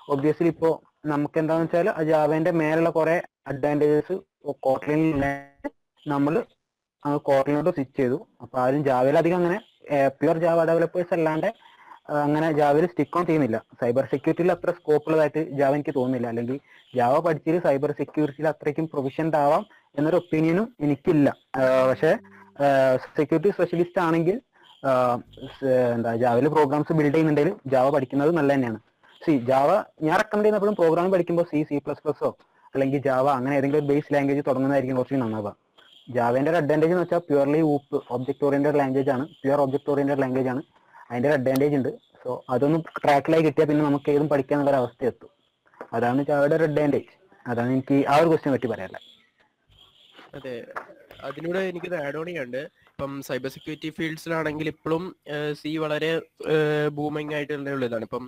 Obviously ഇപ്പോൾ നമുക്ക് എന്താന്ന് വെച്ചാൽ ജാവേന്റെ മേലുള്ള കുറെ അഡ്വാൻറ്റേജസ് കോട്ട്ലിനിൽ നമ്മൾ കോട്ട്ലിനോട്ട് സ്വിച്ച് ചെയ്തു അപ്പൊ ആരും ജാവയിൽ അധികം അങ്ങനെ പ്യുവർ ജാവ ഡെവലപ്പേഴ്സ് അല്ലാണ്ട് ആ, അങ്ങനെ ജാവയിൽ സ്റ്റിക്ക് ഓൺ ചെയ്യുന്നില്ല സൈബർ സെക്യൂരിറ്റിയിൽ അത്ര സ്കോപ്പ് ഉള്ളതായിട്ട് ജാവ എനിക്ക് തോന്നുന്നില്ല അല്ലെങ്കിൽ ജാവ പഠിച്ചതിൽ സൈബർ സെക്യൂരിറ്റിയിൽ അത്രയ്ക്കും പ്രൊഫഷൻഡ് ആവാം എന്നൊരു ഒപ്പീനിയനും എനിക്കില്ല ആ, പക്ഷേ സെക്യൂരിറ്റി സ്പെഷ്യലിസ്റ്റ് ആണെങ്കിൽ ആ, സ് എന്താ ജാവയിൽ പ്രോഗ്രാംസ് ബിൽഡ് ചെയ്യുന്നുണ്ടെങ്കിൽ ജാവ പഠിക്കുന്നത് നല്ല തന്നെയാണ് സി ജാവ ഞാൻ റെക്കമെൻഡ് ചെയ്യുന്ന എപ്പോഴും പ്രോഗ്രാമിംഗ് പഠിക്കുമ്പോൾ സി സി പ്ലസ് പ്ലസോ അല്ലെങ്കിൽ ജാവ അങ്ങനെ ഏതെങ്കിലും ഒരു ബേസ് ലാംഗ്വേജ് തുടങ്ങുന്നതായിരിക്കും കുറച്ച് നന്നാവുക ജാവേന്റെ ഒരു അഡ്വാൻറ്റേജ് എന്ന് വെച്ചാൽ purely OOP object oriented language ആണ് പ്യുവർ ഒബ്ജക്ട് ഓറിയന്റഡ് ലാംഗ്വേജ് ആണ് അതിന്റെ ഒരു അഡ്വാൻറ്റേജ് ഉണ്ട് സോ അതൊന്ന് ട്രാക്കിലായി കിട്ടിയാൽ പിന്നെ നമുക്ക് ഏതും പഠിക്കാനുള്ള ഒരു അവസ്ഥ എത്തും അതാണ് ജാവയുടെ ഒരു അഡ്വാൻറ്റേജ് അതാണ് എനിക്ക് ആ ഒരു ക്വസ്റ്റ്യൻ പറ്റി പറയാനുള്ളത് അതെ അതിനൂടെ എനിക്കൊരു ആഡ് ഓൺ ചെയ്യാണ്ട് ഇപ്പം സൈബർ സെക്യൂരിറ്റി ഫീൽഡ്സിലാണെങ്കിൽ ഇപ്പോഴും സി വളരെ ബൂമിങ് ആയിട്ടുള്ള ഉള്ളതാണ് ഇപ്പം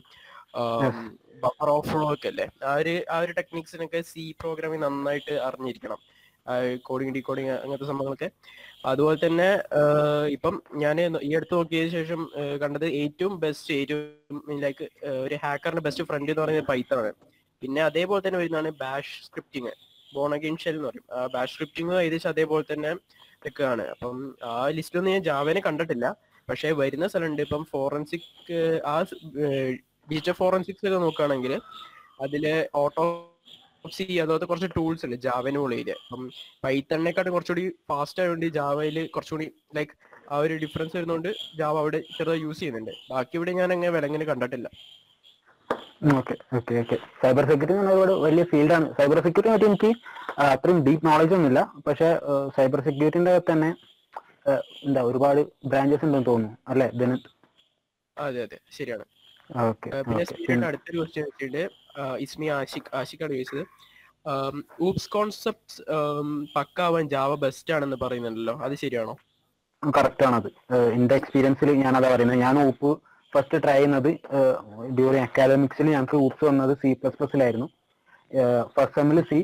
ബഫർ ഓഫ് ഫ്ലോ ഒക്കെ അല്ലേ ആ ഒരു ആ ഒരു ടെക്നിക്സിനൊക്കെ സി പ്രോഗ്രാമിംഗ് നന്നായിട്ട് അറിഞ്ഞിരിക്കണം കോഡിങ് ഡീകോഡിങ് അങ്ങനത്തെ സംഭവങ്ങളൊക്കെ അതുപോലെ തന്നെ ആഹ് ഇപ്പം ഞാൻ ഈ അടുത്ത് നോക്കിയതിനു ശേഷം ആഹ് കണ്ടത് ഏറ്റവും ബെസ്റ്റ് ഏറ്റവും ലൈക്ക് ഒരു ഹാക്കറിന്റെ ബെസ്റ്റ് ഫ്രണ്ട് എന്ന് പറയുന്നത് പൈത്തൺ ആണ് പിന്നെ അതേപോലെ തന്നെ വരുന്നതാണ് bash scripting Bourne again shell എന്ന് പറയും ആ ബാഷ് സ്ക്രിപ്റ്റിംഗ് ഏകദേശം അതേപോലെ തന്നെ നിൽക്കുകയാണ് അപ്പം ആ ലിസ്റ്റിലൊന്നും ഞാൻ ജാവേനെ കണ്ടിട്ടില്ല പക്ഷേ വരുന്ന സ്ഥലമുണ്ട് ഇപ്പം ഫോറൻസിക് ആ ഡിജിറ്റൽ ഫോറൻസിക്സ് ഒക്കെ നോക്കുകയാണെങ്കിൽ അതില് ഓട്ടോപ്സി അതുപോലത്തെ കുറച്ച് ടൂൾസ് ഉണ്ട് ജാവന് ഉള്ളിൽ അപ്പം പൈത്തണിനെക്കാട്ടും കുറച്ചുകൂടി ഫാസ്റ്റ് ആയതുകൊണ്ട് ജാവയിൽ കുറച്ചുകൂടി ലൈക്ക് ആ ഒരു ഡിഫറൻസ് വരുന്നതുകൊണ്ട് ജാവ അവിടെ ചെറുതായി യൂസ് ചെയ്യുന്നുണ്ട് ബാക്കി ഇവിടെ ഞാൻ അങ്ങനെ വിലങ്ങനെ കണ്ടിട്ടില്ല okay okay okay cyber security എന്ന് പറഞ്ഞാൽ ഒരുപാട് വലിയ ഫീൽഡാണ് സൈബർ സെക്യൂരിറ്റി പറ്റി എനിക്ക് ആ, അത്രയും ഡീപ്പ് നോളജ് ഒന്നുമില്ല പക്ഷെ സൈബർ സെക്യൂരിറ്റിന്റെ തന്നെ ആ, എന്താ ഒരുപാട് ബ്രാഞ്ചസ് ഉണ്ടെന്ന് തോന്നുന്നു അല്ലെ ബെനത്ത് അതെ അതെ ശരിയാണ് ഓക്കെ ആ, പിന്നെ ഓക്കെ സ്പീഡിന്റെ അടുത്തൊരു ക്വസ്റ്റ്യൻ വെച്ചിട്ട് ഇസ്മി ആഷിഖ് ആഷിഖാണ് ചോദിച്ചത് ഊപ്സ് കോൺസെപ്റ്റ് പക്കാവാൻ ജാവ ബെസ്റ്റ് ആണെന്ന് പറയുന്നുണ്ടല്ലോ അത് ശരിയാണോ കറക്റ്റ് ആണത് ഏഹ് എന്റെ എക്സ്പീരിയൻസിൽ ഞാൻ അതാ പറയുന്നത് ഞാൻ ഊപ്പ് ഫസ്റ്റ് ട്രൈ ചെയ്യുന്നത് ഡ്യൂറിങ് അക്കാദമിക്സിൽ ഞങ്ങൾക്ക് ഊപ്സ് വന്നത് സി പ്ലസ് പ്ലസിലായിരുന്നു ഫസ്റ്റ് സെമ്മിൽ സി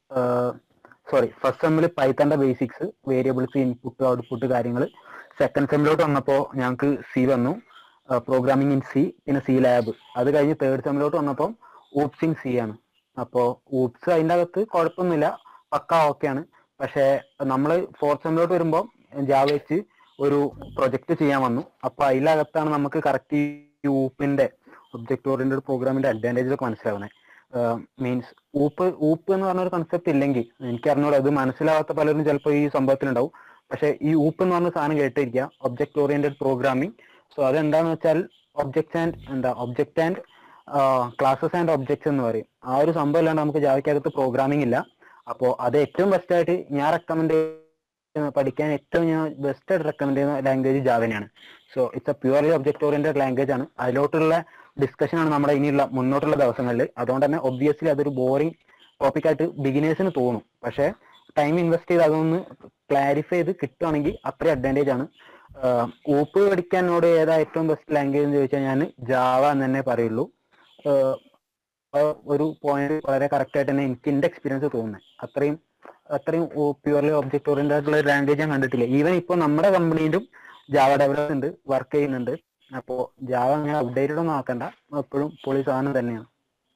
സോറി ഫസ്റ്റ് സെമ്മിൽ പൈത്തന്റെ ബേസിക്സ് വേരിയബിൾസ് ഇൻപുട്ട് ഔട്ട്പുട്ട് കാര്യങ്ങൾ സെക്കൻഡ് സെമ്മിലോട്ട് വന്നപ്പോൾ ഞങ്ങൾക്ക് സി വന്നു പ്രോഗ്രാമിംഗ് ഇൻ സി പിന്നെ സി ലാബ് അത് കഴിഞ്ഞ് തേർഡ് സെമ്മിലോട്ട് വന്നപ്പോൾ ഊപ്സ് ഇൻ സി ആണ് അപ്പോൾ ഊപ്സ് അതിൻ്റെ അകത്ത് കുഴപ്പമൊന്നുമില്ല പക്ക ഓക്കെയാണ് പക്ഷേ നമ്മൾ ഫോർത്ത് സെമ്മിലോട്ട് വരുമ്പോൾ ജാവ വെച്ച് ഒരു പ്രൊജക്ട് ചെയ്യാൻ വന്നു അപ്പൊ അതിലകത്താണ് നമുക്ക് കറക്റ്റ് ഈ ഊപ്പിന്റെ ഒബ്ജക്ട് ഓറിയന്റഡ് പ്രോഗ്രാമിന്റെ അഡ്വാൻറ്റേജ് ഒക്കെ മനസ്സിലാവുന്നത് മീൻസ് ഊപ്പ് ഊപ്പ് എന്ന് പറഞ്ഞ ഒരു കൺസെപ്റ്റ് ഇല്ലെങ്കിൽ എനിക്ക് അറിഞ്ഞൂടാ അത് മനസ്സിലാവാത്ത പലരും ചിലപ്പോൾ ഈ സംഭവത്തിലുണ്ടാവും പക്ഷെ ഈ ഊപ്പ് എന്ന് പറഞ്ഞ സാധനം കേട്ടിരിക്കുക ഒബ്ജക്ട് ഓറിയന്റഡ് പ്രോഗ്രാമിംഗ് സോ അതെന്താന്ന് വെച്ചാൽ ഒബ്ജക്ട്സ് ആൻഡ് എന്താ object and classes and objects എന്ന് പറയും ആ ഒരു സംഭവം ഇല്ലാണ്ട് നമുക്ക് ജാവയ്ക്കകത്ത് പ്രോഗ്രാമിംഗ് ഇല്ല അപ്പോൾ അത് ഏറ്റവും ബെസ്റ്റ് ആയിട്ട് ഞാൻ റെക്കമെൻഡ് പഠിക്കാൻ ഏറ്റവും ഞാൻ ബെസ്റ്റ് ആയിട്ട് റെക്കമെൻഡ് ചെയ്യുന്ന ലാംഗ്വേജ് ജാവനെയാണ് so it's a purely object oriented language ആണ് അതിലോട്ടുള്ള ഡിസ്കഷൻ ആണ് നമ്മുടെ ഇനിയുള്ള മുന്നോട്ടുള്ള ദിവസങ്ങളിൽ അതുകൊണ്ട് തന്നെ ഒബ്വിയസ്ലി അതൊരു ബോറിംഗ് ടോപ്പിക് ആയിട്ട് ബിഗിനേഴ്സിന് തോന്നും പക്ഷേ ടൈം ഇൻവെസ്റ്റ് ചെയ്ത് അതൊന്ന് ക്ലാരിഫൈ ചെയ്ത് കിട്ടുവാണെങ്കിൽ അത്രയും അഡ്വാൻറ്റേജ് ആണ് ഊപ്പ് പഠിക്കാനോട് ഏതാ ഏറ്റവും ബെസ്റ്റ് ലാംഗ്വേജ് എന്ന് ചോദിച്ചാൽ ഞാൻ ജാവ എന്ന് തന്നെ പറയുള്ളൂ ആഹ് ആ ഒരു പോയിന്റ് വളരെ കറക്റ്റ് ആയിട്ട് തന്നെ എനിക്ക് എന്റെ എക്സ്പീരിയൻസ് തോന്നുന്നത് അത്രയും അത്രയും പ്യുവർലി ഒബ്ജക്ട് ഓറിയന്റഡ് ആയിട്ടുള്ള ലാംഗ്വേജ് ഞാൻ കണ്ടിട്ടില്ല ഈവൻ ഇപ്പൊ നമ്മുടെ കമ്പനിയിലും ജാവ ഡെവലപ്പ് ഉണ്ട് വർക്ക് ചെയ്യുന്നുണ്ട് അപ്പോ ജാവ അങ്ങനെ അപ്ഡേറ്റഡ് ഒന്നും ആക്കണ്ട എപ്പോഴും പൊളി സാധനം തന്നെയാണ്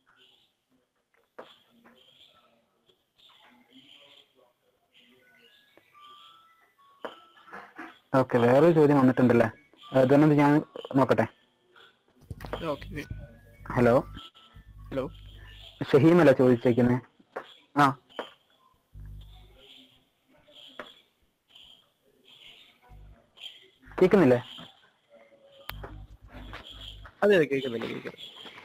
ഓക്കെ വേറൊരു ചോദ്യം വന്നിട്ടുണ്ടല്ലേ അതൊന്നും ഞാൻ നോക്കട്ടെ ഓക്കെ ഹലോ ഹലോ ഷഹീമല്ല ചോദിച്ചേക്കുന്നത് ആ കേൾക്കുന്നില്ലേ അതെ അതെ കേൾക്കുന്നില്ല കേൾക്കുന്നില്ല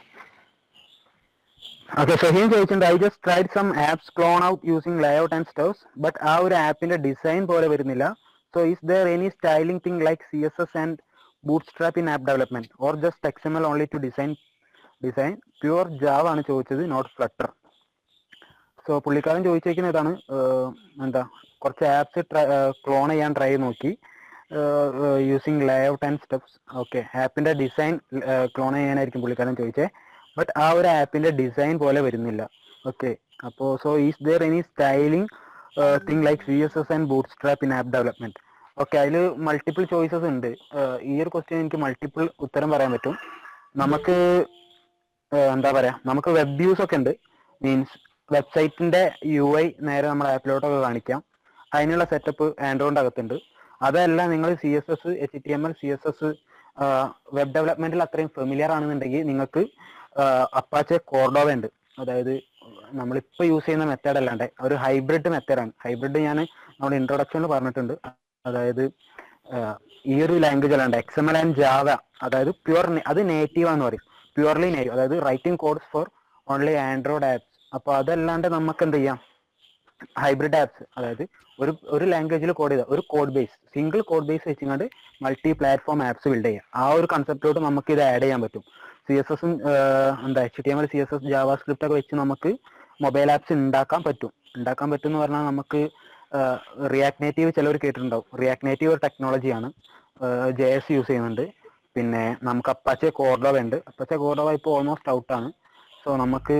ഓക്കെ ഷഹീം ചോദിച്ചിട്ടുണ്ട് I just tried some apps clone out using layout and stores but ആ ഒരു ആപ്പിന്റെ ഡിസൈൻ പോലെ വരുന്നില്ല so is there any styling thing like C S S and bootstrap in app development or just X M L only to design design pure Java ആണ് ചോദിച്ചത് not flutter so പുള്ളിക്കാരൻ ചോദിച്ചിരിക്കുന്ന ഇതാണ് ഏഹ്, എന്താ കുറച്ച് ആപ്സ് ക്ലോൺ ചെയ്യാൻ try നോക്കി using layout and steps okay ആപ്പിന്റെ ഡിസൈൻ ക്ലോൺ ചെയ്യാനായിരിക്കും പുള്ളിക്കാരൻ ചോദിച്ചത് ബട്ട് ആ ഒരു ആപ്പിന്റെ ഡിസൈൻ പോലെ വരുന്നില്ല ഓക്കെ അപ്പോൾ so is there any styling thing like C S S and bootstrap in app development okay അതിൽ മൾട്ടിപ്പിൾ ചോയ്സസ് ഉണ്ട് ഏഹ്, ഈ ഒരു ക്വസ്റ്റ്യൻ എനിക്ക് മൾട്ടിപ്പിൾ ഉത്തരം പറയാൻ പറ്റും നമുക്ക് എന്താ പറയാ നമുക്ക് വെബ് വ്യൂസ് ഒക്കെ ഉണ്ട് മീൻസ് വെബ്സൈറ്റിന്റെ യു ഐ നേരെ നമ്മുടെ ആപ്പിലോട്ടൊക്കെ കാണിക്കാം അതിനുള്ള സെറ്റപ്പ് ആൻഡ്രോയിഡ് അകത്തുണ്ട് അതല്ല നിങ്ങൾ C S S H T M L C S S web ഡെവലപ്മെന്റിൽ അത്രയും ഫെമിലിയർ ആണെന്നുണ്ടെങ്കിൽ നിങ്ങൾക്ക് അപ്പാച്ചെ കോർഡോവ ഉണ്ട് അതായത് നമ്മളിപ്പോ യൂസ് ചെയ്യുന്ന മെത്തേഡ് അല്ലാണ്ട് ഒരു ഹൈബ്രിഡ് മെത്തേഡാണ് ഹൈബ്രിഡ് ഞാൻ നമ്മുടെ ഇൻട്രൊഡക്ഷനിൽ പറഞ്ഞിട്ടുണ്ട് അതായത് ആഹ് ഈ ഒരു ലാംഗ്വേജ് അല്ലാണ്ട് X M L and Java അതായത് പ്യുവർ അത് നേറ്റീവ് എന്ന് പറയും പ്യുവർലി നേറ്റീവ് അതായത് writing codes for only Android apps അപ്പൊ അതല്ലാണ്ട് നമുക്ക് എന്ത് ചെയ്യാം ഹൈബ്രിഡ് ആപ്സ് അതായത് ഒരു ഒരു ലാംഗ്വേജിൽ കോഡ് ചെയ്ത ഒരു code base single code base വെച്ചുകൊണ്ട് മൾട്ടി പ്ലാറ്റ്ഫോം ആപ്സ് ബിൽഡ് ചെയ്യാം ആ ഒരു കൺസെപ്റ്റിലോട്ട് നമുക്ക് ഇത് ആഡ് ചെയ്യാൻ പറ്റും സി എസ് എസും എന്താ H T M L C S S JavaScript ഒക്കെ വെച്ച് നമുക്ക് മൊബൈൽ ആപ്സ് ഉണ്ടാക്കാൻ പറ്റും ഉണ്ടാക്കാൻ പറ്റും എന്ന് പറഞ്ഞാൽ നമുക്ക് റിയാക്ട് നേറ്റീവ് ചിലവർ കേട്ടിട്ടുണ്ടാവും റിയാക്ട് നേറ്റീവ് ഒരു ടെക്നോളജിയാണ് ജെ എസ് യൂസ് ചെയ്യുന്നുണ്ട് പിന്നെ നമുക്ക് അപ്പാച്ചെ കോർഡോവ ഉണ്ട് അപ്പാച്ചെ കോർഡോവ ഇപ്പോൾ ഓൾമോസ്റ്റ് ഔട്ടാണ് സോ നമുക്ക്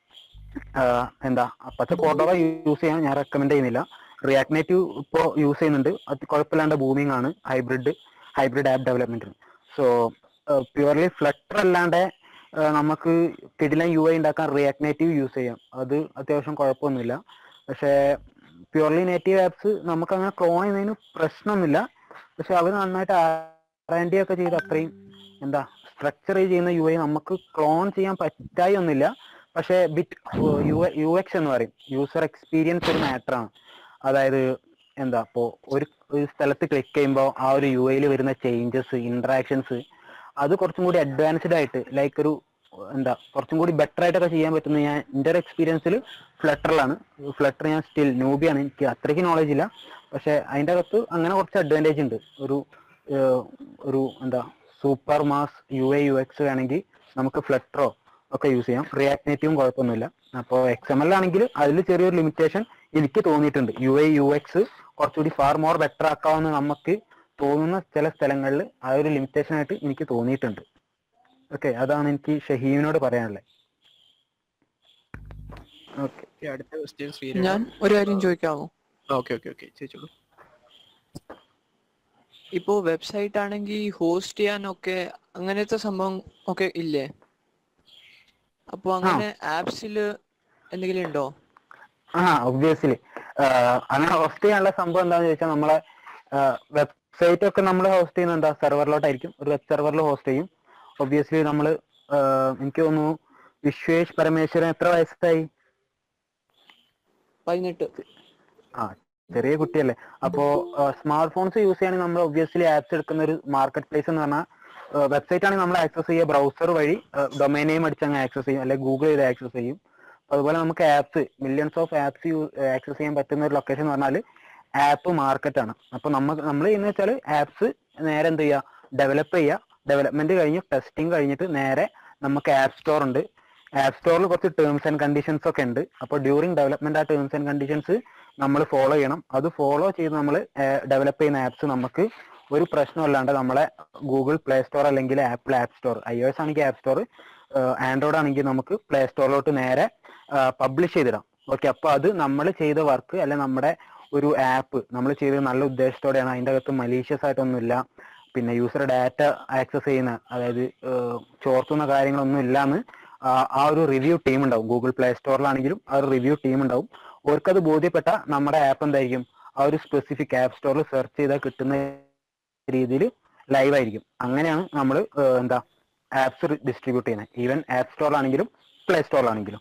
ആഹ് എന്താ അപ്പാച്ചെ കോർഡോവ യൂസ് ചെയ്യാൻ ഞാൻ റെക്കമെൻഡ് ചെയ്യുന്നില്ല റിയാക്ട് നേറ്റീവ് ഇപ്പോൾ യൂസ് ചെയ്യുന്നുണ്ട് അത് കുഴപ്പമില്ലാണ്ട് ബൂമിംഗ് ആണ് ഹൈബ്രിഡ് ഹൈബ്രിഡ് ആപ്പ് ഡെവലപ്മെന്റിന് സോ പ്യുവർലി ഫ്ലട്ടർ അല്ലാണ്ട് ആഹ് നമുക്ക് കിടിലൻ യു ഐ ഉണ്ടാക്കാൻ റിയാക്ട് നേറ്റീവ് യൂസ് ചെയ്യാം അത് അത്യാവശ്യം കുഴപ്പമൊന്നുമില്ല പക്ഷേ പ്യുവർലി നേറ്റീവ് ആപ്സ് നമുക്ക് അങ്ങനെ ക്ലോൺ ചെയ്യുന്നതിന് പ്രശ്നമൊന്നുമില്ല പക്ഷെ അവർ നന്നായിട്ട് ആൻഡി ഒക്കെ ചെയ്ത് അത്രയും എന്താ സ്ട്രക്ചർ ചെയ്യുന്ന യു ഐ നമുക്ക് ക്ലോൺ ചെയ്യാൻ പറ്റായി ഒന്നുമില്ല പക്ഷേ ബിറ്റ് യു യു എക്സ് എന്ന് പറയും യൂസർ എക്സ്പീരിയൻസ് ഒരു മാറ്റർ ആണ് അതായത് എന്താ ഇപ്പോ ഒരു ഒരു സ്ഥലത്ത് ക്ലിക്ക് ചെയ്യുമ്പോൾ ആ ഒരു യു ഐയിൽ വരുന്ന ചേഞ്ചസ് ഇന്ററാക്ഷൻസ് അത് കുറച്ചും കൂടി അഡ്വാൻസ്ഡ് ആയിട്ട് ലൈക്ക് ഒരു എന്താ കുറച്ചും കൂടി ബെറ്റർ ആയിട്ടൊക്കെ ചെയ്യാൻ പറ്റുന്ന ഞാൻ എൻ്റെ ഒരു എക്സ്പീരിയൻസിൽ ഫ്ലട്ടറിലാണ് ഫ്ലട്ടർ ഞാൻ സ്റ്റിൽ നൂബിയാണ് എനിക്ക് അത്രയ്ക്ക് നോളജ് ഇല്ല പക്ഷെ അതിൻ്റെ അകത്ത് അങ്ങനെ കുറച്ച് അഡ്വാൻറ്റേജ് ഉണ്ട് ഒരു ഏഹ്, ഒരു എന്താ super mass U A U X വേണമെങ്കിൽ നമുക്ക് ഫ്ലട്ടറോ ഒക്കെ യൂസ് ചെയ്യാം റിയാക്ട് നേറ്റീവും കുഴപ്പമൊന്നുമില്ല അപ്പോൾ എക്സ് എം എൽ ആണെങ്കിൽ അതിൽ ചെറിയൊരു ലിമിറ്റേഷൻ എനിക്ക് തോന്നിയിട്ടുണ്ട് യു ഐ യു എക്സ് കുറച്ചുകൂടി ഫാർ മോർ ബെറ്റർ ആക്കാമെന്ന് നമുക്ക് തോന്നുന്ന ചില സ്ഥലങ്ങളിൽ ആ ഒരു ലിമിറ്റേഷൻ ആയിട്ട് എനിക്ക് തോന്നിയിട്ടുണ്ട് ഓക്കെ അതാണ് എനിക്ക് ഷഹീമിനോട് പറയാനുള്ളത് ഓക്കെ Okay, അടുത്ത ക്വസ്റ്റ്യൻ ഞാൻ ശ്രീരാം ഒരു കാര്യം ചോദിക്കാമോ ഓക്കെ ഓക്കെ ഓക്കെ ചോദിച്ചോളൂ ഇപ്പോ വെബ്സൈറ്റ് ആണെങ്കിൽ ഹോസ്റ്റ് ചെയ്യാനൊക്കെ അങ്ങനത്തെ സംഭവം ഒക്കെ ഇല്ലേ അപ്പൊ അങ്ങനെ ആപ്സിൽ എന്തെങ്കിലും ഉണ്ടോ ആ ഒബ്വിയസ്ലി അങ്ങനെ ഹോസ്റ്റ് ചെയ്യാനുള്ള സംഭവം എന്താണെന്ന് ചോദിച്ചാൽ നമ്മളെ വെബ്സൈറ്റ് ഒക്കെ നമ്മൾ ഹോസ്റ്റ് ചെയ്യുന്നത് എന്താ സെർവറിലോട്ടായിരിക്കും ഒരു വെബ് സെർവറിൽ ഹോസ്റ്റ് ചെയ്യും ഒബ്വിയസ്ലി നമ്മൾ എനിക്ക് തോന്നുന്നു വിശ്വേഷ് പരമേശ്വരൻ എത്ര വയസ്സായി പതിനെട്ട് ആ ചെറിയ കുട്ടിയല്ലേ അപ്പോ സ്മാർട്ട് ഫോൺസ് യൂസ് ചെയ്യുകയാണെങ്കിൽ നമ്മൾ ഒബ്വിയസ്ലി ആപ്സ് എടുക്കുന്ന ഒരു മാർക്കറ്റ് പ്ലേസ് എന്ന് പറഞ്ഞാൽ വെബ്സൈറ്റ് ആണെങ്കിൽ നമ്മൾ ആക്സസ് ചെയ്യുക ബ്രൗസർ വഴി ഡൊമൈൻ നെയിം അടിച്ച് അങ്ങ് ആക്സസ് ചെയ്യും അല്ലെങ്കിൽ ഗൂഗിൾ ചെയ്ത് ആക്സസ് ചെയ്യും അതുപോലെ നമുക്ക് apps millions of apps access ചെയ്യാൻ പറ്റുന്ന ഒരു ലൊക്കേഷൻ എന്ന് പറഞ്ഞാൽ ആപ്പ് മാർക്കറ്റ് ആണ് അപ്പൊ നമ്മൾ നമ്മൾ ചെയ്യുന്ന വെച്ചാൽ ആപ്സ് നേരെ എന്ത് ചെയ്യുക ഡെവലപ്പ് ചെയ്യുക ഡെവലപ്മെന്റ് കഴിഞ്ഞ് ടെസ്റ്റിംഗ് കഴിഞ്ഞിട്ട് നേരെ നമുക്ക് ആപ്പ് സ്റ്റോർ ഉണ്ട് ആപ്പ് സ്റ്റോറിൽ കുറച്ച് ടേംസ് ആൻഡ് കണ്ടീഷൻസ് ഒക്കെ ഉണ്ട് അപ്പോൾ ഡ്യൂറിങ് ഡെവലപ്മെന്റ് ആ ടേംസ് ആൻഡ് കണ്ടീഷൻസ് നമ്മൾ ഫോളോ ചെയ്യണം അത് ഫോളോ ചെയ്ത് നമ്മൾ ഡെവലപ്പ് ചെയ്യുന്ന ആപ്സ് നമുക്ക് ഒരു പ്രശ്നമല്ലാണ്ട് നമ്മളെ ഗൂഗിൾ പ്ലേ സ്റ്റോർ അല്ലെങ്കിൽ Apple App Store I O S ആണെങ്കിൽ ആപ്പ് സ്റ്റോർ ആൻഡ്രോയിഡ് ആണെങ്കിൽ നമുക്ക് പ്ലേ സ്റ്റോറിലോട്ട് നേരെ പബ്ലിഷ് ചെയ്തിടാം ഓക്കെ അപ്പോൾ അത് നമ്മൾ ചെയ്ത വർക്ക് അല്ലെ നമ്മുടെ ഒരു ആപ്പ് നമ്മൾ ചെയ്തത് നല്ല ഉദ്ദേശത്തോടെയാണ് അതിൻ്റെ അകത്ത് മലീഷ്യസ് ആയിട്ടൊന്നുമില്ല പിന്നെ യൂസർ ഡാറ്റ ആക്സസ് ചെയ്യുന്ന അതായത് ഏഹ്, ചോർത്തുന്ന കാര്യങ്ങളൊന്നും ഇല്ലാന്ന് ആ ആ ഒരു റിവ്യൂ ടീം ഉണ്ടാവും ഗൂഗിൾ പ്ലേ സ്റ്റോറിലാണെങ്കിലും ആ ഒരു റിവ്യൂ ടീം ഉണ്ടാവും അവർക്കത് ബോധ്യപ്പെട്ട നമ്മുടെ ആപ്പ് എന്തായിരിക്കും ആ ഒരു സ്പെസിഫിക് ആപ്പ് സ്റ്റോറിൽ സെർച്ച് ചെയ്താൽ കിട്ടുന്ന രീതിയിൽ ലൈവ് ആയിരിക്കും അങ്ങനെയാണ് നമ്മൾ എന്താ ആപ്സ് ഡിസ്ട്രിബ്യൂട്ട് ചെയ്യുന്നത് ഈവൻ ആപ്പ് സ്റ്റോറിലാണെങ്കിലും പ്ലേ സ്റ്റോറിലാണെങ്കിലും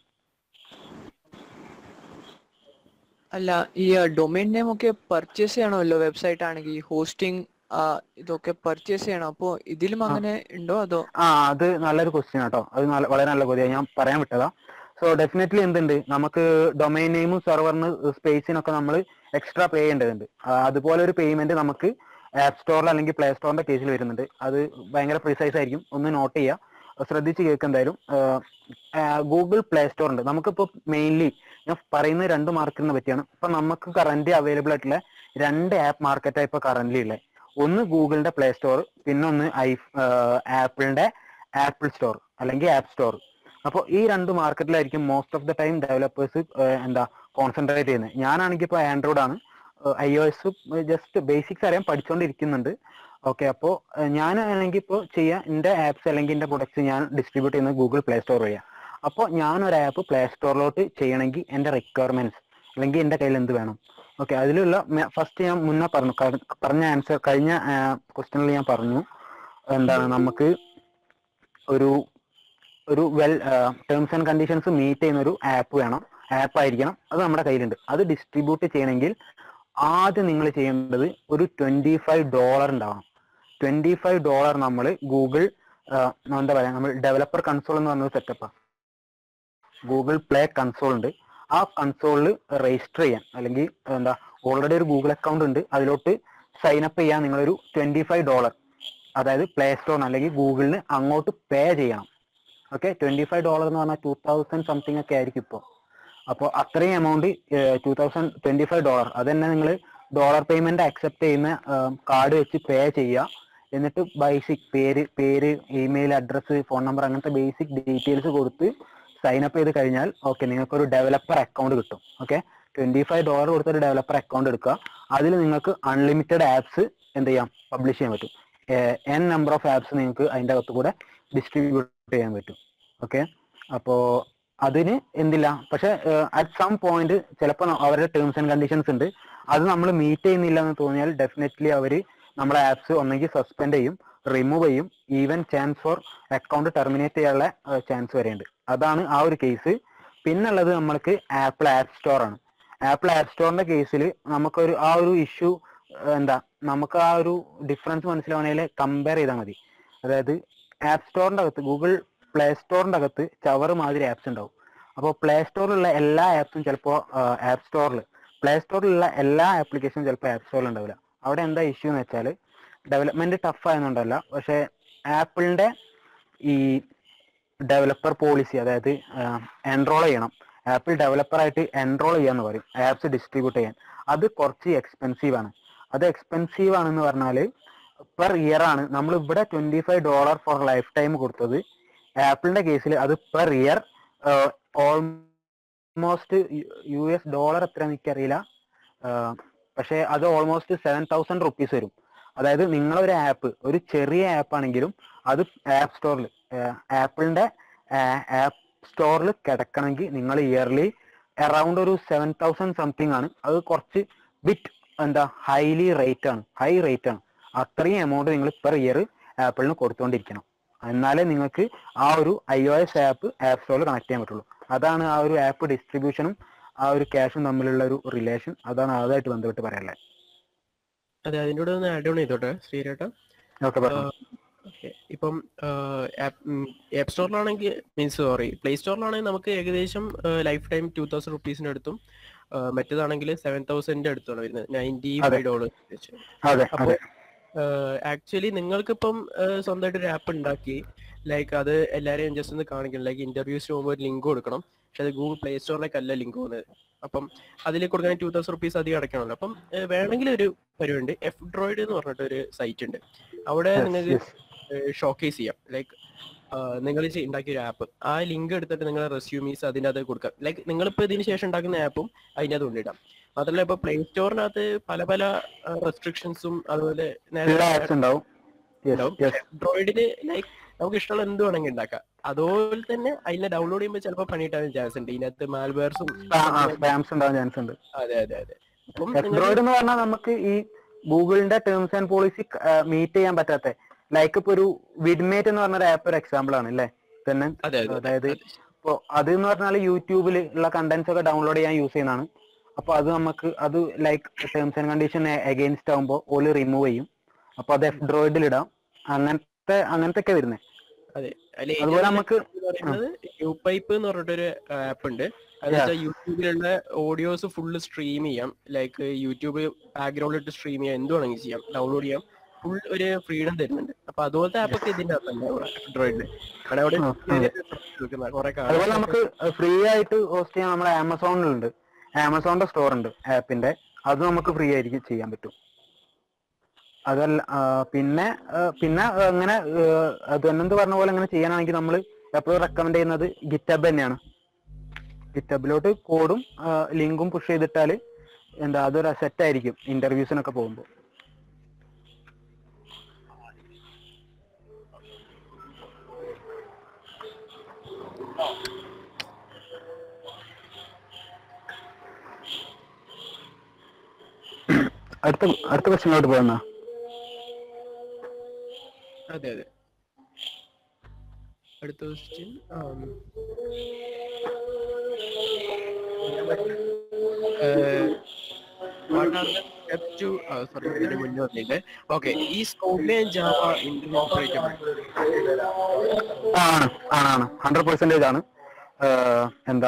അല്ല ഈ ഡൊമൈൻ നെയിം ഒക്കെ പർച്ചേസ് ചെയ്യണമല്ലോ വെബ്സൈറ്റ് ആണെങ്കിൽ ഹോസ്റ്റിംഗ് ഇതൊക്കെ പർച്ചേസ് ചെയ്യണം അപ്പോ ഇതിലും അങ്ങനെ ഉണ്ടോ അതോ ആ അത് നല്ലൊരു ക്വസ്റ്റ്യൻ ആട്ടോ അത് നല്ല വളരെ നല്ല ചോദ്യം ഞാൻ പറയാൻ വിട്ടതാ സോ ഡെഫിനറ്റ്ലി എന്തുണ്ട് നമുക്ക് ഡൊമൈൻ നെയിമും സെർവറിന് സ്പേസിനൊക്കെ നമ്മൾ എക്സ്ട്രാ പേ ചെയ്യേണ്ടതുണ്ട് ആ, അതുപോലെ ഒരു പേയ്മെന്റ് നമുക്ക് ആപ്പ് സ്റ്റോറിൽ അല്ലെങ്കിൽ പ്ലേ സ്റ്റോറിന്റെ കേസിൽ വരുന്നുണ്ട് അത് ഭയങ്കര പ്രിസൈസ് ആയിരിക്കും ഒന്ന് നോട്ട് ചെയ്യുക ശ്രദ്ധിച്ച് കേൾക്കുക എന്തായാലും ഗൂഗിൾ പ്ലേ സ്റ്റോർ ഉണ്ട് നമുക്കിപ്പോൾ മെയിൻലി ഞാൻ പറയുന്ന രണ്ട് മാർക്കറ്റിനെ പറ്റിയാണ് ഇപ്പൊ നമുക്ക് കറന്റ് അവൈലബിൾ ആയിട്ടുള്ള രണ്ട് ആപ്പ് മാർക്കറ്റാണ് ഇപ്പൊ കറന്റ് ഉള്ളത് ഒന്ന് ഗൂഗിളിന്റെ പ്ലേ സ്റ്റോർ പിന്നെ ഒന്ന് ഐ ആപ്പിളിന്റെ ആപ്പിൾ സ്റ്റോർ അല്ലെങ്കിൽ ആപ്പ് സ്റ്റോർ അപ്പോൾ ഈ രണ്ട് മാർക്കറ്റിലായിരിക്കും most of the time developers എന്താ കോൺസെൻട്രേറ്റ് ചെയ്യുന്നത് ഞാനാണെങ്കിൽ ഇപ്പോൾ ആൻഡ്രോയിഡ് ആണ് I O S just basics അറിയാൻ പഠിച്ചുകൊണ്ടിരിക്കുന്നുണ്ട് ഓക്കെ അപ്പോൾ ഞാൻ ആണെങ്കിൽ ഇപ്പോൾ ചെയ്യാം എൻ്റെ ആപ്സ് അല്ലെങ്കിൽ എൻ്റെ പ്രൊഡക്ട്സ് ഞാൻ ഡിസ്ട്രിബ്യൂട്ട് ചെയ്യുന്നത് ഗൂഗിൾ പ്ലേ സ്റ്റോർ വഴിയാണ് അപ്പോൾ ഞാനൊരു ആപ്പ് പ്ലേ സ്റ്റോറിലോട്ട് ചെയ്യണമെങ്കിൽ എൻ്റെ റിക്വയർമെന്റ്സ് അല്ലെങ്കിൽ എൻ്റെ കയ്യിൽ എന്ത് വേണം ഓക്കെ അതിലുള്ള ഫസ്റ്റ് ഞാൻ മുന്നേ പറഞ്ഞു ക- പറഞ്ഞ ആൻസർ കഴിഞ്ഞ ക്വസ്റ്റനിൽ ഞാൻ പറഞ്ഞു എന്താണ് നമുക്ക് ഒരു ഒരു well terms and conditions meet ചെയ്യുന്ന ഒരു ആപ്പ് വേണം ആപ്പ് ആയിരിക്കണം അത് നമ്മുടെ കയ്യിലുണ്ട് അത് ഡിസ്ട്രിബ്യൂട്ട് ചെയ്യണമെങ്കിൽ ആദ്യം നിങ്ങൾ ചെയ്യേണ്ടത് ഒരു ട്വന്റി ഫൈവ് ഡോളർ ഉണ്ടാവണം ട്വന്റി ഫൈവ് ഡോളർ നമ്മൾ ഗൂഗിൾ എന്താ പറയാ നമ്മൾ ഡെവലപ്പർ കൺസോൾ എന്ന് പറഞ്ഞൊരു സെറ്റപ്പാണ് ഗൂഗിൾ പ്ലേ കൺസോൾ ഉണ്ട് ആ കൺസോളിൽ രജിസ്റ്റർ ചെയ്യാൻ അല്ലെങ്കിൽ എന്താ ഓൾറെഡി ഒരു ഗൂഗിൾ അക്കൗണ്ട് ഉണ്ട് അതിലോട്ട് സൈൻ അപ്പ് ചെയ്യാൻ നിങ്ങളൊരു ട്വന്റി ഫൈവ് ഡോളർ അതായത് പ്ലേ സ്റ്റോറിന് അല്ലെങ്കിൽ ഗൂഗിളിന് അങ്ങോട്ട് പേ ചെയ്യണം ഓക്കെ ട്വന്റി ഫൈവ് ഡോളർ എന്ന് പറഞ്ഞാൽ ടൂ തൗസൻഡ് സംതിങ് ഒക്കെ ആയിരിക്കും ഇപ്പോൾ അപ്പോൾ അത്രയും amount two thousand twenty five dollar അത് തന്നെ നിങ്ങൾ ഡോളർ പേയ്മെന്റ് അക്സെപ്റ്റ് ചെയ്യുന്ന കാർഡ് വെച്ച് പേ ചെയ്യുക എന്നിട്ട് ബേസിക് പേര് പേര് ഇമെയിൽ അഡ്രസ്സ് ഫോൺ നമ്പർ അങ്ങനത്തെ ബേസിക് ഡീറ്റെയിൽസ് കൊടുത്ത് സൈൻ അപ്പ് ചെയ്ത് കഴിഞ്ഞാൽ ഓക്കെ നിങ്ങൾക്ക് ഒരു ഡെവലപ്പർ അക്കൗണ്ട് കിട്ടും ഓക്കെ ട്വന്റി ഫൈവ് ഡോളർ കൊടുത്ത ഒരു ഡെവലപ്പർ അക്കൗണ്ട് എടുക്കുക അതിൽ നിങ്ങൾക്ക് അൺലിമിറ്റഡ് ആപ്സ് എന്ത് ചെയ്യാം പബ്ലിഷ് ചെയ്യാൻ പറ്റും എൻ നമ്പർ ഓഫ് ആപ്സ് നിങ്ങൾക്ക് അതിൻ്റെ അകത്ത് കൂടെ ഡിസ്ട്രിബ്യൂട്ട് ചെയ്യാൻ പറ്റും ഓക്കെ അപ്പോൾ അതിന് എന്തില്ല പക്ഷെ അറ്റ് സം പോയിന്റ് ചിലപ്പോൾ അവരുടെ ടേംസ് ആൻഡ് കണ്ടീഷൻസ് ഉണ്ട് അത് നമ്മൾ മീറ്റ് ചെയ്യുന്നില്ല എന്ന് തോന്നിയാൽ ഡെഫിനറ്റ്ലി അവർ നമ്മളെ ആപ്സ് ഒന്നെങ്കിൽ സസ്പെൻഡ് ചെയ്യും റിമൂവ് ചെയ്യും even chance for account terminate ചെയ്യാനുള്ള ചാൻസ് വരെയുണ്ട് അതാണ് ആ ഒരു കേസ് പിന്നുള്ളത് നമ്മൾക്ക് ആപ്പിൾ ആപ്പ് സ്റ്റോർ ആണ് ആപ്പിൾ ആപ്പ് സ്റ്റോറിന്റെ കേസിൽ നമുക്കൊരു ആ ഒരു ഇഷ്യൂ എന്താ നമുക്ക് ആ ഒരു ഡിഫറൻസ് മനസ്സിലാവണേൽ കമ്പയർ ചെയ്താൽ മതി അതായത് ആപ്പ് സ്റ്റോറിന്റെ അകത്ത് ഗൂഗിൾ പ്ലേ സ്റ്റോറിന്റെ അകത്ത് ചവർ മാതിരി ആപ്സ് ഉണ്ടാവും അപ്പോൾ പ്ലേ സ്റ്റോറിലുള്ള എല്ലാ ആപ്സും ചിലപ്പോൾ ആപ്പ് സ്റ്റോറിൽ പ്ലേ സ്റ്റോറിലുള്ള എല്ലാ ആപ്ലിക്കേഷനും ചിലപ്പോൾ ആപ്പ് സ്റ്റോറിൽ ഉണ്ടാവില്ല അവിടെ എന്താ ഇഷ്യൂ എന്ന് വെച്ചാൽ ഡെവലപ്മെന്റ് ടഫ് ആയതുകൊണ്ടല്ല പക്ഷേ ആപ്പിളിന്റെ ഈ ഡെവലപ്പർ പോളിസി അതായത് എൻറോൾ ചെയ്യണം ആപ്പിൾ ഡെവലപ്പർ ആയിട്ട് എൻറോൾ ചെയ്യാന്ന് പറയും ആപ്സ് ഡിസ്ട്രിബ്യൂട്ട് ചെയ്യാൻ അത് കുറച്ച് എക്സ്പെൻസീവ് ആണ് അത് എക്സ്പെൻസീവ് ആണെന്ന് പറഞ്ഞാൽ പെർ ഇയർ ആണ് നമ്മൾ ഇവിടെ twenty five dollar for lifetime കൊടുത്തത് ആപ്പിളിന്റെ കേസിൽ അത് per year almost U S dollar എത്ര എനിക്കറിയില്ല പക്ഷേ അത് ഓൾമോസ്റ്റ് സെവൻ തൗസൻഡ് റുപ്പീസ് വരും അതായത് നിങ്ങളൊരു ആപ്പ് ഒരു ചെറിയ ആപ്പ് ആണെങ്കിലും അത് ആപ്പ് സ്റ്റോറിൽ ആപ്പിളിന്റെ ആപ്പ് സ്റ്റോറിൽ കിടക്കണമെങ്കിൽ നിങ്ങൾ ഇയർലി അറൗണ്ട് ഒരു സെവൻ തൗസൻഡ് സംതിങ് ആണ് അത് കുറച്ച് ബിറ്റ് എന്താ ഹൈലി റേറ്റ് ആണ് ഹൈ റേറ്റ് ആണ് അത്രയും എമൗണ്ട് നിങ്ങൾ പെർ ഇയർ ആപ്പിളിന് കൊടുത്തുകൊണ്ടിരിക്കണം എന്നാലേ നിങ്ങൾക്ക് ആ ഒരു I O S app app സ്റ്റോറിൽ കണക്ട് ചെയ്യാൻ പറ്റുള്ളൂ അതാണ് ആ ഒരു ആപ്പ് ഡിസ്ട്രിബ്യൂഷനും ആ ഒരു ക്യാഷും തമ്മിലുള്ള ഒരു റിലേഷൻ അതാണ് അതായിട്ട് ബന്ധപ്പെട്ട് പറയാനുള്ളത് അതെ അതിൻ്റെ കൂടെ ഒന്ന് ആഡ് ഓൺ ചെയ്തോട്ടെ ശ്രീരേട്ട ഓക്കെ പറഞ്ഞു ഓക്കെ ഇപ്പം ആപ്പ് സ്റ്റോറിലാണെങ്കിൽ മീൻസ് സോറി പ്ലേ സ്റ്റോറിലാണെങ്കിൽ നമുക്ക് ഏകദേശം ലൈഫ് ടൈം ടൂ തൗസൻഡ് റുപ്പീസിന് അടുത്തും ആ, മറ്റേതാണെങ്കിൽ സെവൻ തൗസൻഡിന്റെ അടുത്താണ് വരുന്നത് നയൻറ്റി അതെ. ഫൈവ് ഡോളർ അതെ അപ്പൊ അതെ ആക്ച്വലി നിങ്ങൾക്കിപ്പം ആ, സ്വന്തമായിട്ട് ഒരു ആപ്പ് ഉണ്ടാക്കി ലൈക്ക് അത് എല്ലാരെയും ജസ്റ്റ് ഒന്ന് കാണിക്കണം ലൈക്ക് ഇന്റർവ്യൂസിന് പോകുമ്പോൾ ഒരു ലിങ്ക് കൊടുക്കണം പക്ഷെ അത് ഗൂഗിൾ പ്ലേ സ്റ്റോറിലേക്കല്ല ലിങ്ക് പോകുന്നത് അപ്പം അതിൽ കൊടുക്കാൻ ടൂ തൗസൻഡ് റുപ്പീസ് അധികം അടയ്ക്കണമല്ലോ അപ്പം ആ, വേണമെങ്കിൽ ഒരു പരിപാടി എഫ് ഡ്രോയിഡ് എന്ന് പറഞ്ഞിട്ട് ഒരു സൈറ്റ് ഉണ്ട് അവിടെ Yes, നിങ്ങൾക്ക് yes. ഷോക്കേസ് ചെയ്യാം ലൈക്ക് നിങ്ങൾ ഉണ്ടാക്കിയ ഒരു ആപ്പ് ആ ലിങ്ക് എടുത്തിട്ട് നിങ്ങൾ റെസ്യൂമീസ് അതിൻ്റെ അത് കൊടുക്കാം ലൈക്ക് നിങ്ങളിപ്പോൾ ഇതിന് ശേഷം ഉണ്ടാക്കുന്ന ആപ്പും അതിനകത്ത് കൊണ്ടിടാം മാത്രമല്ല ഇപ്പൊ പ്ലേ സ്റ്റോറിനകത്ത് പല പല റെസ്ട്രിക്ഷൻസും അതുപോലെ എല്ലാ ആപ്സ് ഉണ്ടാവും Yes, ഉണ്ടാവും. yes. ആൻഡ്രോയിഡിന് ലൈക്ക് നമുക്ക് ഇഷ്ടമുള്ള എന്ത് വേണമെങ്കിൽ ഉണ്ടാക്കാം അതുപോലെ തന്നെ അതിനെ ഡൗൺലോഡ് ചെയ്യുമ്പോൾ ചിലപ്പോൾ പണിയിട്ടാൻ ചാൻസ് ഉണ്ട് ഇതിനകത്ത് മാൽവെയർസും സ്പാംസ് ഉണ്ടാവാൻ ചാൻസ് ഉണ്ട് അതെ അതെ അതെ അപ്പം നിങ്ങൾ എഫ്ഡ്രോയിഡ് എന്ന് പറഞ്ഞാൽ നമുക്ക് ഈ ഗൂഗിളിന്റെ ടേംസ് ആൻഡ് പോളിസി മീറ്റ് ചെയ്യാൻ പറ്റാത്ത ലൈക്ക് ഇപ്പൊ ഒരു വിഡ്മേറ്റ് എന്ന് പറഞ്ഞ ഒരു ആപ്പ് ഒരു എക്സാമ്പിൾ ആണ് അല്ലേ തന്നെ അതെ അതെ അതായത് ഇപ്പൊ അത് എന്ന് പറഞ്ഞാൽ യൂട്യൂബിൽ ഉള്ള കണ്ടന്റ്സ് ഒക്കെ ഡൗൺലോഡ് ചെയ്യാൻ യൂസ് ചെയ്യുന്നതാണ് അപ്പൊ അത് നമുക്ക് അത് like terms and condition against ആകുമ്പോൾ ഓല് റിമൂവ് ചെയ്യും അപ്പൊ അത് എഫ് ഡ്രോയിഡിൽ ഇടാം അങ്ങനത്തെ അങ്ങനത്തെ ഒക്കെ വരുന്നത് അതെ അതിൽ അതുപോലെ നമുക്ക് എന്ന് പറയുന്നത് യു പൈപ്പ് എന്ന് പറഞ്ഞിട്ടൊരു ആപ്പ് ഉണ്ട് അത് വെച്ചാൽ യൂട്യൂബിലുള്ള ഓഡിയോസ് ഫുള്ള് സ്ട്രീം ചെയ്യാം ലൈക്ക് യൂട്യൂബ് ബാക്ക്ഗ്രൗണ്ടിൽ ഇട്ട് സ്ട്രീം ചെയ്യാം എന്ത് വേണമെങ്കിൽ ചെയ്യാം ഡൗൺലോഡ് ചെയ്യാം ഫുൾ ഒരു ഫ്രീഡം തരുന്നുണ്ട് അപ്പൊ അതുപോലത്തെ ആപ്പൊക്കെ ഇതിന്റെ അകത്തല്ലേ ആൻഡ്രോയിഡില് കാരണം അവിടെ ആ, അതെ. കുറെ അതുപോലെ നമുക്ക് ഫ്രീ ആയിട്ട് ഹോസ്റ്റ് ചെയ്യാൻ നമ്മുടെ ആമസോണിലുണ്ട് ആമസോണിന്റെ സ്റ്റോർ ഉണ്ട് ആപ്പിന്റെ അത് നമുക്ക് ഫ്രീ ആയിരിക്കും ചെയ്യാൻ പറ്റും അതല്ല ആ, പിന്നെ ആ, പിന്നെ അങ്ങനെ അത് എന്നെന്ത് പറഞ്ഞ പോലെ അങ്ങനെ ചെയ്യാനാണെങ്കിൽ നമ്മൾ എപ്പോഴും റെക്കമെൻഡ് ചെയ്യുന്നത് ഗിറ്റബ് തന്നെയാണ് ഗിറ്റബിലോട്ട് കോഡും ലിങ്കും പുഷ് ചെയ്തിട്ടാൽ എന്താ അതൊരു സെറ്റ് ആയിരിക്കും ഇന്റർവ്യൂസിനൊക്കെ പോകുമ്പോൾ അടുത്ത അടുത്ത ക്വസ്റ്റിനോട്ട് പോകുന്ന അതെ അതെ അടുത്ത question what are the step to sorry ഇതിന് മുന്നേ വന്നില്ലേ ഓക്കെ ഈ സ്കോട്ട്ലൈൻ ജാവ ഇന്റർഓപ്പറേറ്റബിൾ ആണ് ആണാണ് ഹൺഡ്രഡ് പെർസെന്റേജ് ആണ് ഏഹ്, എന്താ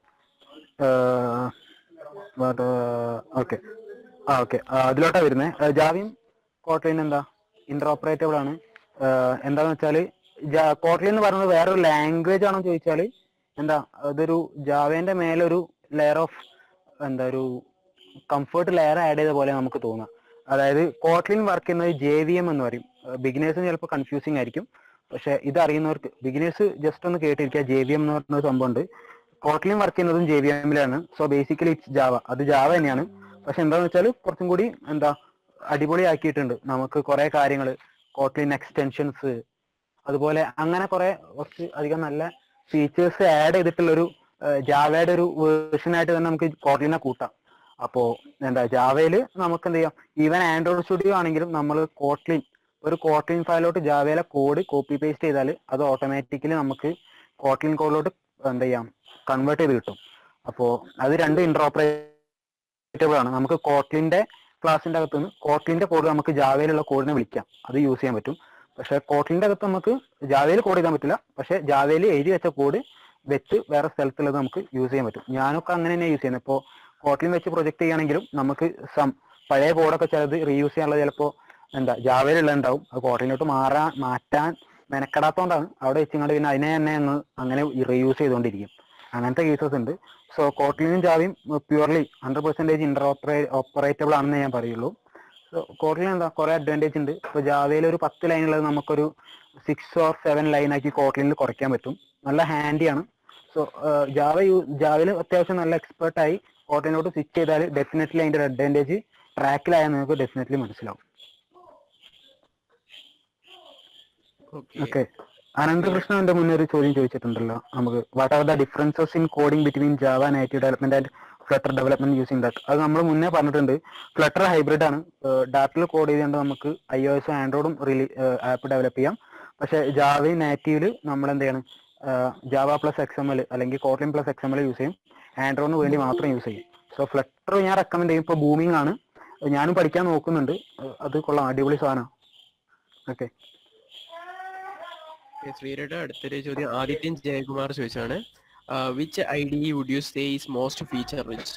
ഓക്കെ ആ ഓക്കെ അതിലോട്ടാ വരുന്നത് ജാവിയും കോട്ട്ലൈൻ എന്താ ഇന്റർ ഓപ്പറേറ്റബിൾ ആണ് ഏഹ്, എന്താന്ന് വെച്ചാല് കോട്ട്ലൈൻ എന്ന് പറയുന്നത് വേറൊരു ലാംഗ്വേജ് ആണോ ചോദിച്ചാല് എന്താ അതൊരു ജാവേന്റെ മേലൊരു ലെയർ ഓഫ് എന്താ ഒരു കംഫർട്ട് ലെയർ ആഡ് ചെയ്ത പോലെ നമുക്ക് തോന്നാം അതായത് കോട്ട്ലിൻ വർക്ക് ചെയ്യുന്നത് ജെ വി എം എന്ന് പറയും ബിഗിനേഴ്സിന് ചിലപ്പോൾ കൺഫ്യൂസിങ് ആയിരിക്കും പക്ഷെ ഇത് അറിയുന്നവർക്ക് ബിഗിനേഴ്സ് ജസ്റ്റ് ഒന്ന് കേട്ടിരിക്കുക ജെ വി എം എന്ന് പറഞ്ഞ ഒരു സംഭവമുണ്ട് കോട്ട്ലിൻ വർക്ക് ചെയ്യുന്നതും ജെ വി എമ്മിലാണ് സോ ബേസിക്കലി ഇറ്റ്സ് ജാവ അത് ജാവ തന്നെയാണ് പക്ഷെ എന്താന്ന് വെച്ചാൽ കുറച്ചും കൂടി എന്താ അടിപൊളിയാക്കിയിട്ടുണ്ട് നമുക്ക് കുറെ കാര്യങ്ങൾ കോട്ട്ലിൻ എക്സ്റ്റൻഷൻസ് അതുപോലെ അങ്ങനെ കുറെ കുറച്ച് അധികം നല്ല ഫീച്ചേഴ്സ് ആഡ് ചെയ്തിട്ടുള്ള ഒരു ജാവയുടെ ഒരു വേർഷൻ ആയിട്ട് തന്നെ നമുക്ക് കോട്ട്ലിനെ കൂട്ടാം അപ്പോ എന്താ ജാവയിൽ നമുക്ക് എന്ത് ചെയ്യാം ഈവൻ ആൻഡ്രോയിഡ് സ്റ്റുഡിയോ ആണെങ്കിലും നമ്മൾ കോട്ട്ലിൻ ഒരു കോട്ട്ലിൻ ഫയലോട്ട് ജാവയിലെ കോഡ് കോപ്പി പേസ്റ്റ് ചെയ്താൽ അത് ഓട്ടോമാറ്റിക്കലി നമുക്ക് കോട്ട്ലിൻ കോഡിലോട്ട് എന്താ ചെയ്യാം കൺവേർട്ട് ചെയ്ത് കിട്ടും അപ്പോൾ അത് രണ്ട് ഇന്റർഓപ്പറേറ്റബിൾ ആണ് നമുക്ക് കോട്ട്ലിന്റെ ക്ലാസിന്റെ അകത്ത് നിന്ന് കോട്ട്ലിന്റെ കോഡ് നമുക്ക് ജാവയിലുള്ള കോഡിനെ വിളിക്കാം അത് യൂസ് ചെയ്യാൻ പറ്റും പക്ഷെ കോട്ട്ലിന്റെ അകത്ത് നമുക്ക് ജാവയിൽ കോഡ് ചെയ്താൻ പറ്റില്ല പക്ഷെ ജാവയിൽ എഴുതി വെച്ച കോഡ് വെച്ച് വേറെ സ്ഥലത്തുള്ളത് നമുക്ക് യൂസ് ചെയ്യാൻ പറ്റും ഞാനൊക്കെ അങ്ങനെ തന്നെ യൂസ് ചെയ്യുന്നത് ഇപ്പോൾ കോട്ട്ലിൻ വെച്ച് പ്രൊജക്ട് ചെയ്യുകയാണെങ്കിലും നമുക്ക് സം പഴയ കോഡൊക്കെ ചിലത് റീയൂസ് ചെയ്യാനുള്ളത് ചിലപ്പോൾ എന്താ ജാവയിലുള്ള ഉണ്ടാവും അത് കോട്ട്ലിനോട്ട് മാറാൻ മാറ്റാൻ മെനക്കെടാത്തോണ്ടാണ് അവിടെ വെച്ചിങ്ങോട്ട് പിന്നെ അതിനെ തന്നെ അങ്ങ് അങ്ങനെ റീയൂസ് ചെയ്തുകൊണ്ടിരിക്കും അങ്ങനത്തെ കേസസ് ഉണ്ട് സോ കോട്ട്ലിനും ജാവയും purely hundred percentage inter opera operable ആണെന്ന് ഞാൻ പറയുള്ളൂ സോ കോട്ട്ലിൻ എന്താ കുറെ അഡ്വാൻറ്റേജ് ഉണ്ട് ഇപ്പോൾ ജാവയിൽ ഒരു പത്ത് ലൈനുള്ളത് നമുക്കൊരു സിക്സ് ഓർ സെവൻ ലൈൻ ആക്കി കോട്ട്ലിനിൽ കുറയ്ക്കാൻ പറ്റും നല്ല ഹാൻഡിയാണ് സോ ജാവ യൂ ജാവയിൽ അത്യാവശ്യം നല്ല എക്സ്പേർട്ടായി കോട്ട്ലിനോട്ട് സ്വിച്ച് ചെയ്താൽ ഡെഫിനറ്റ്ലി അതിന്റെ അഡ്വാൻറ്റേജ് ട്രാക്കിലായാൽ നിങ്ങൾക്ക് ഡെഫിനറ്റ്ലി മനസ്സിലാവും ഓക്കെ ഓക്കെ അനന്തകൃഷ്ണൻ എന്റെ മുന്നേ ഒരു ചോദ്യം ചോദിച്ചിട്ടുണ്ടല്ലോ നമുക്ക് what are the differences in coding between Java native development and Flutter development using that അത് നമ്മൾ മുന്നേ പറഞ്ഞിട്ടുണ്ട് ഫ്ലട്ടർ ഹൈബ്രിഡ് ആണ് ഡാറ്റിൽ കോഡ് ചെയ്തുകൊണ്ട് നമുക്ക് ഐ ഒ എസും ആൻഡ്രോയിഡും റിലീ ആപ്പ് ഡെവലപ്പ് ചെയ്യാം പക്ഷെ ജാവയും നാറ്റീവില് നമ്മൾ എന്ത് ചെയ്യണം Java plus X M L അല്ലെങ്കിൽ Kotlin plus X M L use ചെയ്യും ആൻഡ്രോയിഡിന് വേണ്ടി മാത്രം യൂസ് ചെയ്യും സോ ഫ്ലട്ടർ ഞാൻ റെക്കമെൻഡ് ചെയ്യും ഇപ്പോൾ ബൂമിംഗ് ആണ് ഞാനും പഠിക്കാൻ നോക്കുന്നുണ്ട് ഏഹ് അത് കൊള്ളാം അടിപൊളി സാധനം ഓക്കെ ശ്രീരയുടെ അടുത്തൊരു ചോദ്യം ആദിത്യൻ ജയകുമാർ ചോദിച്ചാണ് which I D would you say is most feature rich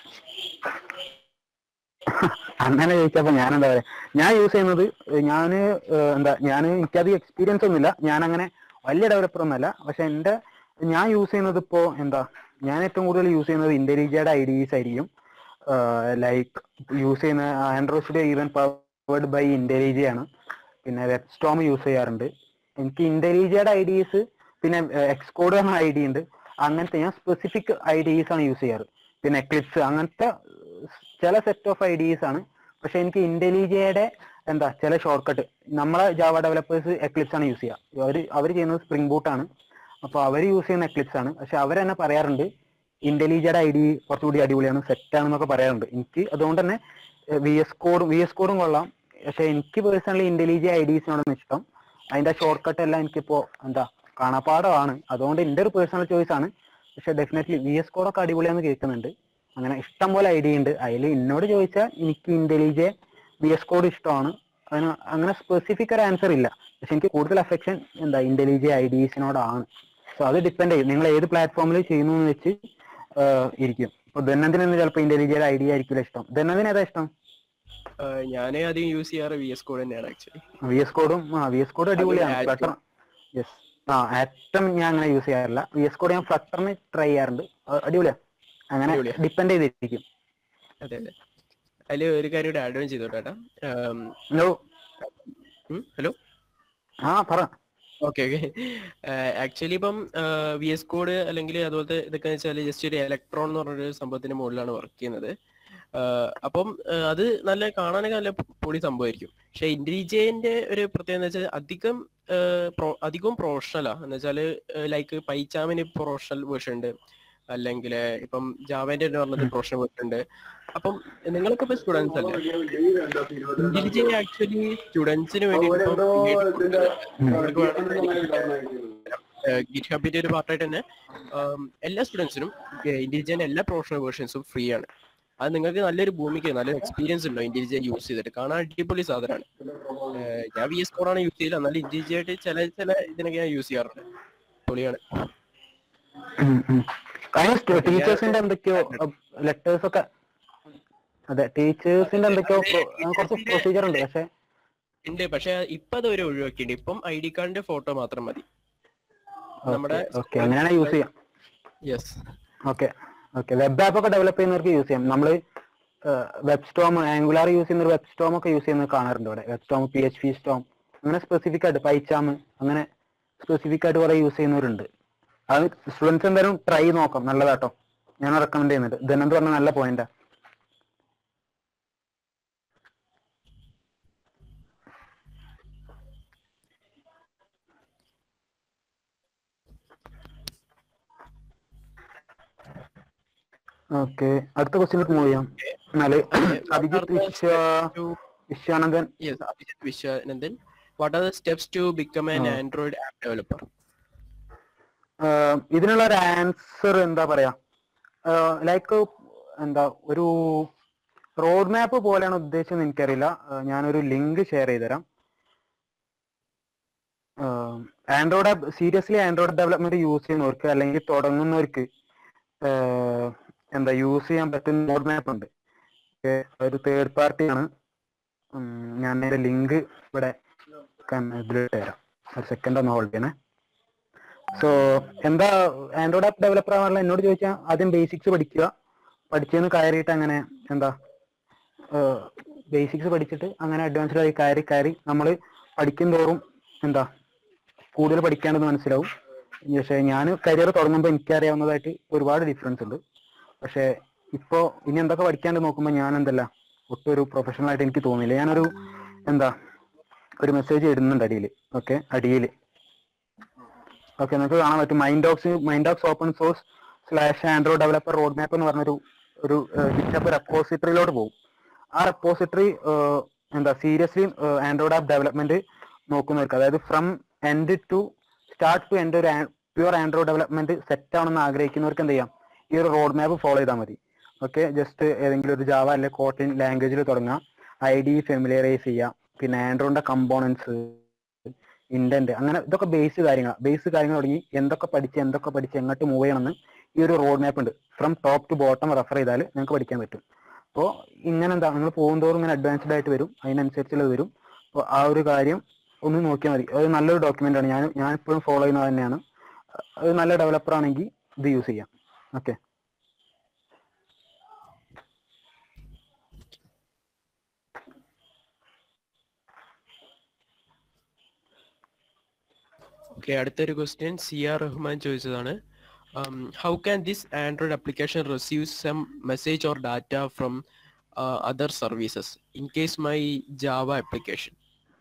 അങ്ങനെ ചോദിച്ചപ്പോ ഞാൻ എന്താ പറയാ ഞാൻ യൂസ് ചെയ്യുന്നത് ഞാൻ എന്താ ഞാൻ എനിക്കധികം എക്സ്പീരിയൻസ് ഒന്നുമില്ല ഞാൻ അങ്ങനെ വലിയ ഡെവലപ്പർ ഒന്നല്ല പക്ഷെ എന്റെ ഞാൻ യൂസ് ചെയ്യുന്നത് ഇപ്പോ എന്താ ഞാൻ ഏറ്റവും കൂടുതൽ യൂസ് ചെയ്യുന്നത് ഇന്റലിജയുടെ ഐ ഡിസ് ആയിരിക്കും ലൈക്ക് യൂസ് ചെയ്യുന്ന Android Studio even powered by IntelliJ ആണ് പിന്നെ വെബ് സ്റ്റോം യൂസ് ചെയ്യാറുണ്ട് എനിക്ക് ഇന്റലിജയുടെ ഐ ഡിസ് പിന്നെ എക്സ്കോഡ് എന്ന ഐ ഡി ഉണ്ട് അങ്ങനത്തെ ഞാൻ സ്പെസിഫിക് ഐ ഡിസ് ആണ് യൂസ് ചെയ്യാറ് പിന്നെ എക്ലിപ്സ് അങ്ങനത്തെ ചില സെറ്റ് ഓഫ് ഐ ഡിസ് ആണ് പക്ഷെ എനിക്ക് ഇന്റലിജയുടെ എന്താ ചില ഷോർട്ട് കട്ട് നമ്മളെ ജാവ ഡെവലപ്പേഴ്സ് എക്ലിപ്സ് ആണ് യൂസ് ചെയ്യുക അവർ അവർ ചെയ്യുന്നത് സ്പ്രിംഗ് ബൂട്ട് ആണ് അപ്പോൾ അവർ യൂസ് ചെയ്യുന്ന എക്ലിപ്സ് ആണ് പക്ഷെ അവർ തന്നെ പറയാറുണ്ട് ഇന്റലിജയുടെ ഐ ഡി കുറച്ചുകൂടി അടിപൊളിയാണ് സെറ്റ് ആണെന്നൊക്കെ പറയാറുണ്ട് എനിക്ക് അതുകൊണ്ട് തന്നെ വി എസ് കോഡും വി എസ് കോഡും കൊള്ളാം പക്ഷെ എനിക്ക് പേഴ്സണലി ഇന്റലിജ ഐ ഡിസിനോടാണ് ഇഷ്ടം അതിന്റെ ഷോർട്ട് കട്ട് എല്ലാം എനിക്കിപ്പോ എന്താ കാണാപ്പാടമാണ് അതുകൊണ്ട് എന്റെ ഒരു പേഴ്സണൽ ചോയ്സ് ആണ് പക്ഷെ ഡെഫിനറ്റ്ലി വി എസ് കോഡൊക്കെ അടിപൊളിയാന്ന് കേൾക്കുന്നുണ്ട് അങ്ങനെ ഇഷ്ടം പോലെ ഐഡിയ ഉണ്ട് അതിൽ എന്നോട് ചോദിച്ചാൽ എനിക്ക് ഇന്റലിജെ വി എസ് കോഡ് ഇഷ്ടമാണ് അതിന് അങ്ങനെ സ്പെസിഫിക് ഒരു ആൻസർ ഇല്ല പക്ഷെ എനിക്ക് കൂടുതൽ അഫെക്ഷൻ എന്താ ഇന്റലിജെ ഐ ഡിസിനോടാണ് സോ അത് ഡിപ്പെൻഡ് ചെയ്യും നിങ്ങൾ ഏത് പ്ലാറ്റ്ഫോമിൽ ചെയ്യുന്നു എന്ന് വെച്ച് ആഹ് ഇരിക്കും ഇപ്പൊ ധനന്തിന് ചിലപ്പോൾ ഇന്റലിജയുടെ ഐഡിയ ആയിരിക്കില്ല ഇഷ്ടം ധനന്തിന് ഏതാ ഇഷ്ടം ഞാൻ അധികം യൂസ് ചെയ്യാറ് വി എസ് കോഡ് തന്നെയാണ് ആക്ച്വലി വി എസ് കോഡും ആ വി എസ് കോഡ് അടിപൊളിയാണ് Atom. ഫ്ലട്ടർ യെസ് ആ ആറ്റം ഞാൻ അങ്ങനെ യൂസ് ചെയ്യാറില്ല വി എസ് കോഡ് ഞാൻ ഫ്ലട്ടറിന് ട്രൈ ചെയ്യാറുണ്ട് അത് അടിപൊളിയാ അങ്ങനെ അടിപൊളിയാ. ഡിപ്പെൻഡ് ചെയ്തിരിക്കും അതെ അതെ അതിൽ ഒരു കാര്യം കൂടെ ആഡ് ഓൺ ചെയ്തോട്ടെ ഹലോ ഹലോ ആ പറ ഓക്കെ ഓക്കെ ആക്ച്വലി ഇപ്പം വി എസ് കോഡ് അല്ലെങ്കിൽ അതുപോലത്തെ ഇതൊക്കെ വെച്ചാൽ ജസ്റ്റ് ഒരു ഇലക്ട്രോൺ എന്ന് പറഞ്ഞൊരു സംഭവത്തിന്റെ മുകളിലാണ് വർക്ക് ചെയ്യുന്നത് ആഹ് അപ്പം ആഹ് അത് നല്ല കാണാനൊക്കെ നല്ല പൊളി സംഭവമായിരിക്കും പക്ഷെ ഇന്റലിജന്റെ ഒരു പ്രത്യേകത എന്ന് വെച്ചാൽ അധികം ആഹ് pro- അധികവും പ്രൊഫഷണലാ എന്ന് വെച്ചാൽ ലൈക്ക് പൈച്ചാമിന് പ്രൊഫഷണൽ വേർഷൻ ഉണ്ട് അല്ലെങ്കിൽ ഇപ്പം ജാവേന്റെ എന്ന് പറഞ്ഞത് പ്രൊഫഷണൽ വരുന്നുണ്ട് അപ്പം നിങ്ങളൊക്കെ ഇപ്പൊ സ്റ്റുഡൻസ് അല്ലേ ഇന്റലിജൻ ആക്ച്വലി സ്റ്റുഡൻസിന് വേണ്ടി ഗിറ്റ് ഹബിന്റെ ഒരു പാർട്ടായിട്ട് തന്നെ ഉം, എല്ലാ സ്റ്റുഡൻസിനും ഇന്റലിജൻ എല്ലാ പ്രൊഫഷണൽ വേർഷൻസും ഫ്രീ ആണ് അത് നിങ്ങൾക്ക് നല്ലൊരു ഭൂമിക്ക് നല്ലൊരു എക്സ്പീരിയൻസ് ഉണ്ടോ ഇന്റലിജൻ യൂസ് ചെയ്തിട്ട് കാണാൻ അടിപൊളി സാധനമാണ് ഏഹ് ഞാൻ വി എസ് കോഡാണ് യൂസ് ചെയ്യില്ല എന്നാലും ഇന്റലിജൻ ആയിട്ട് ചില ചില ഇതിനൊക്കെ ഞാൻ യൂസ് ചെയ്യാറുണ്ട് പൊളിയാണ് ടീച്ചേഴ്സിന്റെ എന്തൊക്കെയോ ലെറ്റേഴ്സ് ഒക്കെ അതെ ടീച്ചേഴ്സിന്റെ എന്തൊക്കെയോ pro- ആ, കുറച്ച് പ്രൊസീജിയർ ഉണ്ട് പക്ഷെ ഉണ്ട് പക്ഷെ ഇപ്പൊ അത് ഒരു ഒഴിവാക്കിയിട്ടുണ്ട് ഇപ്പം ഐ ഡി കാർഡിന്റെ ഫോട്ടോ മാത്രം മതി നമ്മുടെ ഓക്കെ അങ്ങനെയാണെങ്കിൽ യൂസ് ചെയ്യാം yes okay okay web app ഒക്കെ ഡെവലപ്പ് ചെയ്യുന്നവർക്ക് യൂസ് ചെയ്യാം നമ്മൾ വെബ് സ്റ്റോം ആംഗുലാർ യൂസ് ചെയ്യുന്ന വെബ് സ്റ്റോം ഒക്കെ യൂസ് ചെയ്യുന്നത് കാണാറുണ്ട് ഇവിടെ WebStorm P H P Storm അങ്ങനെ സ്പെസിഫിക് ആയിട്ട് പൈച്ചാം അങ്ങനെ സ്പെസിഫിക് ആയിട്ട് കുറെ യൂസ് ചെയ്യുന്നവരുണ്ട് അത് സ്റ്റുഡൻസ് എന്തായാലും ട്രൈ നോക്കാം നല്ലതാട്ടോ ഞാൻ റെക്കമെൻഡ് ചെയ്യുന്നുണ്ട് ധനന്ത് പറഞ്ഞ നല്ല പോയിന്റാ ഓക്കെ അടുത്ത ക്വസ്റ്റ്യനിലേക്ക് മൂവ് ചെയ്യാം എന്നാല് Abhijith Vishwa Vishwanandan yes Abhijith Vishwanandan what are the steps to become an ആ. ആൻഡ്രോയിഡ് ആപ്പ് ഡെവലപ്പർ ആഹ് ഇതിനുള്ള ഒരു ആൻസർ എന്താ പറയാ ലൈക്ക് എന്താ ഒരു റോഡ് മാപ്പ് പോലെയാണ് ഉദ്ദേശിച്ചത് എനിക്കറിയില്ല ആഹ് ഞാനൊരു ലിങ്ക് ഷെയർ ചെയ്തുതരാം Android seriously Android development use ചെയ്യുന്നവർക്ക് അല്ലെങ്കിൽ തുടങ്ങുന്നവർക്ക് ആഹ് എന്താ യൂസ് ചെയ്യാൻ പറ്റുന്ന റോഡ് മാപ്പ് ഉണ്ട് Okay, ഒരു തേർഡ് പാർട്ടിയാണ് ഞാൻ അതിന്റെ ലിങ്ക് ഇവിടെ ഇതിലിട്ട് തരാം ഒരു സെക്കൻഡ് ഒന്ന് ഹോൾഡ് ചെയ്യണേ സോ എന്താ ആൻഡ്രോയിഡ് ആപ്പ് ഡെവലപ്പർ ആവാനുള്ള എന്നോട് ചോദിച്ചാൽ ആദ്യം ബേസിക്സ് പഠിക്കുക പഠിച്ചെന്ന് കയറിയിട്ട് അങ്ങനെ എന്താ ബേസിക്സ് പഠിച്ചിട്ട് അങ്ങനെ അഡ്വാൻസ്ഡ് ആയി കയറി കയറി നമ്മൾ പഠിക്കും തോറും എന്താ കൂടുതൽ പഠിക്കാണ്ടെന്ന് മനസ്സിലാവും പക്ഷേ ഞാൻ കരിയർ തുടങ്ങുമ്പോൾ എനിക്കറിയാവുന്നതായിട്ട് ഒരുപാട് ഡിഫറൻസ് ഉണ്ട് പക്ഷേ ഇപ്പോൾ ഇനി എന്തൊക്കെ പഠിക്കാണ്ട് നോക്കുമ്പോൾ ഞാൻ എന്തല്ല ഒട്ടും ഒരു പ്രൊഫഷണൽ ആയിട്ട് എനിക്ക് തോന്നിയില്ല ഞാനൊരു എന്താ ഒരു മെസ്സേജ് ഇടുന്നുണ്ട് അടിയിൽ ഓക്കെ അടിയിൽ ഓക്കെ നമുക്ക് കാണാൻ പറ്റും MindOrks MindOrks open source slash Android developer roadmap എന്ന് പറഞ്ഞൊരു ഒരു ഗിറ്റപ്പ് റെപ്പോസിറ്ററിയിലോട്ട് പോകും ആ റെപ്പോസിറ്ററി എന്താ സീരിയസ്ലി ആൻഡ്രോയിഡ് ആപ്പ് ഡെവലപ്മെന്റ് നോക്കുന്നവർക്ക് അതായത് from end to start to end ഒരു പ്യുവർ ആൻഡ്രോയിഡ് ഡെവലപ്മെന്റ് സെറ്റ് ആണെന്ന് ആഗ്രഹിക്കുന്നവർക്ക് എന്ത് ചെയ്യാം ഈ ഒരു റോഡ് മാപ്പ് ഫോളോ ചെയ്താൽ മതി ഓക്കെ ജസ്റ്റ് ഏതെങ്കിലും ഒരു ജാവ അല്ലെങ്കിൽ കോട്ടിൻ ലാംഗ്വേജിൽ തുടങ്ങാം ഐ ഡി ഫെമിലിയറൈസ് ചെയ്യാം പിന്നെ ആൻഡ്രോയിഡിന്റെ കമ്പോണൻസ് ഇന്റന്റ് അങ്ങനെ ഇതൊക്കെ ബേസ് കാര്യങ്ങൾ ബേസ് കാര്യങ്ങൾ തുടങ്ങി എന്തൊക്കെ പഠിച്ച് എന്തൊക്കെ പഠിച്ച് എങ്ങോട്ട് മൂവ് ചെയ്യണമെന്ന് ഈ ഒരു റോഡ് മാപ്പ് ഉണ്ട് from top to bottom refer ചെയ്താൽ നിങ്ങൾക്ക് പഠിക്കാൻ പറ്റും അപ്പോൾ ഇങ്ങനെ എന്താ നിങ്ങൾ പോകുന്തോറും ഇങ്ങനെ അഡ്വാൻസ്ഡ് ആയിട്ട് വരും അതിനനുസരിച്ചുള്ളത് വരും അപ്പോൾ ആ ഒരു കാര്യം ഒന്ന് നോക്കിയാൽ മതി അത് നല്ലൊരു ഡോക്യുമെന്റ് ആണ് ഞാൻ ഞാൻ ഇപ്പോഴും ഫോളോ ചെയ്യുന്നത് തന്നെയാണ് അത് നല്ല ഡെവലപ്പർ ആണെങ്കിൽ ഇത് യൂസ് ചെയ്യാം ഓക്കെ ഓക്കെ അടുത്തൊരു ക്വസ്റ്റ്യൻ സി ആർ റഹ്മാൻ ചോദിച്ചതാണ് how can this Android application receive some message or data from other services in case my Java application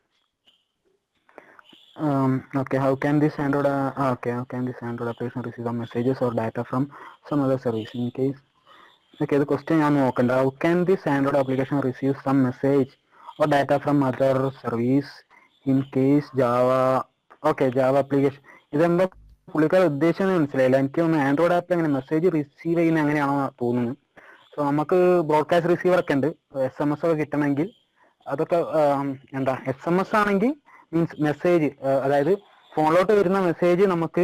um, okay how can this android uh, ah, okay how can this android application receive some messages or data from some other service in case okay the question ഞാൻ നോക്കണ്ട how can this android application receive some message or data from other service in case java okay java application ഇതെന്താ പുള്ളിക്കാർ ഉദ്ദേശിച്ചത് മനസ്സിലായില്ല എനിക്ക് തോന്നുന്നു Android ആപ്പിൽ അങ്ങനെ message receive ചെയ്യുന്ന എങ്ങനെയാണോ തോന്നുന്നു സോ നമുക്ക് ബ്രോഡ്കാസ്റ്റ് റിസീവർ ഒക്കെ ഉണ്ട് എസ് എം എസ് ഒക്കെ കിട്ടണമെങ്കിൽ അതൊക്കെ ആം, എന്താ എസ് എം എസ് ആണെങ്കിൽ മീൻസ് മെസ്സേജ് അതായത് ഫോണിലോട്ട് വരുന്ന മെസ്സേജ് നമുക്ക്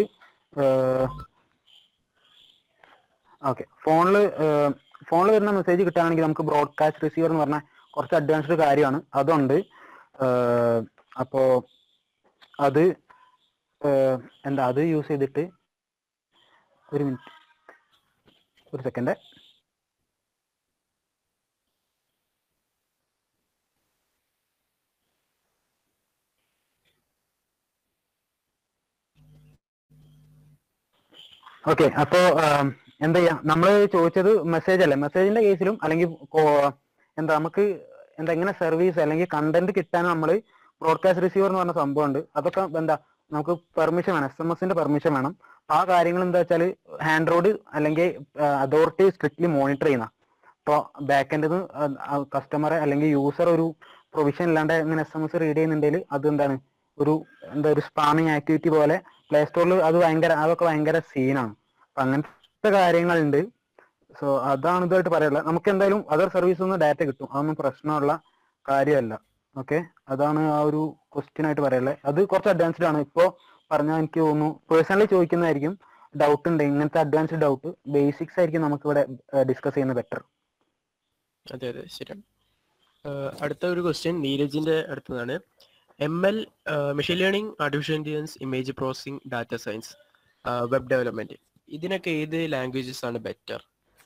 ഓക്കെ ഫോണിൽ ഫോണിൽ വരുന്ന മെസ്സേജ് കിട്ടുകയാണെങ്കിൽ നമുക്ക് ബ്രോഡ്കാസ്റ്റ് റിസീവർ എന്ന് പറഞ്ഞാൽ കുറച്ച് അഡ്വാൻസ്ഡ് കാര്യമാണ് അതുണ്ട് ഏഹ്, അപ്പോ അത് ഏഹ്, എന്താ അത് യൂസ് ചെയ്തിട്ട് ഒരു മിനിറ്റ് ഒരു സെക്കൻഡ് ഓക്കെ അപ്പോ ആം, എന്താ ചെയ്യാ നമ്മൾ ചോദിച്ചത് മെസ്സേജ് അല്ലേ മെസ്സേജിന്റെ കേസിലും അല്ലെങ്കിൽ കോ- എന്താ നമുക്ക് എന്താ ഇങ്ങനെ സർവീസ് അല്ലെങ്കിൽ കണ്ടന്റ് കിട്ടാൻ നമ്മൾ ബ്രോഡ്കാസ്റ്റ് റിസീവർ എന്ന് പറഞ്ഞ സംഭവം ഉണ്ട് അതൊക്കെ എന്താ നമുക്ക് പെർമിഷൻ വേണം എസ് എം എസിന്റെ പെർമിഷൻ വേണം ആ കാര്യങ്ങൾ എന്താ വെച്ചാൽ ഹാൻഡ് റോഡ് അല്ലെങ്കിൽ അതോറിറ്റി സ്ട്രിക്ട്ലി മോണിറ്റർ ചെയ്യുന്ന ഇപ്പോൾ ബാക്ക് എൻഡ് കസ്റ്റമറെ അല്ലെങ്കിൽ യൂസർ ഒരു പ്രൊവിഷൻ ഇല്ലാണ്ട് ഇങ്ങനെ എസ് എം എസ് റീഡ് ചെയ്യുന്നുണ്ടെങ്കിൽ അത് എന്താണ് ഒരു എന്താ ഒരു സ്പാമിങ് ആക്ടിവിറ്റി പോലെ പ്ലേ സ്റ്റോറിൽ അത് ഭയങ്കര അതൊക്കെ ഭയങ്കര സീനാണ് അപ്പൊ അങ്ങനത്തെ കാര്യങ്ങളുണ്ട് സോ അതാണ് ഇതായിട്ട് പറയാനുള്ളത് നമുക്ക് എന്തായാലും അതർ സർവീസ് നിന്ന് ഡാറ്റ കിട്ടും അതൊന്നും പ്രശ്നമുള്ള കാര്യമല്ല ഓക്കെ അതാണ് ആ ഒരു ക്വസ്റ്റ്യൻ ആയിട്ട് പറയാനുള്ളത് അത് കുറച്ച് അഡ്വാൻസ്ഡ് ആണ് ഇപ്പോൾ പറഞ്ഞാൽ എനിക്ക് തോന്നുന്നു പേഴ്സണലി ചോദിക്കുന്നതായിരിക്കും ഡൗട്ട് ഉണ്ട് ഇങ്ങനത്തെ അഡ്വാൻസ്ഡ് ഡൗട്ട് ബേസിക്സ് ആയിരിക്കും നമുക്ക് ഇവിടെ ഡിസ്കസ് ചെയ്യുന്നത് ബെറ്റർ അതെ അതെ ശരിയാണ് ആഹ് അടുത്ത ഒരു ക്വസ്റ്റ്യൻ നീരജിന്റെ അടുത്തതാണ് M L machine learning artificial intelligence image processing data science web development ഇതിനൊക്കെ ഏത് ലാംഗ്വേജസ് ആണ് ബെറ്റർ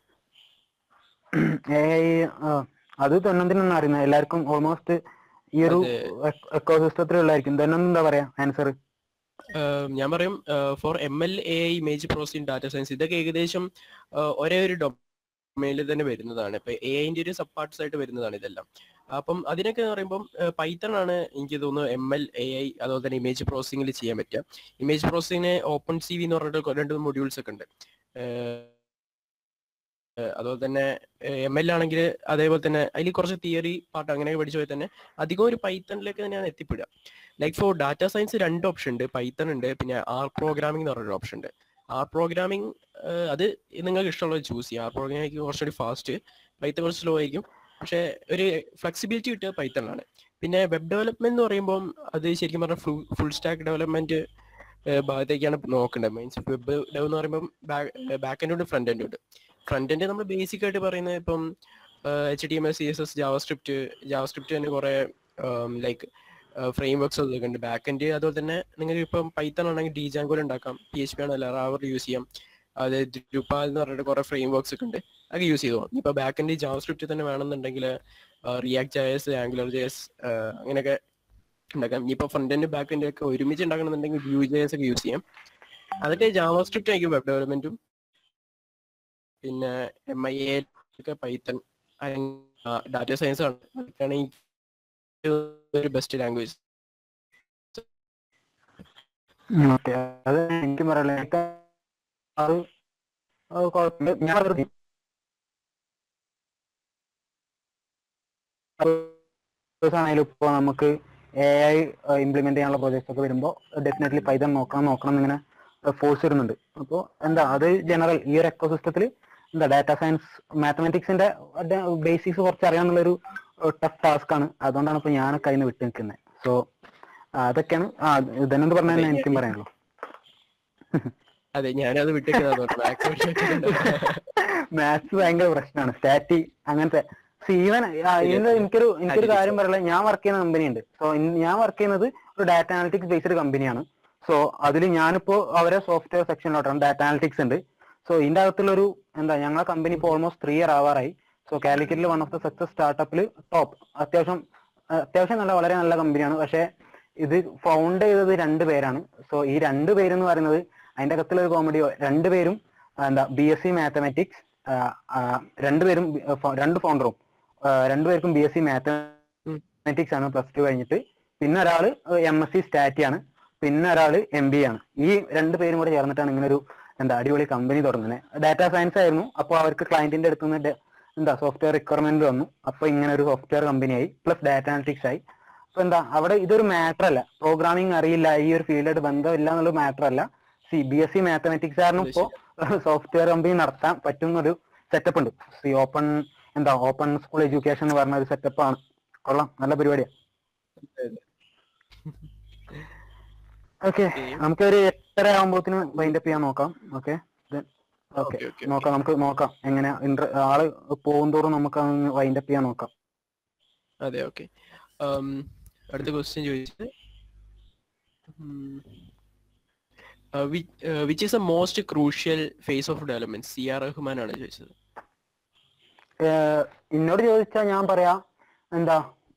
അത് തൊണ്ണൂറ്റിനൊന്നും അറിയുന്നത് എല്ലാവർക്കും ഓൾമോസ്റ്റ് ഈ ഒരു എക്കോ സിസ്റ്റത്തിലുള്ളതായിരിക്കും തൊണ്ണൂറ് എന്താ പറയാ ആൻസർ ഞാൻ പറയും for M L A I image processing data science ഇതൊക്കെ ഏകദേശം ആഹ് ഒരേ ഒരു ഡൊമൈനിൽ തന്നെ വരുന്നതാണ് ഇപ്പൊ എ ഐന്റെ ഒരു സബ് പാർട്സ് ആയിട്ട് വരുന്നതാണ് ഇതെല്ലാം അപ്പം അതിനൊക്കെ എന്ന് പറയുമ്പോൾ പൈത്തൺ ആണ് എനിക്ക് തോന്നുന്നു എം എൽ എ ഐ അതുപോലെ തന്നെ ഇമേജ് പ്രോസസിംഗിൽ ചെയ്യാൻ പറ്റുക ഇമേജ് പ്രോസസിങ്ങിന് ഓപ്പൺ സി വി എന്ന് പറഞ്ഞിട്ട് രണ്ട് മൊഡ്യൂൾസ് ഒക്കെ ഉണ്ട് ഏഹ് ഏഹ് അതുപോലെ തന്നെ എം എൽ ആണെങ്കിൽ അതേപോലെ തന്നെ അതിൽ കുറച്ച് തിയറി പാർട്ട് അങ്ങനെയൊക്കെ പഠിച്ചു പോയി തന്നെ അധികം ഒരു പൈത്തണിലേക്ക് തന്നെയാണ് എത്തിപ്പെടുക ലൈക്ക് ഫോർ ഡാറ്റ സയൻസ് രണ്ട് ഓപ്ഷൻ ഉണ്ട് പൈത്തൺ ഉണ്ട് പിന്നെ ആർ പ്രോഗ്രാമിംഗ് എന്ന് പറഞ്ഞൊരു ഓപ്ഷൻ ഉണ്ട് ആർ പ്രോഗ്രാമിംഗ് അത് നിങ്ങൾക്ക് ഇഷ്ടമുള്ളത് ചൂസ് ചെയ്യാം ആർ പ്രോഗ്രാമിംഗ് കുറച്ചുകൂടി ഫാസ്റ്റ് പൈത്തൺ കുറച്ച് സ്ലോ ആയിരിക്കും പക്ഷേ ഒരു ഫ്ലെക്സിബിലിറ്റി കിട്ടുക പൈത്തണിലാണ് പിന്നെ വെബ് ഡെവലപ്മെന്റ് എന്ന് പറയുമ്പോൾ അത് ശരിക്കും പറഞ്ഞാൽ ഫുൾ ഫുൾ സ്റ്റാക്ക് ഡെവലപ്മെന്റ് ഭാഗത്തേക്കാണ് നോക്കേണ്ടത് മീൻസ് വെബ് ഡെവ് എന്ന് പറയുമ്പോൾ ബാക്ക് എൻഡ് ഉണ്ട് ഫ്രണ്ട് എൻഡ് ഉണ്ട് ഫ്രണ്ട് എൻഡ് നമ്മൾ ബേസിക് ആയിട്ട് പറയുന്നത് ഇപ്പം H D M S C S S JavaScript JavaScript തന്നെ കുറെ ലൈക്ക് ഫ്രെയിം വർക്ക്സ് ഒക്കെ ഉണ്ട് ബാക്ക് എൻഡ് അതുപോലെ തന്നെ നിങ്ങൾക്ക് ഇപ്പം പൈത്തൺ ആണെങ്കിൽ ഡി ജാങ്കോൽ ഉണ്ടാക്കാം പി എച്ച് പി ആണെങ്കിൽ റാവർ യൂസ് ചെയ്യാം അതായത് ഡ്രുപാൽ എന്ന് പറഞ്ഞിട്ട് കുറെ ഫ്രെയിം വർക്ക്സ് ഒക്കെ ഉണ്ട് അതൊക്കെ യൂസ് ചെയ്തോ ഇപ്പൊ ബാക്ക് എൻഡ് ജാവസ്ക്രിപ്റ്റ് തന്നെ വേണമെന്നുണ്ടെങ്കിൽ റിയാക്ട് ജയസ് ആംഗുലർ ജയസ് അങ്ങനെയൊക്കെ ഉണ്ടാക്കാം ഇനിയിപ്പോ ഫ്രണ്ട് എൻഡ് ബാക്ക് എൻഡ് ഒക്കെ ഒരുമിച്ച് ഉണ്ടാക്കണമെന്നുണ്ടെങ്കിൽ വ്യൂ ജയസ് ഒക്കെ യൂസ് ചെയ്യാം അതൊക്കെ ജാവസ്ക്രിപ്റ്റ് ആയിരിക്കും വെബ് ഡെവലപ്മെന്റും പിന്നെ എം ഐ എ ഒക്കെ പൈത്തൺ ഡാറ്റ സയൻസ് ആണ് അതൊക്കെയാണ് ഈ ഒരു ബെസ്റ്റ് ലാംഗ്വേജ് ഓക്കെ അത് എനിക്ക് പറയാനുള്ള എനിക്ക് അത് അത് കുഴപ്പമില്ല ഞാൻ വെറുതെ ആണെങ്കിലും ഇപ്പൊ നമുക്ക് എ ഐ ഇംപ്ലിമെന്റ് ചെയ്യാനുള്ള പ്രോജക്ട്സ് ഒക്കെ വരുമ്പോൾ ഡെഫിനറ്റ്ലി പൈതൺ നോക്കണം നോക്കണം എന്നിങ്ങനെ ഫോഴ്സ് വരുന്നുണ്ട് അപ്പോൾ എന്താ അത് ജനറൽ ഈ ഒരു എക്കോ സിസ്റ്റത്തിൽ എന്താ ഡാറ്റ സയൻസ് മാത്തമാറ്റിക്സിന്റെ ബേസിക്സ് കുറച്ച് അറിയാന്നുള്ളൊരു ടഫ് ടാസ്ക് ആണ് അതുകൊണ്ടാണ് ഇപ്പൊ ഞാൻ കയ്യിൽ നിന്ന് വിട്ടു നിൽക്കുന്നത് സോ അതൊക്കെയാണ് ആ ഇതെന്നത് പറഞ്ഞാൽ തന്നെ എനിക്കും പറയാനുള്ളൂ അതെ ഞാനത് വിട്ടേക്കുന്നത് മാത്സ് ഭയങ്കര പ്രശ്നമാണ് സ്റ്റാറ്റി അങ്ങനത്തെ ഈവൻ ഇതിന്റെ എനിക്കൊരു എനിക്കൊരു കാര്യം പറയാനുള്ളത് ഞാൻ വർക്ക് ചെയ്യുന്ന കമ്പനി ഉണ്ട് സോ ഞാൻ വർക്ക് ചെയ്യുന്നത് ഒരു ഡാറ്റ അനാലിറ്റിക്സ് ബേസ്ഡ് കമ്പനിയാണ് സോ അതിൽ ഞാനിപ്പോ അവരെ സോഫ്റ്റ്വെയർ സെക്ഷനിലോട്ടാണ് ഡാറ്റ അനാലിറ്റിക്സ് ഉണ്ട് സോ ഇതിന്റെ അകത്തുള്ളൊരു എന്താ ഞങ്ങളെ കമ്പനി ഇപ്പോൾ ഓൾമോസ്റ്റ് ത്രീ ഇയർ ആവാറായി സോ കാലിക്കറ്റിൽ വൺ ഓഫ് ദ സക്സസ് സ്റ്റാർട്ടപ്പിൽ ടോപ്പ് അത്യാവശ്യം അത്യാവശ്യം നല്ല വളരെ നല്ല കമ്പനിയാണ് പക്ഷേ ഇത് ഫൗണ്ട് ചെയ്തത് രണ്ട് പേരാണ് സോ ഈ രണ്ട് പേരെന്ന് പറയുന്നത് അതിന്റെ അകത്തുള്ളൊരു കോമഡി രണ്ടുപേരും എന്താ ബി എസ് സി മാത്തമാറ്റിക്സ് രണ്ടുപേരും രണ്ട് ഫൗണ്ടറും രണ്ടുപേർക്കും ബി എസ് സി മാത്തമാറ്റിക്സ് ആണ് പ്ലസ് ടു കഴിഞ്ഞിട്ട് പിന്നെ ഒരാള് എം എസ് സി സ്റ്റാറ്റി ആണ് പിന്നെ ഒരാള് എം ബി ആണ് ഈ രണ്ട് പേരും കൂടെ ചേർന്നിട്ടാണ് ഇങ്ങനെ ഒരു എന്താ അടിപൊളി കമ്പനി തുടങ്ങുന്നത് ഡാറ്റാ സയൻസ് ആയിരുന്നു അപ്പോൾ അവർക്ക് ക്ലയന്റിന്റെ അടുത്ത് നിന്ന് എന്താ സോഫ്റ്റ്വെയർ റിക്വയർമെന്റ് വന്നു അപ്പൊ ഇങ്ങനെ ഒരു സോഫ്റ്റ്വെയർ കമ്പനിയായി പ്ലസ് ഡാറ്റ അനാലിറ്റിക്സ് ആയി അപ്പൊ എന്താ അവിടെ ഇതൊരു മാറ്റർ അല്ല പ്രോഗ്രാമിംഗ് അറിയില്ല ഈ ഒരു ഫീൽഡായിട്ട് ബന്ധമില്ല എന്നുള്ള മാറ്റർ അല്ല C B S C mathematics കാരണം ഇപ്പോ സോഫ്റ്റ്വെയർ കമ്പനി നടത്താൻ പറ്റുന്ന ഒരു സെറ്റപ്പ് ഉണ്ട് സി ഓപ്പൺ എന്താ ഓപ്പൺ സ്കൂൾ എഡ്യൂക്കേഷൻ എന്ന് പറഞ്ഞ ഒരു സെറ്റപ്പ് ആണ് കൊള്ളാം നല്ല പരിപാടിയാണ് ഓക്കെ നമുക്കൊരു എട്ടര ആകുമ്പോത്തിന് വൈൻഡപ്പ് ചെയ്യാൻ നോക്കാം ഓക്കെ ഓക്കെ നോക്കാം നമുക്ക് നോക്കാം എങ്ങനെ ഇൻട്ര ആള് പോകുന്തോറും നമുക്ക് വൈൻഡപ്പ് ചെയ്യാൻ നോക്കാം അതെ ഓക്കെ അടുത്ത ക്വസ്റ്റ്യൻ ചോദിച്ചത് which is a most crucial phase of development C R Rahman ആണ് ചോദിച്ചത് എന്നോട് ചോദിച്ചാൽ ഞാൻ പറയാ എന്താ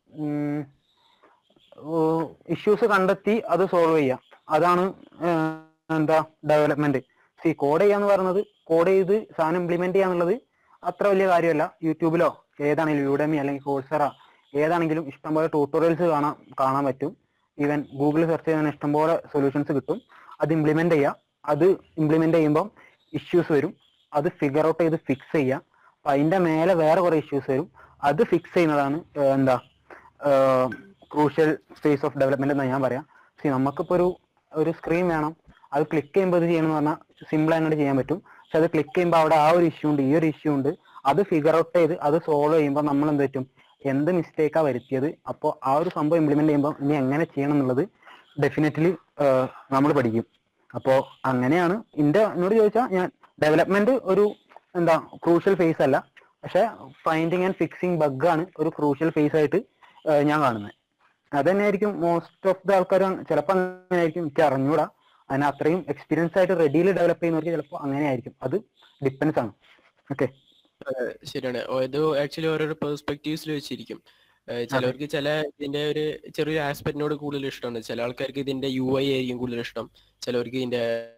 ഇഷ്യൂസ് കണ്ടെത്തി അത് സോൾവ് ചെയ്യാം അതാണ് എന്താ ഡെവലപ്മെന്റ് സി കോഡ് ചെയ്യാന്ന് പറയുന്നത് കോഡ് ചെയ്ത് സാധനം ഇംപ്ലിമെന്റ് ചെയ്യാന്നുള്ളത് അത്ര വലിയ കാര്യമല്ല യൂട്യൂബിലോ ഏതാണെങ്കിലും യൂഡമി അല്ലെങ്കിൽ കോഴ്സറ ഏതാണെങ്കിലും ഇഷ്ടംപോലെ ട്യൂട്ടോറിയൽസ് കാണാൻ കാണാൻ പറ്റും ഈവൻ ഗൂഗിൾ സെർച്ച് ചെയ്യാൻ ഇഷ്ടംപോലെ സൊല്യൂഷൻസ് കിട്ടും അത് ഇംപ്ലിമെന്റ് ചെയ്യാം അത് ഇംപ്ലിമെന്റ് ചെയ്യുമ്പോൾ ഇഷ്യൂസ് വരും അത് ഫിഗർ ഔട്ട് ചെയ്ത് ഫിക്സ് ചെയ്യുക അപ്പൊ അതിന്റെ മേലെ വേറെ കുറെ ഇഷ്യൂസ് വരും അത് ഫിക്സ് ചെയ്യുന്നതാണ് ഏർ എന്താ ക്രൂഷ്യൽ ഫേസ് ഓഫ് ഡെവലപ്മെന്റ് എന്ന് ഞാൻ പറയാം സി നമുക്കിപ്പോ ഒരു ഒരു സ്ക്രീൻ വേണം അത് ക്ലിക്ക് ചെയ്യുമ്പോൾ ഇത് ചെയ്യണമെന്ന് പറഞ്ഞാൽ സിമ്പിൾ ആയിട്ട് ചെയ്യാൻ പറ്റും പക്ഷെ അത് ക്ലിക്ക് ചെയ്യുമ്പോൾ അവിടെ ആ ഒരു ഇഷ്യൂ ഉണ്ട് ഈ ഒരു ഇഷ്യൂ ഉണ്ട് അത് ഫിഗർ ഔട്ട് ചെയ്ത് അത് സോൾവ് ചെയ്യുമ്പോൾ നമ്മൾ എന്ത് പറ്റും എന്ത് മിസ്റ്റേക്കാ വരുത്തിയത് അപ്പോൾ ആ ഒരു സംഭവം ഇംപ്ലിമെന്റ് ചെയ്യുമ്പോൾ ഇനി എങ്ങനെ ചെയ്യണം എന്നുള്ളത് ഡെഫിനറ്റ്ലി നമ്മൾ പഠിക്കും അപ്പോൾ അങ്ങനെയാണ് എൻ്റെ എന്നോട് ചോദിച്ചാൽ ഞാൻ ഡെവലപ്മെന്റ് ഒരു എന്താ ക്രൂഷ്യൽ ഫേസ് അല്ല പക്ഷെ ഫൈൻഡിങ് ആൻഡ് ഫിക്സിങ് ബഗ് ആണ് ഒരു ക്രൂഷ്യൽ ഫേസ് ആയിട്ട് ഏഹ് ഞാൻ കാണുന്നത് അത് തന്നെയായിരിക്കും മോസ്റ്റ് ഓഫ് ദ ആൾക്കാർ ചിലപ്പോൾ അങ്ങനെ ആയിരിക്കും എനിക്ക് അറിഞ്ഞൂടാ അതിന് അത്രയും എക്സ്പീരിയൻസ് ആയിട്ട് റെഡിയിൽ ഡെവലപ്പ് ചെയ്യുന്നവർക്ക് ചിലപ്പോൾ അങ്ങനെ ആയിരിക്കും അത് ഡിപ്പെൻസ് ആണ് ഓക്കെ ശരിയാണ് ഓ, ഇത് ആക്ച്വലി ഓരോരോ പെർസ്പെക്റ്റീവ്സിൽ വെച്ചിരിക്കും ഏഹ് ചിലവർക്ക് ചില ഇതിന്റെ ഒരു ചെറിയൊരു ആസ്പെക്റ്റിനോട് കൂടുതൽ ഇഷ്ടമാണ് ചില ആൾക്കാർക്ക് ഇതിന്റെ യു ഐ ആയിരിക്കും കൂടുതൽ ഇഷ്ടം ചിലവർക്ക് ഇതിന്റെ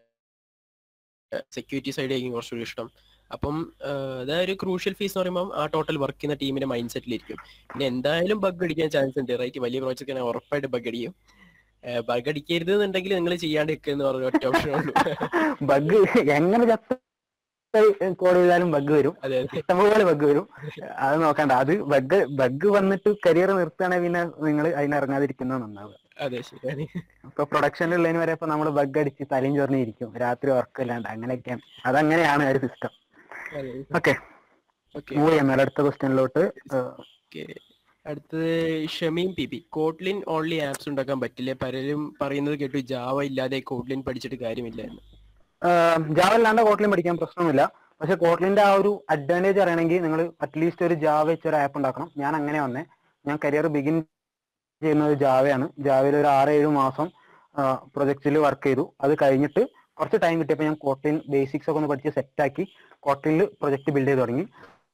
സെക്യൂരിറ്റി സൈഡ് ആയിരിക്കും കുറച്ചുകൂടി ഇഷ്ടം അപ്പം ഏഹ് അതായത് ഒരു ക്രൂഷ്യൽ ഫീസ് എന്ന് പറയുമ്പോൾ ആ ടോട്ടൽ വർക്ക് ചെയ്യുന്ന ടീമിന്റെ മൈൻഡ് സെറ്റിലിരിക്കും പിന്നെ എന്തായാലും ബഗ് അടിക്കാൻ ചാൻസ് ഉണ്ട് റൈറ്റ് വലിയ പ്രോജക്റ്റ് ആണെങ്കിൽ ഉറപ്പായിട്ട് ബഗ് അടിക്കും ബഗ് അടിക്കരുത് എന്നുണ്ടെങ്കിൽ നിങ്ങൾ ചെയ്യാണ്ട് എന്ന് പറഞ്ഞ ഒറ്റ ഓപ്ഷനേ ഉള്ളൂ ബഗ് എങ്ങനെ ചത്ത കോഡ് ചെയ്താലും ബഗ് വരും അതെ അതെ ഇഷ്ടംപോലെ ബഗ് വരും അത് നോക്കണ്ട അത് ബഗ് ബഗ് വന്നിട്ട് കരിയർ നിർത്തുകയാണെങ്കിൽ പിന്നെ നിങ്ങൾ അതിനിറങ്ങാതിരിക്കുന്നത് നന്നാവുക അതെ ശരിയാണ് ഇപ്പൊ പ്രൊഡക്ഷനിലുള്ളതിന് വരെ ഇപ്പൊ നമ്മൾ ബഗ് അടിച്ച് തലയും ചൊറിഞ്ഞിരിക്കും രാത്രി ഉറക്കമില്ലാണ്ട് അങ്ങനെയൊക്കെയാണ് അതങ്ങനെയാണ് ആ ഒരു സിസ്റ്റം അതെ ഓക്കെ ഓക്കെ മൂവ് ചെയ്യാം മേലെ അടുത്ത ക്വസ്റ്റ്യനിലോട്ട് ഓക്കെ അടുത്തത് Shameem P P Kotlin only apps ഉണ്ടാക്കാൻ പറ്റില്ല പലരും പറയുന്നത് കേട്ടു ജാവ ഇല്ലാതെ കോട്ട്ലിൻ പഠിച്ചിട്ട് കാര്യമില്ല എന്ന് ജാവ അല്ലാണ്ട് കോട്ട്ലിൻ പഠിക്കാൻ പ്രശ്നമില്ല പക്ഷെ കോട്ട്ലിന്റെ ആ ഒരു അഡ്വാൻറ്റേജ് അറിയണമെങ്കിൽ നിങ്ങൾ അറ്റ്ലീസ്റ്റ് ഒരു ജാവ വെച്ച് ഒരു ആപ്പ് ഉണ്ടാക്കണം ഞാൻ അങ്ങനെ വന്നേ ഞാൻ കരിയർ ബിഗിൻ ചെയ്യുന്നത് ജാവയാണ് ജാവയിൽ ഒരു ആറ് ഏഴ് മാസം പ്രൊജക്റ്റിൽ വർക്ക് ചെയ്തു അത് കഴിഞ്ഞിട്ട് കുറച്ച് ടൈം കിട്ടിയപ്പോൾ ഞാൻ കോട്ട്ലിൻ ബേസിക്സ് ഒക്കെ ഒന്ന് പഠിച്ച് സെറ്റാക്കി കോട്ട്ലിനിൽ പ്രൊജക്ട് ബിൽഡ് ചെയ്ത് തുടങ്ങി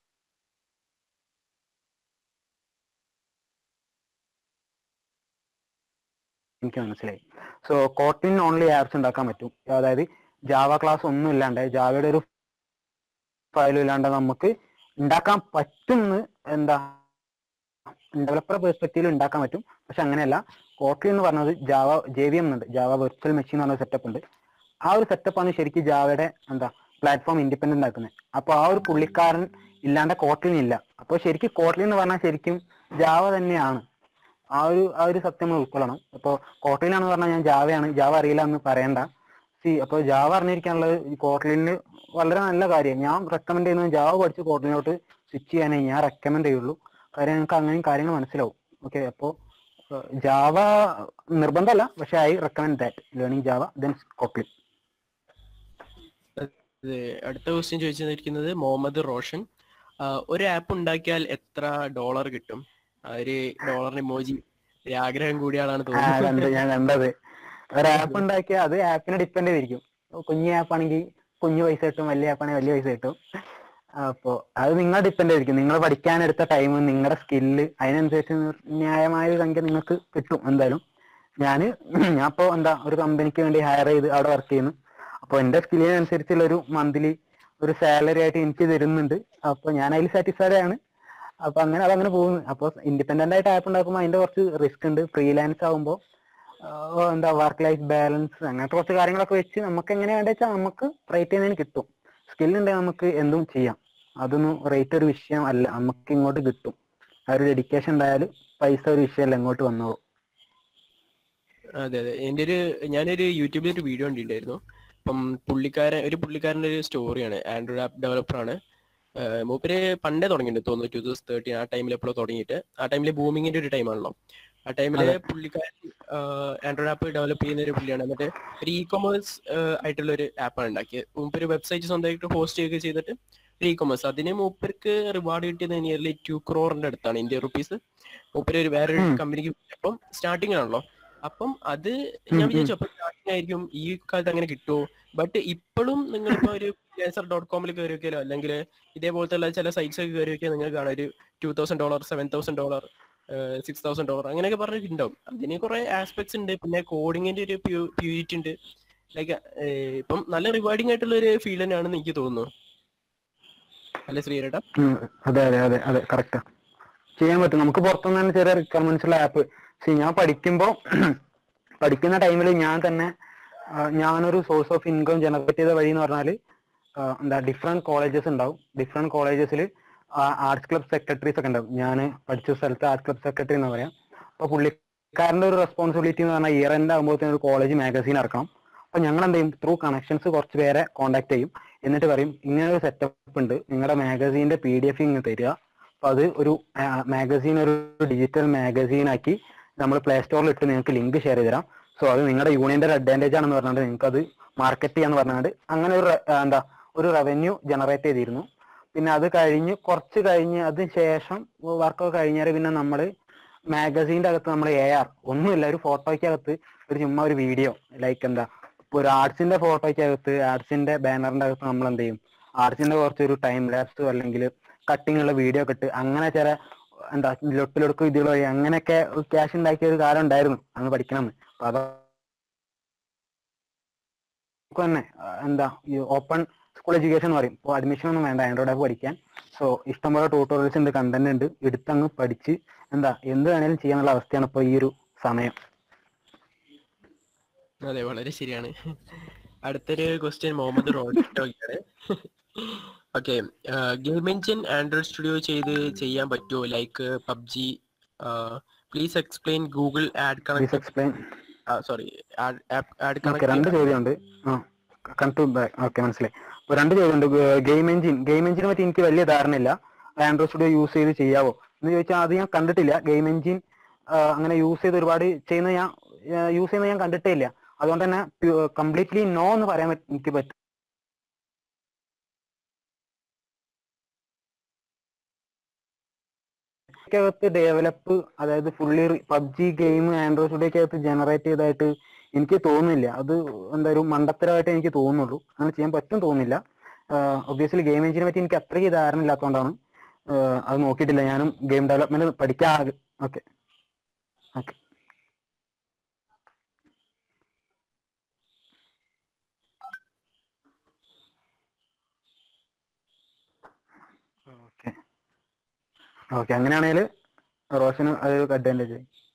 എനിക്ക് മനസ്സിലായി സോ കോട്ട്ലിൻ ഓൺലി ആപ്സ് ഉണ്ടാക്കാൻ പറ്റും അതായത് ജാവ ക്ലാസ് ഒന്നും ഇല്ലാണ്ട് ജാവയുടെ ഒരു ഫയലും ഇല്ലാണ്ട് നമുക്ക് ഉണ്ടാക്കാൻ പറ്റുമെന്ന് എന്താ ഡെവലപ്പർ പെർസ്പെക്റ്റീവിൽ ഉണ്ടാക്കാൻ പറ്റും പക്ഷെ അങ്ങനെയല്ല കോട്ട്ലിൻ എന്ന് പറഞ്ഞത് ജാവ ജെ വി എം എന്നുണ്ട് ജാവ വെർച്വൽ മെഷീൻ എന്ന് പറഞ്ഞ സെറ്റപ്പ് ഉണ്ട് ആ ഒരു സെറ്റപ്പാണ് ശരിക്കും ജാവയുടെ എന്താ പ്ലാറ്റ്ഫോം ഇൻഡിപെൻഡന്റ് ആക്കുന്നത് അപ്പോൾ ആ ഒരു പുള്ളിക്കാരൻ ഇല്ലാണ്ട് കോട്ട്ലിൻ ഇല്ല അപ്പോൾ ശരിക്കും കോട്ട്ലിൻ എന്ന് പറഞ്ഞാൽ ശരിക്കും ജാവ തന്നെയാണ് ആ ഒരു ആ ഒരു സത്യം നമ്മൾ ഉൾക്കൊള്ളണം അപ്പോൾ കോട്ട്ലിനാന്ന് പറഞ്ഞാൽ ഞാൻ ജാവയാണ് ജാവ അറിയില്ല എന്ന് പറയണ്ട സി അപ്പോൾ ജാവ അറിഞ്ഞിരിക്കാനുള്ളത് ഈ കോട്ട്ലിന് വളരെ നല്ല കാര്യം ഞാൻ റെക്കമെൻഡ് ചെയ്യുന്നത് ജാവ പഠിച്ച് കോട്ട്ലിനോട്ട് സ്വിച്ച് ചെയ്യാനേ ഞാൻ റെക്കമെൻഡ് ചെയ്യുള്ളൂ കാര്യം നിങ്ങൾക്ക് അങ്ങനെയും കാര്യങ്ങൾ മനസ്സിലാവും ഓക്കെ അപ്പോൾ ജാവ നിർബന്ധമല്ല പക്ഷെ I recommend that learning Java then Kotlin ഇത് അടുത്ത ക്വസ്റ്റ്യൻ ചോദിച്ചിരിക്കുന്നത് മുഹമ്മദ് റോഷൻ ആ, ഒരു ആപ്പ് ഉണ്ടാക്കിയാൽ എത്ര ഡോളർ കിട്ടും ആ ഒരു ഡോളറിന് ഇമോജി ഒരു ആഗ്രഹം കൂടിയാളാണ് ആ, തോന്നുന്നത് കണ്ട് ഞാൻ കണ്ടത് ഒരു ആപ്പ് ഉണ്ടാക്കിയ അത് ആപ്പിനെ ഡിപ്പെൻഡ് ചെയ്തിരിക്കും കുഞ്ഞു ആപ്പ് ആണെങ്കിൽ കുഞ്ഞു പൈസ കിട്ടും വലിയ ആപ്പ് ആണെങ്കിൽ വലിയ പൈസ കിട്ടും അപ്പോ അത് നിങ്ങൾ ഡിപ്പെൻഡ് ചെയ്തിരിക്കും നിങ്ങൾ പഠിക്കാനെടുത്ത ടൈം നിങ്ങളുടെ സ്കില്ല് അതിനനുസരിച്ച് ന്യായമായ ഒരു സംഖ്യ നിങ്ങൾക്ക് കിട്ടും എന്തായാലും ഞാന് ഞാൻ ഇപ്പോ എന്താ ഒരു കമ്പനിക്ക് വേണ്ടി ഹയർ ചെയ്ത് അവിടെ വർക്ക് ചെയ്യുന്നു അപ്പൊ എന്റെ സ്കില്ലിനനുസരിച്ചുള്ള ഒരു മന്ത്ലി ഒരു സാലറി ആയിട്ട് എനിക്ക് തരുന്നുണ്ട് അപ്പൊ ഞാൻ അതിൽ സാറ്റിസ്ഫൈഡ് ആണ് അപ്പൊ അങ്ങനെ അതങ്ങനെ പോകുന്നു അപ്പൊ ഇൻഡിപെൻഡന്റ് ആയിട്ട് ആപ്പ് ഉണ്ടാക്കുമ്പോൾ അതിന്റെ കുറച്ച് റിസ്ക് ഉണ്ട് ഫ്രീലാൻസ് ആകുമ്പോൾ എന്താ വർക്ക് ലൈഫ് ബാലൻസ് അങ്ങനത്തെ കുറച്ച് കാര്യങ്ങളൊക്കെ വെച്ച് നമുക്ക് എങ്ങനെ വേണ്ട വെച്ചാൽ നമുക്ക് റേറ്റ് ചെയ്യുന്നതിന് കിട്ടും സ്കിൽ ഉണ്ടെങ്കിൽ നമുക്ക് എന്തും ചെയ്യാം അതൊന്നും റേറ്റ് ഒരു വിഷയം അല്ല നമുക്ക് ഇങ്ങോട്ട് കിട്ടും ആ ഒരു ഡെഡിക്കേഷൻ ഉണ്ടായാൽ പൈസ ഒരു വിഷയമല്ല ഇങ്ങോട്ട് വന്നോളൂ അതെ അതെ എൻ്റെ ഒരു ഞാനൊരു യൂട്യൂബിൽ ഒരു വീഡിയോ കണ്ടിട്ടുണ്ടായിരുന്നു അപ്പം പുള്ളിക്കാരൻ ഒരു പുള്ളിക്കാരൻ്റെ ഒരു സ്റ്റോറിയാണ് ആൻഡ്രോയിഡ് ആപ്പ് ഡെവലപ്പറാണ് മൂപ്പര് പണ്ടേ തുടങ്ങിയിട്ടുണ്ട് തോന്നുന്നു ടൂ തൗസൻഡ് തേർട്ടീൻ ആ ടൈമിൽ എപ്പോഴും തുടങ്ങിയിട്ട് ആ ടൈമിൽ ബൂമിങ്ങിന്റെ ഒരു ടൈമാണല്ലോ ആ ടൈമിൽ അതെ. പുള്ളിക്കാരൻ ആൻഡ്രോയിഡ് ആപ്പ് ഡെവലപ്പ് ചെയ്യുന്ന ഒരു പുള്ളിയാണ് എന്നിട്ട് ഒരു ഇ കൊമേഴ്സ് ആയിട്ടുള്ള ഒരു ആപ്പാണ് ഉണ്ടാക്കിയത് മൂപ്പര് വെബ്സൈറ്റ് സ്വന്തമായിട്ട് ഹോസ്റ്റ് ചെയ്യുക ചെയ്തിട്ട് ഒരു ഇ കൊമേഴ്സ് അതിന് മൂപ്പർക്ക് റിവാർഡ് കിട്ടിയത് നിയർലി ടു ക്രോറിന്റെ അടുത്താണ് ഇന്ത്യൻ റുപ്പീസ് മൂപ്പര് ഒരു വേറൊരു ഉം. കമ്പനിക്ക് അപ്പം സ്റ്റാർട്ടിംഗ് ആണല്ലോ അപ്പം അത് ഞാൻ ഉം, വിചാരിച്ചു അപ്പൊ സ്റ്റാർട്ടിംഗ് ആയിരിക്കും ഈ കാലത്ത് അങ്ങനെ കിട്ടുമോ ബട്ട് ഇപ്പോഴും നിങ്ങളിപ്പോ ഒരു ഫ്രീലാൻസർ ഡോട്ട് കോമിൽ കയറി വെക്കാലോ അല്ലെങ്കിൽ ഇതേപോലത്തെ ഉള്ള ചില സൈറ്റ്സ് ഒക്കെ കയറി വെക്കാൻ നിങ്ങൾ കാണാം ഒരു two thousand dollar seven thousand dollar six thousand dollar അങ്ങനെയൊക്കെ പറഞ്ഞിട്ടുണ്ടാവും അതിന് കുറെ ആസ്പെക്ട്സ് ഉണ്ട് പിന്നെ കോഡിങ്ങിന്റെ ഒരു പ്യൂരിറ്റി ഉണ്ട് ലൈക്ക് ഇപ്പം നല്ല റിവാർഡിംഗ് ആയിട്ടുള്ള ഒരു ഫീൽഡ് തന്നെയാണെന്ന് എനിക്ക് തോന്നുന്നു അല്ലെ ശ്രീരേട്ടാ ഉം, അതെ അതെ അതെ അതെ കറക്റ്റാ ചെയ്യാൻ പറ്റും നമുക്ക് പുറത്തുനിന്ന് തന്നെ ചെറിയ റിക്വയർമെന്റ്സ് ഉള്ള ആപ്പ് ഞാൻ പഠിക്കുമ്പോ പഠിക്കുന്ന ടൈമിൽ ഞാൻ തന്നെ ഞാനൊരു സോഴ്സ് ഓഫ് ഇൻകം ജനറേറ്റ് ചെയ്ത വഴി എന്ന് പറഞ്ഞാൽ എന്താ ഡിഫറെന്റ് കോളേജസ് ഉണ്ടാവും ഡിഫറെന്റ് കോളേജസിൽ ആർട്സ് ക്ലബ് സെക്രട്ടറീസ് ഒക്കെ ഉണ്ടാവും ഞാൻ പഠിച്ച സ്ഥലത്ത് ആർട്സ് ക്ലബ് സെക്രട്ടറി എന്ന് പറയാം അപ്പോൾ പുള്ളിക്കാരൻ്റെ ഒരു റെസ്പോൺസിബിലിറ്റി എന്ന് പറഞ്ഞാൽ ഇയർ എൻഡ് ആകുമ്പോഴത്തേനും ഒരു കോളേജ് മാഗസീൻ ഇറക്കണം അപ്പോൾ ഞങ്ങൾ എന്ത് ചെയ്യും ത്രൂ കണക്ഷൻസ് കുറച്ച് പേരെ കോൺടാക്ട് ചെയ്യും എന്നിട്ട് പറയും ഇങ്ങനെ ഒരു സെറ്റപ്പ് ഉണ്ട് നിങ്ങളുടെ മാഗസീൻ്റെ പി ഡി എഫ് ഇങ്ങ് തരിക അപ്പോൾ അത് ഒരു മാഗസീൻ ഒരു ഡിജിറ്റൽ മാഗസീൻ ആക്കി നമ്മൾ പ്ലേ സ്റ്റോറിൽ ഇട്ട് നിങ്ങൾക്ക് ലിങ്ക് ഷെയർ ചെയ്ത് തരാം സോ അത് നിങ്ങളുടെ യൂണിയന്റെ ഒരു അഡ്വാൻറ്റേജ് ആണെന്ന് പറഞ്ഞാൽ നിങ്ങൾക്ക് അത് മാർക്കറ്റ് ചെയ്യാന്ന് പറഞ്ഞാൽ അങ്ങനെ ഒരു re- ആ, എന്താ ഒരു റവന്യൂ ജനറേറ്റ് ചെയ്തിരുന്നു പിന്നെ അത് കഴിഞ്ഞ് കുറച്ച് കഴിഞ്ഞ് അതിന് ശേഷം വർക്കൊക്കെ കഴിഞ്ഞാൽ പിന്നെ നമ്മൾ മാഗസീൻ്റെ അകത്ത് നമ്മൾ എ ആർ ഒന്നുമില്ല ഒരു ഫോട്ടോയ്ക്കകത്ത് ഒരു ചുമ്മാ ഒരു വീഡിയോ ലൈക്ക് എന്താ ഇപ്പൊ ഒരു ആർട്സിന്റെ ഫോട്ടോയ്ക്കകത്ത് ആർട്സിന്റെ ബാനറിന്റെ അകത്ത് നമ്മൾ എന്ത് ചെയ്യും ആർട്സിന്റെ കുറച്ചൊരു ടൈം ലാപ്സ് അല്ലെങ്കിൽ കട്ടിങ് ഉള്ള വീഡിയോ ഒക്കെ ഇട്ട് അങ്ങനെ ചില എന്താ ലൊട്ടിലൊടുക്കും ഇതികൾ വഴി അങ്ങനെയൊക്കെ ക്യാഷ് ഉണ്ടാക്കിയ ഒരു കാലം ഉണ്ടായിരുന്നു അന്ന് പഠിക്കണമെന്ന് അപ്പൊ അതൊക്കെ തന്നെ ആ, എന്താ ഈ ഓപ്പൺ സ്കൂൾ എഡ്യൂക്കേഷൻ എന്ന് പറയും ഇപ്പോൾ അഡ്മിഷൻ ഒന്നും വേണ്ട ആൻഡ്രോയിഡ് ആപ്പ് പഠിക്കാൻ സോ ഇഷ്ടംപോലെ ട്യൂട്ടോറിയൽസ് ഉണ്ട് കണ്ടന്റ് ഉണ്ട് എടുത്തങ്ങ് പഠിച്ച് എന്താ എന്ത് വേണേലും ചെയ്യാനുള്ള അവസ്ഥയാണ് ഇപ്പോൾ ഈ ഒരു സമയം അതെ വളരെ ശരിയാണ് അടുത്തൊരു ക്വസ്റ്റ്യൻ മുഹമ്മദ് റോഡിയാണ് okay game engine Android Studio ചെയ്ത് ചെയ്യാൻ പറ്റുമോ like PUBG please explain Google ad please connect explain sorry ad okay രണ്ട് കണക്ട് ചോദ്യമുണ്ട് ആ കണ്ടു ഓക്കെ മനസ്സിലായി അപ്പൊ രണ്ട് ചോദ്യമുണ്ട് ഗെയിം എഞ്ചിൻ ഗെയിം എഞ്ചിനെ പറ്റി എനിക്ക് വലിയ ധാരണയില്ല ആൻഡ്രോയിഡ് സ്റ്റുഡിയോ യൂസ് ചെയ്ത് ചെയ്യാവോ എന്ന് ചോദിച്ചാൽ അത് ഞാൻ കണ്ടിട്ടില്ല ഗെയിം എഞ്ചിൻ അങ്ങനെ യൂസ് ചെയ്ത് ഒരുപാട് ചെയ്യുന്ന ഞാൻ യൂസ് ചെയ്യുന്നത് ഞാൻ കണ്ടിട്ടേ ഇല്ല അതുകൊണ്ട് തന്നെ കംപ്ലീറ്റ്ലി നോ എന്ന് പറയാൻ പറ്റ- എനിക്ക് പറ്റും അകത്ത് ഡെവലപ്പ് അതായത് ഫുള്ളി പബ്ജി ഗെയിം ആൻഡ്രോയിഡ് സ്റ്റുഡിയോക്കകത്ത് ജനറേറ്റ് ചെയ്തതായിട്ട് എനിക്ക് തോന്നുന്നില്ല അത് എന്താ ഒരു മണ്ടത്തരമായിട്ട് എനിക്ക് തോന്നുന്നുള്ളൂ അങ്ങനെ ചെയ്യാൻ പറ്റും തോന്നുന്നില്ല ഒബ്വിയസ്ലി ഗെയിം എഞ്ചിനെ പറ്റി എനിക്ക് അത്രയ്ക്ക് ധാരണ ഇല്ലാത്തതുകൊണ്ടാണ് ആഹ് അത് നോക്കിയിട്ടില്ല ഞാനും ഗെയിം ഡെവലപ്മെന്റ് പഠിക്കാൻ ഓക്കെ ഓക്കെ ഓക്കെ ഓക്കെ അങ്ങനെയാണെങ്കിൽ റോഷന് അതൊരു അഡ്വാൻറ്റേജ്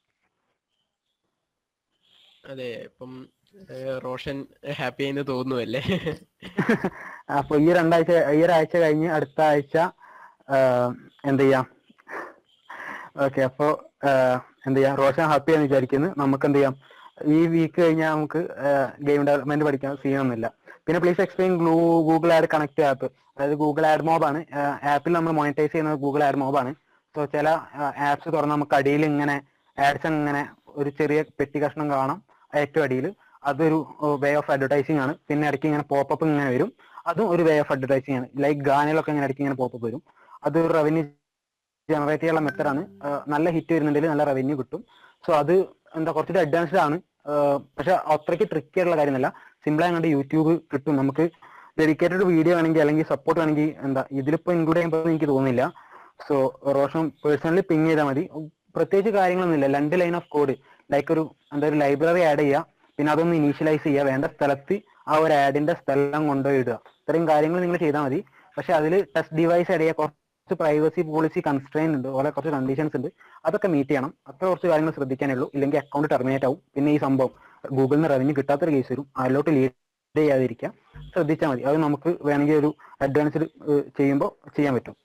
അതെ ഇപ്പം ഏഹ്, റോഷൻ ഹാപ്പി ആയെന്ന് തോന്നുന്നു അല്ലേ അപ്പൊ ഈ രണ്ടാഴ്ച ഈ ഒരാഴ്ച കഴിഞ്ഞ് അടുത്ത ആഴ്ച ആഹ്, എന്ത് ചെയ്യാം ഓക്കെ അപ്പോ ആഹ്, എന്ത് ചെയ്യാം റോഷൻ ഹാപ്പി ആണെന്ന് വിചാരിക്കുന്നു നമുക്ക് എന്ത് ചെയ്യാം ഈ വീക്ക് കഴിഞ്ഞാൽ നമുക്ക് ഗെയിം ഡെവലപ്മെന്റ് പഠിക്കാൻ സീനൊന്നുമില്ല പിന്നെ please explain Google ad connect app അതായത് ഗൂഗിൾ ആഡ് മോബാണ് ആപ്പിൽ നമ്മൾ മോണിറ്റൈസ് ചെയ്യുന്നത് ഗൂഗിൾ ആഡ് മോബാണ് സോ ചില ആപ്സ് തുറന്ന് നമുക്ക് അടിയിൽ ഇങ്ങനെ ആഡ്സ് ഇങ്ങനെ ഒരു ചെറിയ പെട്ടി കഷ്ണം കാണാം ഏറ്റവും അടിയിൽ അതൊരു വേ ഓഫ് അഡ്വർടൈസിങ് ആണ് പിന്നെ ഇടയ്ക്ക് ഇങ്ങനെ പോപ്പപ്പ് ഇങ്ങനെ വരും അതും ഒരു വേ ഓഫ് അഡ്വർടൈസിങ് ആണ് ലൈക്ക് ഗാനയിലൊക്കെ ഇങ്ങനെ ഇടയ്ക്ക് ഇങ്ങനെ പോപ്പപ്പ് വരും അത് ഒരു റവന്യൂ ജനറേറ്റ് ചെയ്യാനുള്ള മെത്തഡാണ് നല്ല ഹിറ്റ് വരുന്നുണ്ടെങ്കിൽ നല്ല റവന്യൂ കിട്ടും സോ അത് എന്താ കുറച്ചുകൂടി അഡ്വാൻസ്ഡ് ആണ് ആഹ് പക്ഷെ അത്രയ്ക്ക് ട്രിക്കി ആയിട്ടുള്ള കാര്യമല്ല സിമ്പിൾ ആയതുകൊണ്ട് യൂട്യൂബ് കിട്ടും നമുക്ക് ഡെഡിക്കേറ്റഡ് വീഡിയോ ആണെങ്കിൽ അല്ലെങ്കിൽ സപ്പോർട്ട് വേണമെങ്കിൽ എന്താ ഇതിലിപ്പോ ഇൻക്ലൂഡ് ചെയ്യാൻ പറ്റുമെന്ന് എനിക്ക് തോന്നുന്നില്ല സോ റോഷൻ പേഴ്സണലി പിങ് ചെയ്താൽ മതി പ്രത്യേകിച്ച് കാര്യങ്ങളൊന്നുമില്ല രണ്ട് ലൈൻ ഓഫ് കോഡ് ലൈക്ക് ഒരു എന്താ ഒരു ലൈബ്രറി ആഡ് ചെയ്യുക പിന്നെ അതൊന്ന് ഇനീഷ്യലൈസ് ചെയ്യുക വേണ്ട സ്ഥലത്ത് ആ ഒരു ആഡിന്റെ സ്ഥലം കൊണ്ടുപോയി ഇടുക ഇത്രയും കാര്യങ്ങൾ നിങ്ങൾ ചെയ്താൽ മതി പക്ഷെ അതിൽ ടെസ്റ്റ് ഡിവൈസ് ആഡ് ചെയ്യുക കുറച്ച് പ്രൈവസി പോളിസി കൺസ്ട്രെയിൻ ഉണ്ട് അതുപോലെ കുറച്ച് കണ്ടീഷൻസ് ഉണ്ട് അതൊക്കെ മീറ്റ് ചെയ്യണം അത്ര കുറച്ച് കാര്യങ്ങൾ ശ്രദ്ധിക്കാനേ ഉള്ളൂ ഇല്ലെങ്കിൽ അക്കൗണ്ട് ടെർമിനേറ്റ് ആവും പിന്നെ ഈ സംഭവം ഗൂഗിളിൽ നിന്ന് റവന്യൂ കിട്ടാത്തൊരു കേസ് വരും അതിലോട്ട് ലീഡ് ചെയ്യാതിരിക്കുക ശ്രദ്ധിച്ചാൽ മതി അത് നമുക്ക് വേണമെങ്കിൽ ഒരു അഡ്വാൻസ്ഡ് ചെയ്യുമ്പോൾ ചെയ്യാൻ പറ്റും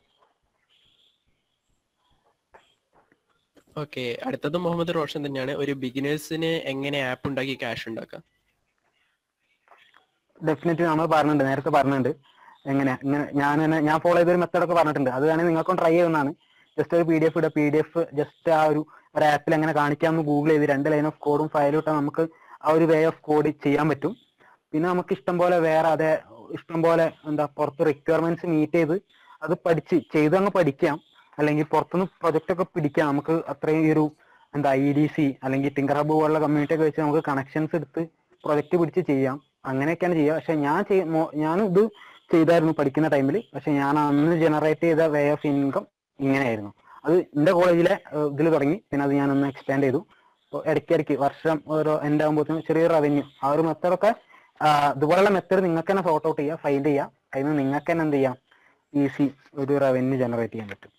ഓക്കെ അടുത്തത് മുഹമ്മദ് റോഷൻ തന്നെയാണ് ഒരു ബിഗിനേഴ്സിന് എങ്ങനെ ആപ്പ് ഉണ്ടാക്കി ക്യാഷ് ഉണ്ടാക്കാം ഡെഫിനറ്റ്ലി നമ്മൾ പറഞ്ഞിട്ടുണ്ട് നേരത്തെ പറഞ്ഞിട്ടുണ്ട് എങ്ങനെ ഇങ്ങനെ ഞാൻ തന്നെ ഞാൻ ഫോളോ ചെയ്തൊരു മെത്തേഡ് ഒക്കെ പറഞ്ഞിട്ടുണ്ട് അത് വേണമെങ്കിൽ നിങ്ങൾക്കും ട്രൈ ചെയ്യുന്നതാണ് ജസ്റ്റ് ഒരു പി ഡി എഫ് ഇടുക പി ഡി എഫ് ജസ്റ്റ് ആ ഒരു ഒരു ആപ്പിൽ എങ്ങനെ കാണിക്കാമെന്ന് ഗൂഗിൾ ചെയ്ത് രണ്ട് ലൈൻ ഓഫ് കോഡും ഫയലും ഇട്ടാൽ നമുക്ക് ആ ഒരു വേ ഓഫ് കോഡ് ചെയ്യാൻ പറ്റും പിന്നെ നമുക്ക് ഇഷ്ടം പോലെ വേറെ അതേ ഇഷ്ടം പോലെ എന്താ പുറത്ത് റിക്വയർമെന്റ്സ് മീറ്റ് ചെയ്ത് അത് പഠിച്ച് ചെയ്ത് അങ്ങ് പഠിക്കാം അല്ലെങ്കിൽ പുറത്തുനിന്ന് പ്രൊജക്റ്റ് ഒക്കെ പിടിക്കാം നമുക്ക് അത്രയും ഈ ഒരു എന്താ ഇ ഡി സി അല്ലെങ്കിൽ ടിങ്കർ ഹബ് പോലുള്ള കമ്മ്യൂണിറ്റി ഒക്കെ വെച്ച് നമുക്ക് കണക്ഷൻസ് എടുത്ത് പ്രൊജക്റ്റ് പിടിച്ച് ചെയ്യാം അങ്ങനെയൊക്കെയാണ് ചെയ്യുക പക്ഷെ ഞാൻ ചെയ്യ മോ- ഞാനും ഇത് ചെയ്തായിരുന്നു പഠിക്കുന്ന ടൈമിൽ പക്ഷെ ഞാൻ അന്ന് ജനറേറ്റ് ചെയ്ത വേ ഓഫ് ഇൻകം ഇങ്ങനെയായിരുന്നു അത് എന്റെ കോളേജിലെ ഇതിൽ തുടങ്ങി പിന്നെ അത് ഞാനൊന്ന് എക്സ്പാൻഡ് ചെയ്തു അപ്പോൾ ഇടയ്ക്കിടയ്ക്ക് വർഷം ഓരോ എൻ്റെ ആകുമ്പോഴത്തേനും ചെറിയൊരു റവന്യൂ ആ ഒരു മെത്തേഡൊക്കെ ഇതുപോലുള്ള മെത്തേഡ് നിങ്ങൾക്ക് തന്നെ സോർട്ട് ഔട്ട് ചെയ്യുക ഫൈൻഡ് ചെയ്യുക അതിൽ നിന്ന് നിങ്ങൾക്ക് തന്നെ എന്ത് ചെയ്യാം ഈസി ഒരു റവന്യൂ ജനറേറ്റ് ചെയ്യാൻ പറ്റും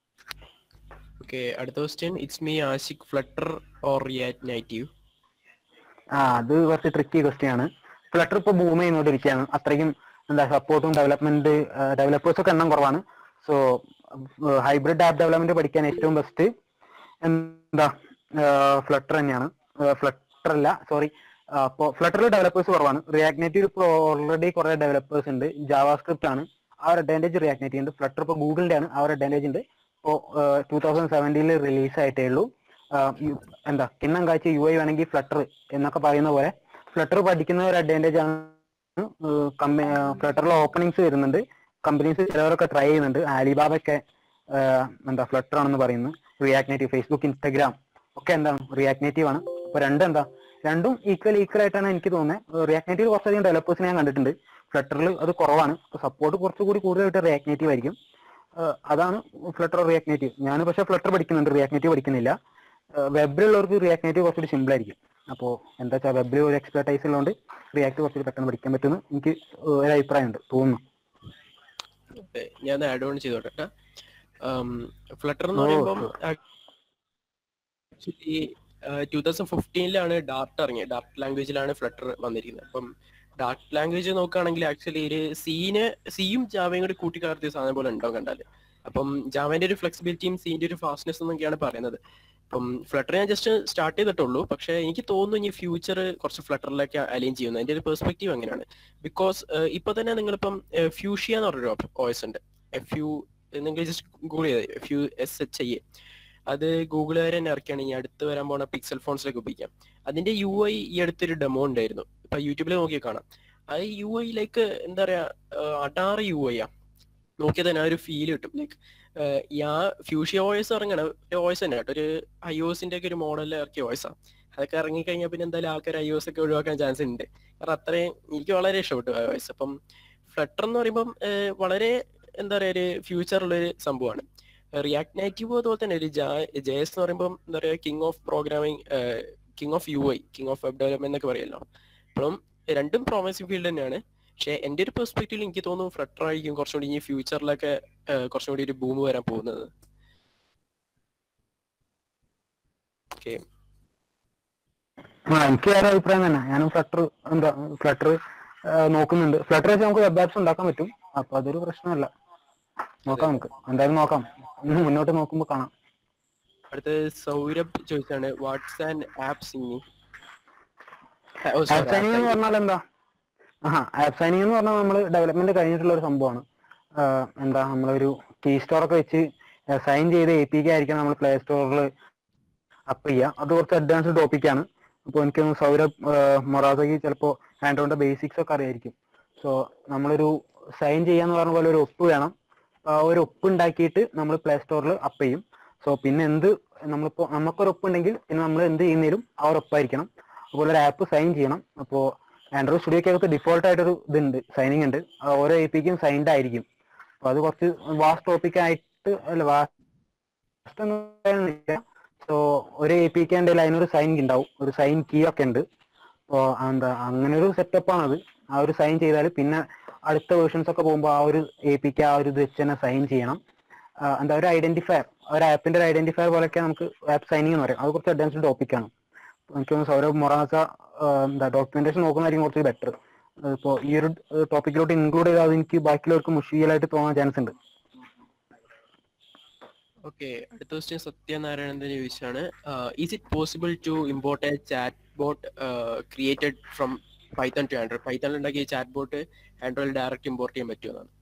ഓക്കെ അടുത്ത question it's me Ashiq Flutter or React Native ആ അത് കുറച്ച് ട്രിക്കി ക്വസ്റ്റ്യൻ ആണ് ഫ്ലട്ടർ ഇപ്പോൾ ബൂം ചെയ്യുന്നോണ്ടിരിക്കുകയാണ് അത്രയും എന്താ സപ്പോർട്ടും ഡെവലപ്മെന്റ് ഡെവലപ്പേഴ്സ് ഒക്കെ എണ്ണം കുറവാണ് സോ ഹൈബ്രിഡ് ആപ്പ് ഡെവലപ്മെന്റ് പഠിക്കാൻ ഏറ്റവും ബെസ്റ്റ് എന്താ ഫ്ലട്ടർ തന്നെയാണ് ഫ്ലട്ടർ അല്ല സോറി അപ്പോൾ ഫ്ലട്ടറിൽ ഡെവലപ്പേഴ്സ് കുറവാണ് റിയാക്ട് നേറ്റീവ് ഇപ്പോൾ ഓൾറെഡി കുറെ ഡെവലപ്പേഴ്സ് ഉണ്ട് ജാവാസ്ക്രിപ്റ്റ് ആണ് ആ ഒരു അഡ്വാൻറ്റേജ് റിയാക്ട് നേറ്റീവ് ഉണ്ട് ഫ്ലട്ടർ ഇപ്പോൾ ഗൂഗിളിന്റെ ആണ് ആ ഒരു അഡ്വാൻറ്റേജ് ഉണ്ട് ഇപ്പോൾ ടൂ തൗസൻഡ് സെവൻറ്റീനിൽ റിലീസ് ആയിട്ടേ ഉള്ളൂ ആഹ് യു- എന്താ കിണ്ണം കാഴ്ച യു ഐ വേണമെങ്കിൽ ഫ്ലട്ടർ എന്നൊക്കെ പറയുന്ന പോലെ ഫ്ലട്ടർ പഠിക്കുന്ന ഒരു അഡ്വാൻറ്റേജ് ആണ് ഫ്ലട്ടറിൽ ഓപ്പണിങ്സ് വരുന്നുണ്ട് കമ്പനീസ് ചിലവരൊക്കെ ട്രൈ ചെയ്യുന്നുണ്ട് ആലിബാബയൊക്കെ ആഹ് എന്താ ഫ്ലട്ടർ ആണെന്ന് പറയുന്നു റിയാക്ട് നേറ്റീവ് ഫേസ്ബുക്ക് ഇൻസ്റ്റഗ്രാം ഒക്കെ എന്താണ് റിയാക്ട് നേറ്റീവ് ആണ് അപ്പൊ രണ്ടും എന്താ രണ്ടും ഈക്വൽ ഈക്വൽ ആയിട്ടാണ് എനിക്ക് തോന്നുന്നത് റിയാക്ട് നേറ്റീവ് കുറച്ചധികം ഡെവലപ്പേഴ്സിനെ ഞാൻ കണ്ടിട്ടുണ്ട് ഫ്ലട്ടറിൽ അത് കുറവാണ് സപ്പോർട്ട് കുറച്ചുകൂടി കൂടുതലായിട്ട് റിയാക്ട് നേറ്റീവ് ആയിരിക്കും ആഹ് അതാണ് ഫ്ലട്ടർ റിയാക്ട് നേറ്റീവ് ഞാൻ പക്ഷേ ഫ്ലട്ടർ പഠിക്കുന്നുണ്ട് റിയാക്ട് നേറ്റീവ് പഠിക്കുന്നില്ല വെബിലുള്ളവർക്ക് റിയാക്ട് നേറ്റീവ് കുറച്ചുകൂടി സിമ്പിൾ ആയിരിക്കും അപ്പോൾ എന്താ വെച്ചാൽ വെബിൽ ഒരു എക്സ്പെർട്ടൈസ് ഉള്ളതുകൊണ്ട് റിയാക്ട് കുറച്ചുകൂടി പെട്ടെന്ന് പഠിക്കാൻ പറ്റുമെന്ന് എനിക്ക് ഒരു അഭിപ്രായമുണ്ട് തോന്നുന്നു അതെ, ഞാൻ ആഡ് ഓൺ ചെയ്തോട്ടെ ഫ്ലട്ടർ എന്ന് ഓ, പറയുമ്പോൾ sure. ആക്ച്വലി ടൂ തൗസൻഡ് ഫിഫ്റ്റീനിലാണ് ഡാർട്ട് ഇറങ്ങിയത് ഡാർട്ട് ലാംഗ്വേജിലാണ് ഫ്ലട്ടർ വന്നിരിക്കുന്നത് അപ്പം ഡാർട്ട് ലാംഗ്വേജ് നോക്കുകയാണെങ്കിൽ ആക്ച്വലി ഒരു സീന് സിയും ജാവയും കൂടി കൂട്ടിക്കലർത്തിയ സാധനം പോലെ ഉണ്ടാവും കണ്ടാല് അപ്പം ജാവേന്റെ ഒരു ഫ്ലെക്സിബിലിറ്റിയും സീന്റെ ഒരു ഫാസ്റ്റ്നെസ് എന്നൊക്കെയാണ് പറയുന്നത് അപ്പം ഫ്ലട്ടർ ഞാൻ ജസ്റ്റ് സ്റ്റാർട്ട് ചെയ്തിട്ടുള്ളൂ പക്ഷേ എനിക്ക് തോന്നുന്നു ഇനി ഫ്യൂച്ചർ കുറച്ച് ഫ്ലട്ടറിലേക്ക് അലൈൻ ചെയ്യുന്നു അതിന്റെ ഒരു പെർസ്പെക്റ്റീവ് അങ്ങനെയാണ് ബിക്കോസ് ഇപ്പൊ തന്നെ നിങ്ങളിപ്പം ഫ്യൂഷ്യ എന്ന് പറഞ്ഞൊരു ഓയസ് ഉണ്ട് എഫ് യു നിങ്ങൾ ജസ്റ്റ് ഗൂഗിൾ ചെയ്ത് F U S H I A അത് ഗൂഗിളുകാർ തന്നെ ഇറക്കിയാണ് ഇനി അടുത്ത് വരാൻ പോണ പിക്സൽ ഫോൺസിലേക്ക് ഉപയോഗിക്കാം അതിന്റെ യു ഐ ഈ അടുത്തൊരു ഡെമോ ഉണ്ടായിരുന്നു ഇപ്പൊ യൂട്യൂബിൽ നോക്കിയാൽ കാണാം അത് യു ഐ ലൈക്ക് എന്താ പറയാ അടാറ് യു ഐ ആ നോക്കിയാൽ തന്നെ ആ ഒരു ഫീൽ കിട്ടും ലൈക്ക് യാ ഫ്യൂഷ്യ ഓയസ് ഇറങ്ങണ ഓയസ് തന്നെ കേട്ടോ ഒരു ഐ ഒസിന്റെ ഒക്കെ ഒരു മോഡലിൽ ഇറക്കിയ ഓയസാ അതൊക്കെ ഇറങ്ങിക്കഴിഞ്ഞാൽ പിന്നെ എന്തായാലും ആൾക്കാർ ഐ ഒസ് ഒക്കെ ഒഴിവാക്കാൻ ചാൻസ് ഉണ്ട് കാരണം അത്രയും എനിക്ക് വളരെ ഇഷ്ടപ്പെട്ടു ഐ ഒസ് അപ്പം ഫ്ലട്ടർ എന്ന് പറയുമ്പം ഏഹ്, വളരെ എന്താ പറയാ ഒരു ഫ്യൂച്ചറുള്ളൊരു സംഭവമാണ് റിയാക്ട് നേറ്റീവ് അതുപോലെ തന്നെ ഒരു ജെ എസ് എന്ന് പറയുമ്പോൾ എന്താ പറയാ king of programming king of U I king of web development എന്നൊക്കെ പറയല്ലോ അപ്പം രണ്ടും പ്രോമിസിംഗ് ഫീൽഡ് തന്നെയാണ് പക്ഷെ എന്റെ ഒരു പെർസ്പെക്റ്റീവിൽ എനിക്ക് തോന്നുന്നു ഫ്ലട്ടർ ആയിരിക്കും കുറച്ചുകൂടി ഇനി ഫ്യൂച്ചറിലൊക്കെ കുറച്ചും കൂടി ഒരു ബൂം വരാൻ പോകുന്നത് ഓക്കെ ആ എനിക്ക് വേറെ അഭിപ്രായം തന്നെ ഞാനും ഫ്ലട്ടർ എന്താ ഫ്ലട്ടർ നോക്കുന്നുണ്ട് ഫ്ലട്ടർ വെച്ച് നമുക്ക് വെബ് ആപ്സ് ഉണ്ടാക്കാൻ പറ്റും അപ്പൊ അതൊരു പ്രശ്നമല്ല നോക്കാം നമുക്ക് എന്തായാലും നോക്കാം ഇന്ന് മുന്നോട്ട് നോക്കുമ്പോൾ കാണാം അടുത്ത് സൗരഭ് ചോദിച്ചാണ് what's and app singing app signing എന്ന് പറഞ്ഞാൽ എന്താ ആ ആപ്പ് സൈനിങ് എന്ന് പറഞ്ഞാൽ നമ്മൾ ഡെവലപ്മെന്റ് കഴിഞ്ഞിട്ടുള്ള ഒരു സംഭവമാണ് ആഹ് എന്താ നമ്മളൊരു കീ സ്റ്റോർ ഒക്കെ വെച്ച് സൈൻ ചെയ്ത് എ പി കെ ആയിരിക്കണം നമ്മൾ പ്ലേ സ്റ്റോറിൽ അപ്പ് ചെയ്യുക അത് കുറച്ച് അഡ്വാൻസ്ഡ് ടോപ്പിക്കാണ് അപ്പോൾ എനിക്ക് തോന്നുന്നു സൗരഭ് മൊറാസയ്ക്ക് ചിലപ്പോൾ ആൻഡ്രോയിഡിന്റെ ബേസിക്സ് ഒക്കെ അറിയായിരിക്കും സോ നമ്മളൊരു സൈൻ ചെയ്യാന്ന് പറഞ്ഞ പോലെ ഒരു ഒപ്പ് വേണം ആ ഒരു ഒപ്പ് ഉണ്ടാക്കിയിട്ട് നമ്മൾ പ്ലേ സ്റ്റോറിൽ അപ്പ് ചെയ്യും സോ പിന്നെ എന്ത് നമ്മളിപ്പോൾ നമുക്കൊരു ഒപ്പ് ഉണ്ടെങ്കിൽ പിന്നെ നമ്മൾ എന്ത് ചെയ്യുന്നതിലും ആ ഒരു ഒപ്പായിരിക്കണം അതുപോലെ ഒരു ആപ്പ് സൈൻ ചെയ്യണം അപ്പോൾ ആൻഡ്രോയിഡ് സ്റ്റുഡിയോക്കകത്ത് ഡിഫോൾട്ട് ആയിട്ടൊരു ഇതുണ്ട് സൈനിങ് ഉണ്ട് ആ ഓരോ എ പിക്കും സൈൻഡ് ആയിരിക്കും അപ്പോൾ അത് കുറച്ച് വാസ്റ്റ് ടോപ്പിക് ആയിട്ട് അല്ല വാസ്റ്റ് എന്ന് പറയാനില്ല സോ ഒരു എ പി എൻ്റെ അതിനൊരു സൈൻ ഉണ്ടാവും ഒരു സൈൻ കീ ഒക്കെ ഉണ്ട് അപ്പോൾ എന്താ അങ്ങനെ ഒരു സെറ്റപ്പ് ആണത് ആ ഒരു സൈൻ ചെയ്താൽ പിന്നെ അടുത്ത വേർഷൻസ് ഒക്കെ പോകുമ്പോൾ ആ ഒരു എ പിക്ക് ആ ഒരു ഇത് വെച്ച് തന്നെ സൈൻ ചെയ്യണം ആ, എന്താ ഒരു ഐഡന്റിഫയർ ഒരു ആപ്പിന്റെ ഒരു ഐഡന്റിഫയർ പോലെയൊക്കെ നമുക്ക് ആപ്പ് സൈനിങ് എന്ന് പറയും അത് കുറച്ച് അഡ്വാൻസ്ഡ് ടോപ്പിക്കാണ് എനിക്ക് തോന്നുന്നു സൗരഭ് മൊറാസ എന്താ ഡോക്യുമെന്റേഷൻ നോക്കുന്നതായിരിക്കും കുറച്ച് ബെറ്റർ ഇപ്പോൾ ഈ ഒരു ടോപ്പിക്കിലോട്ട് ഇൻക്ലൂഡ് ചെയ്താൽ എനിക്ക് ബാക്കിയുള്ളവർക്ക് മുഷിയലായിട്ട് തോന്നാൻ ചാൻസ് ഉണ്ട് ഓക്കെ അടുത്ത ക്വസ്റ്റ്യൻ സത്യനാരായണൻ തന്നെ ചോദിച്ചാണ് is it possible to import a chat bot created from Python to Android പൈത്തണിൽ ഉണ്ടാക്കിയ chat bot Android direct import ചെയ്യാൻ പറ്റുമെന്നാണ്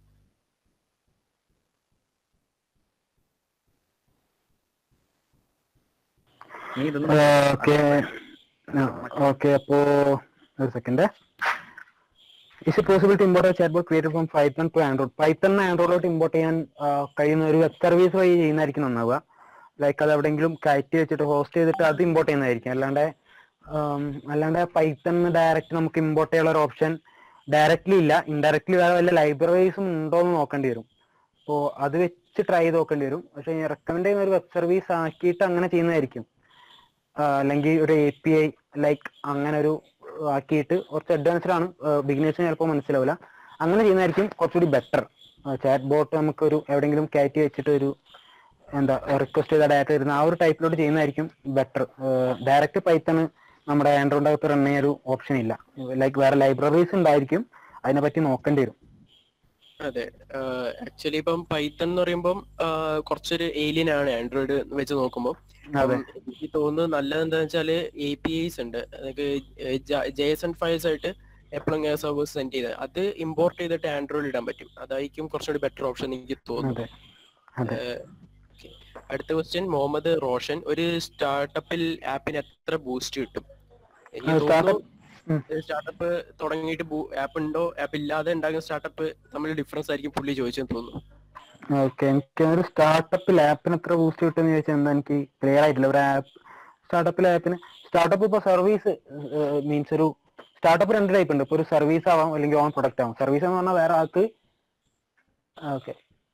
നീ ഇതൊന്നും ഓക്കെ ഓക്കെ അപ്പോ ഒരു second is possible to import chat bot created from Python to Android Python ആൻഡ്രോയിഡോട്ട് import ചെയ്യാൻ ആ, കഴിയുന്ന ഒരു വെബ് സർവീസ് വഴി ചെയ്യുന്നതായിരിക്കും നന്നാവുക ലൈക്ക് അത് എവിടെയെങ്കിലും കയറ്റി വെച്ചിട്ട് ഹോസ്റ്റ് ചെയ്തിട്ട് അത് ഇമ്പോർട്ട് ചെയ്യുന്നതായിരിക്കും അല്ലാണ്ട് ആം, അല്ലാണ്ട് പൈത്തൺ ഡയറക്റ്റ് നമുക്ക് ഇമ്പോർട്ട് ചെയ്യാനുള്ള ഒരു ഓപ്ഷൻ ഡയറക്റ്റ്ലി ഇല്ല ഇൻഡയറക്ട്ലി വേറെ വല്ല ലൈബ്രറീസും ഉണ്ടോ എന്ന് നോക്കേണ്ടി വരും അപ്പോൾ അത് വെച്ച് ട്രൈ ചെയ്ത് നോക്കേണ്ടി വരും പക്ഷേ റെക്കമെൻഡ് ചെയ്യുന്ന ഒരു വെബ് സർവീസ് ആക്കിയിട്ട് അങ്ങനെ ചെയ്യുന്നതായിരിക്കും ആ, അല്ലെങ്കിൽ ഒരു എ പി ഐ ലൈക്ക് അങ്ങനെ ഒരു ആക്കിയിട്ട് കുറച്ച് അഡ്വാൻസ്ഡ് ആണ് ബിഗിനേഴ്സിന് ചിലപ്പോൾ മനസ്സിലാവില്ല അങ്ങനെ ചെയ്യുന്നതായിരിക്കും കുറച്ചുകൂടി ബെറ്റർ ചാറ്റ് ബോട്ട് നമുക്ക് ഒരു എവിടെയെങ്കിലും കയറ്റി വെച്ചിട്ട് ഒരു എന്താ റിക്വസ്റ്റ് ചെയ്ത ഡാറ്റ വരുന്ന ആ ഒരു ടൈപ്പിലോട്ട് ചെയ്യുന്നതായിരിക്കും ബെറ്റർ ഡയറക്റ്റ് പൈത്തൺ നമ്മുടെ ആൻഡ്രോയിഡ് അകത്ത് റൺ ചെയ്യാൻ ഒരു ഓപ്ഷൻ ഇല്ല ലൈക്ക് വേറെ ലൈബ്രറീസ് ഉണ്ടായിരിക്കും അതിനെ പറ്റി നോക്കേണ്ടി വരും അതെ ആക്ച്വലി ഇപ്പം പൈത്തൺ എന്ന് പറയുമ്പം ആഹ് കുറച്ചൊരു ഏലിയൻ ആണ് ആൻഡ്രോയിഡ് വെച്ച് നോക്കുമ്പോൾ അതെ എനിക്ക് തോന്നുന്നത് നല്ലത് എന്താന്ന് വെച്ചാല് എ പി ഐസ് ഉണ്ട് അതൊക്കെ ജെ എസ് എൻ ഫയൽസ് ആയിട്ട് എപ്പോഴും സർവേഴ്സ് സെൻഡ് ചെയ്ത് അത് ഇമ്പോർട്ട് ചെയ്തിട്ട് ആൻഡ്രോയിഡ് ഇടാൻ പറ്റും അതായിരിക്കും കുറച്ചുകൂടി ബെറ്റർ ഓപ്ഷൻ എനിക്ക് തോന്നുന്നു അതെ അതെ ഏഹ്, okay. അടുത്ത ക്വസ്റ്റ്യൻ മുഹമ്മദ് റോഷൻ ഒരു സ്റ്റാർട്ടപ്പിൽ ആപ്പിന് എത്ര ബൂസ്റ്റ് കിട്ടും എനിക്ക് സ്റ്റാർട്ടപ്പ് തോന്നുന്നു സ്റ്റാർട്ടപ്പ് തുടങ്ങിയിട്ട് ആപ്പ് ഉണ്ടോ ആപ്പ് ഇല്ലാതെ ഉണ്ടാകുന്ന സ്റ്റാർട്ടപ്പ് തമ്മിൽ ഡിഫറൻസ് ആയിരിക്കും പുള്ളി ചോദിച്ചെന്ന് തോന്നുന്നു ഓക്കെ എനിക്ക് ഒരു സ്റ്റാർട്ടപ്പിൽ ആപ്പിന് എത്ര ബൂസ്റ്റ് കിട്ടുമെന്ന് ചോദിച്ചാൽ എന്താ എനിക്ക് ക്ലിയർ ആയിട്ടില്ല ഒരു ആപ്പ് സ്റ്റാർട്ടപ്പിൽ ആപ്പിന് സ്റ്റാർട്ടപ്പ് ഇപ്പോൾ സർവീസ് മീൻസ് ഒരു സ്റ്റാർട്ടപ്പ് രണ്ട് ടൈപ്പ് ഉണ്ട് ഇപ്പോൾ ഒരു സർവീസ് ആവാം അല്ലെങ്കിൽ ഓൺ പ്രൊഡക്റ്റ് ആവാം സർവീസ് എന്ന് പറഞ്ഞാൽ വേറെ ആൾക്ക് ഓക്കെ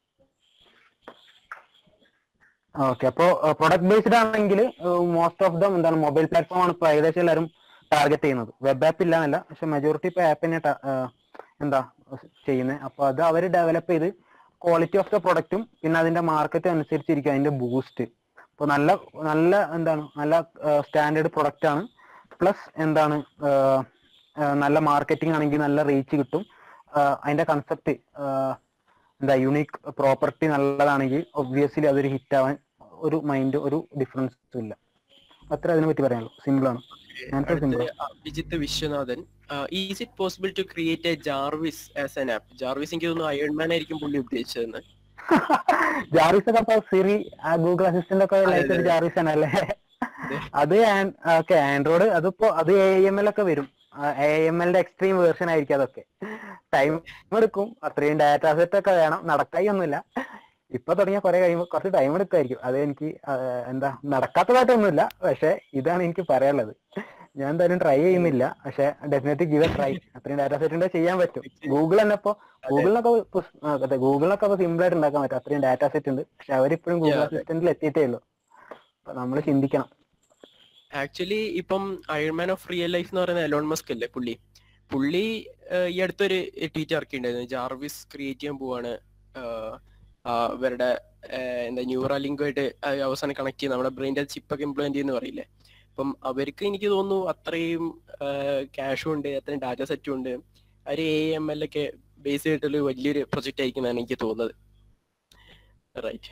ഓക്കെ അപ്പോൾ പ്രൊഡക്റ്റ് ബേസ്ഡ് ആണെങ്കിൽ മോസ്റ്റ് ഓഫ് ദം എന്താണ് മൊബൈൽ പ്ലാറ്റ്ഫോം ആണ് ഇപ്പോൾ ഏകദേശം എല്ലാവരും ടാർഗറ്റ് ചെയ്യുന്നത് വെബ് ആപ്പ് ഇല്ല എന്നല്ല പക്ഷെ മെജോറിറ്റി ഇപ്പോൾ ആപ്പിനെ എന്താ ചെയ്യുന്നത് അപ്പോൾ അത് അവർ ഡെവലപ്പ് ചെയ്ത് ക്വാളിറ്റി ഓഫ് ദ പ്രൊഡക്റ്റും പിന്നെ അതിന്റെ മാർക്കറ്റ് അനുസരിച്ചിരിക്കും അതിന്റെ ബൂസ്റ്റ് ഇപ്പോൾ നല്ല നല്ല എന്താണ് നല്ല സ്റ്റാൻഡേർഡ് പ്രൊഡക്റ്റ് ആണ് പ്ലസ് എന്താണ് ആഹ് ആഹ് നല്ല മാർക്കറ്റിംഗ് ആണെങ്കിൽ നല്ല റീച്ച് കിട്ടും ആഹ് അതിന്റെ കൺസെപ്റ്റ് എന്താ യുണീക്ക് പ്രോപ്പർട്ടി നല്ലതാണെങ്കിൽ ഒബ്വിയസ്ലി അതൊരു ഹിറ്റ് ആവാൻ ഒരു മൈൻഡ് ഒരു ഡിഫറൻസും ഇല്ല അത്ര അതിനെ പറ്റി പറയാനുള്ളൂ സിമ്പിൾ ആണ് ഞാനത്തെ സിമ്പിൾ അടുത്ത Abhijith Viswanathan is it possible to create a Jarvis as an app Jarvis എനിക്ക് തോന്നുന്നു അയൺമാൻ ആയിരിക്കും പുള്ളി ഉദ്ദേശിച്ചതെന്ന് ജാറിസ് ഒക്കെ അപ്പൊ സിറി ഗൂഗിൾ അസിസ്റ്റന്റ് ഒക്കെ ലൈക്ക് ഒരു ജാറിസ് ആണ് അല്ലേ അത് ഓക്കെ ആൻഡ്രോയിഡ് അതിപ്പോ അത് എ എം എൽ ഒക്കെ വരും എ എം എല്ലിന്റെ എക്സ്ട്രീം വേർഷൻ ആയിരിക്കും അതൊക്കെ ടൈം എടുക്കും അത്രയും ഡാറ്റ സെറ്റ് ഒക്കെ വേണം നടക്കായി ഒന്നുമില്ല ഇപ്പൊ തുടങ്ങിയ കുറെ കഴിയുമ്പോൾ കുറച്ച് ടൈം എടുക്കുമായിരിക്കും അത് എനിക്ക് ആ, എന്താ നടക്കാത്തതായിട്ടൊന്നുമില്ല പക്ഷെ ഇതാണ് എനിക്ക് പറയാനുള്ളത് ഞാൻ എന്തായാലും ട്രൈ ചെയ്യുന്നില്ല പക്ഷെ ഡെഫിനറ്റ്ലി ഗിവ് എ ട്രൈ അത്രയും ഡാറ്റ സെറ്റ് ഉണ്ടെങ്കിൽ ചെയ്യാൻ പറ്റും ഗൂഗിൾ തന്നെ ഇപ്പൊ ഗൂഗിളിനൊക്കെ ഇപ്പൊ സ്- ആ, അതെ ഗൂഗിളിനൊക്കെ ഇപ്പൊ സിമ്പിൾ ആയിട്ട് ഉണ്ടാക്കാൻ പറ്റും അത്രയും ഡാറ്റ സെറ്റ് ഉണ്ട് പക്ഷെ അവരിപ്പോഴും ഗൂഗിൾ Yeah, അതെ. അസിസ്റ്റന്റിൽ എത്തിയിട്ടേ ഉള്ളൂ അപ്പൊ നമ്മൾ ചിന്തിക്കണം ആക്ച്വലി ഇപ്പം അയൺമാൻ ഓഫ് റിയൽ ലൈഫ് എന്ന് പറയുന്ന എലോൺ മസ്ക് അല്ലേ പുള്ളി പുള്ളി ആഹ് ഈ അടുത്തൊരു ട്വീറ്റ് ഇറക്കിയിട്ടുണ്ടായിരുന്നു ജാർവിസ് ക്രിയേറ്റ് ചെയ്യാൻ പോവാണ് ആഹ് ആഹ് ഇവരുടെ ആഹ് എന്താ ന്യൂറ ലിങ്കുമായിട്ട് അവസാനം കണക്ട് ചെയ്ത് നമ്മുടെ ബ്രെയിൻ്റെ ചിപ്പൊക്കെ ഇംപ്ലിമെന്റ് ചെയ്യുന്ന പറയില്ലേ അപ്പം അവർക്ക് എനിക്ക് തോന്നുന്നു അത്രയും ക്യാഷും ഉണ്ട് അത്രയും ഡാറ്റ സെറ്റും ഉണ്ട് അവർ എ എം എൽ ഒക്കെ ബേസ് ചെയ്തിട്ടുള്ള ഒരു വലിയൊരു പ്രൊജക്റ്റ് ആയിരിക്കുന്നതാണ് എനിക്ക് തോന്നുന്നത് റൈറ്റ്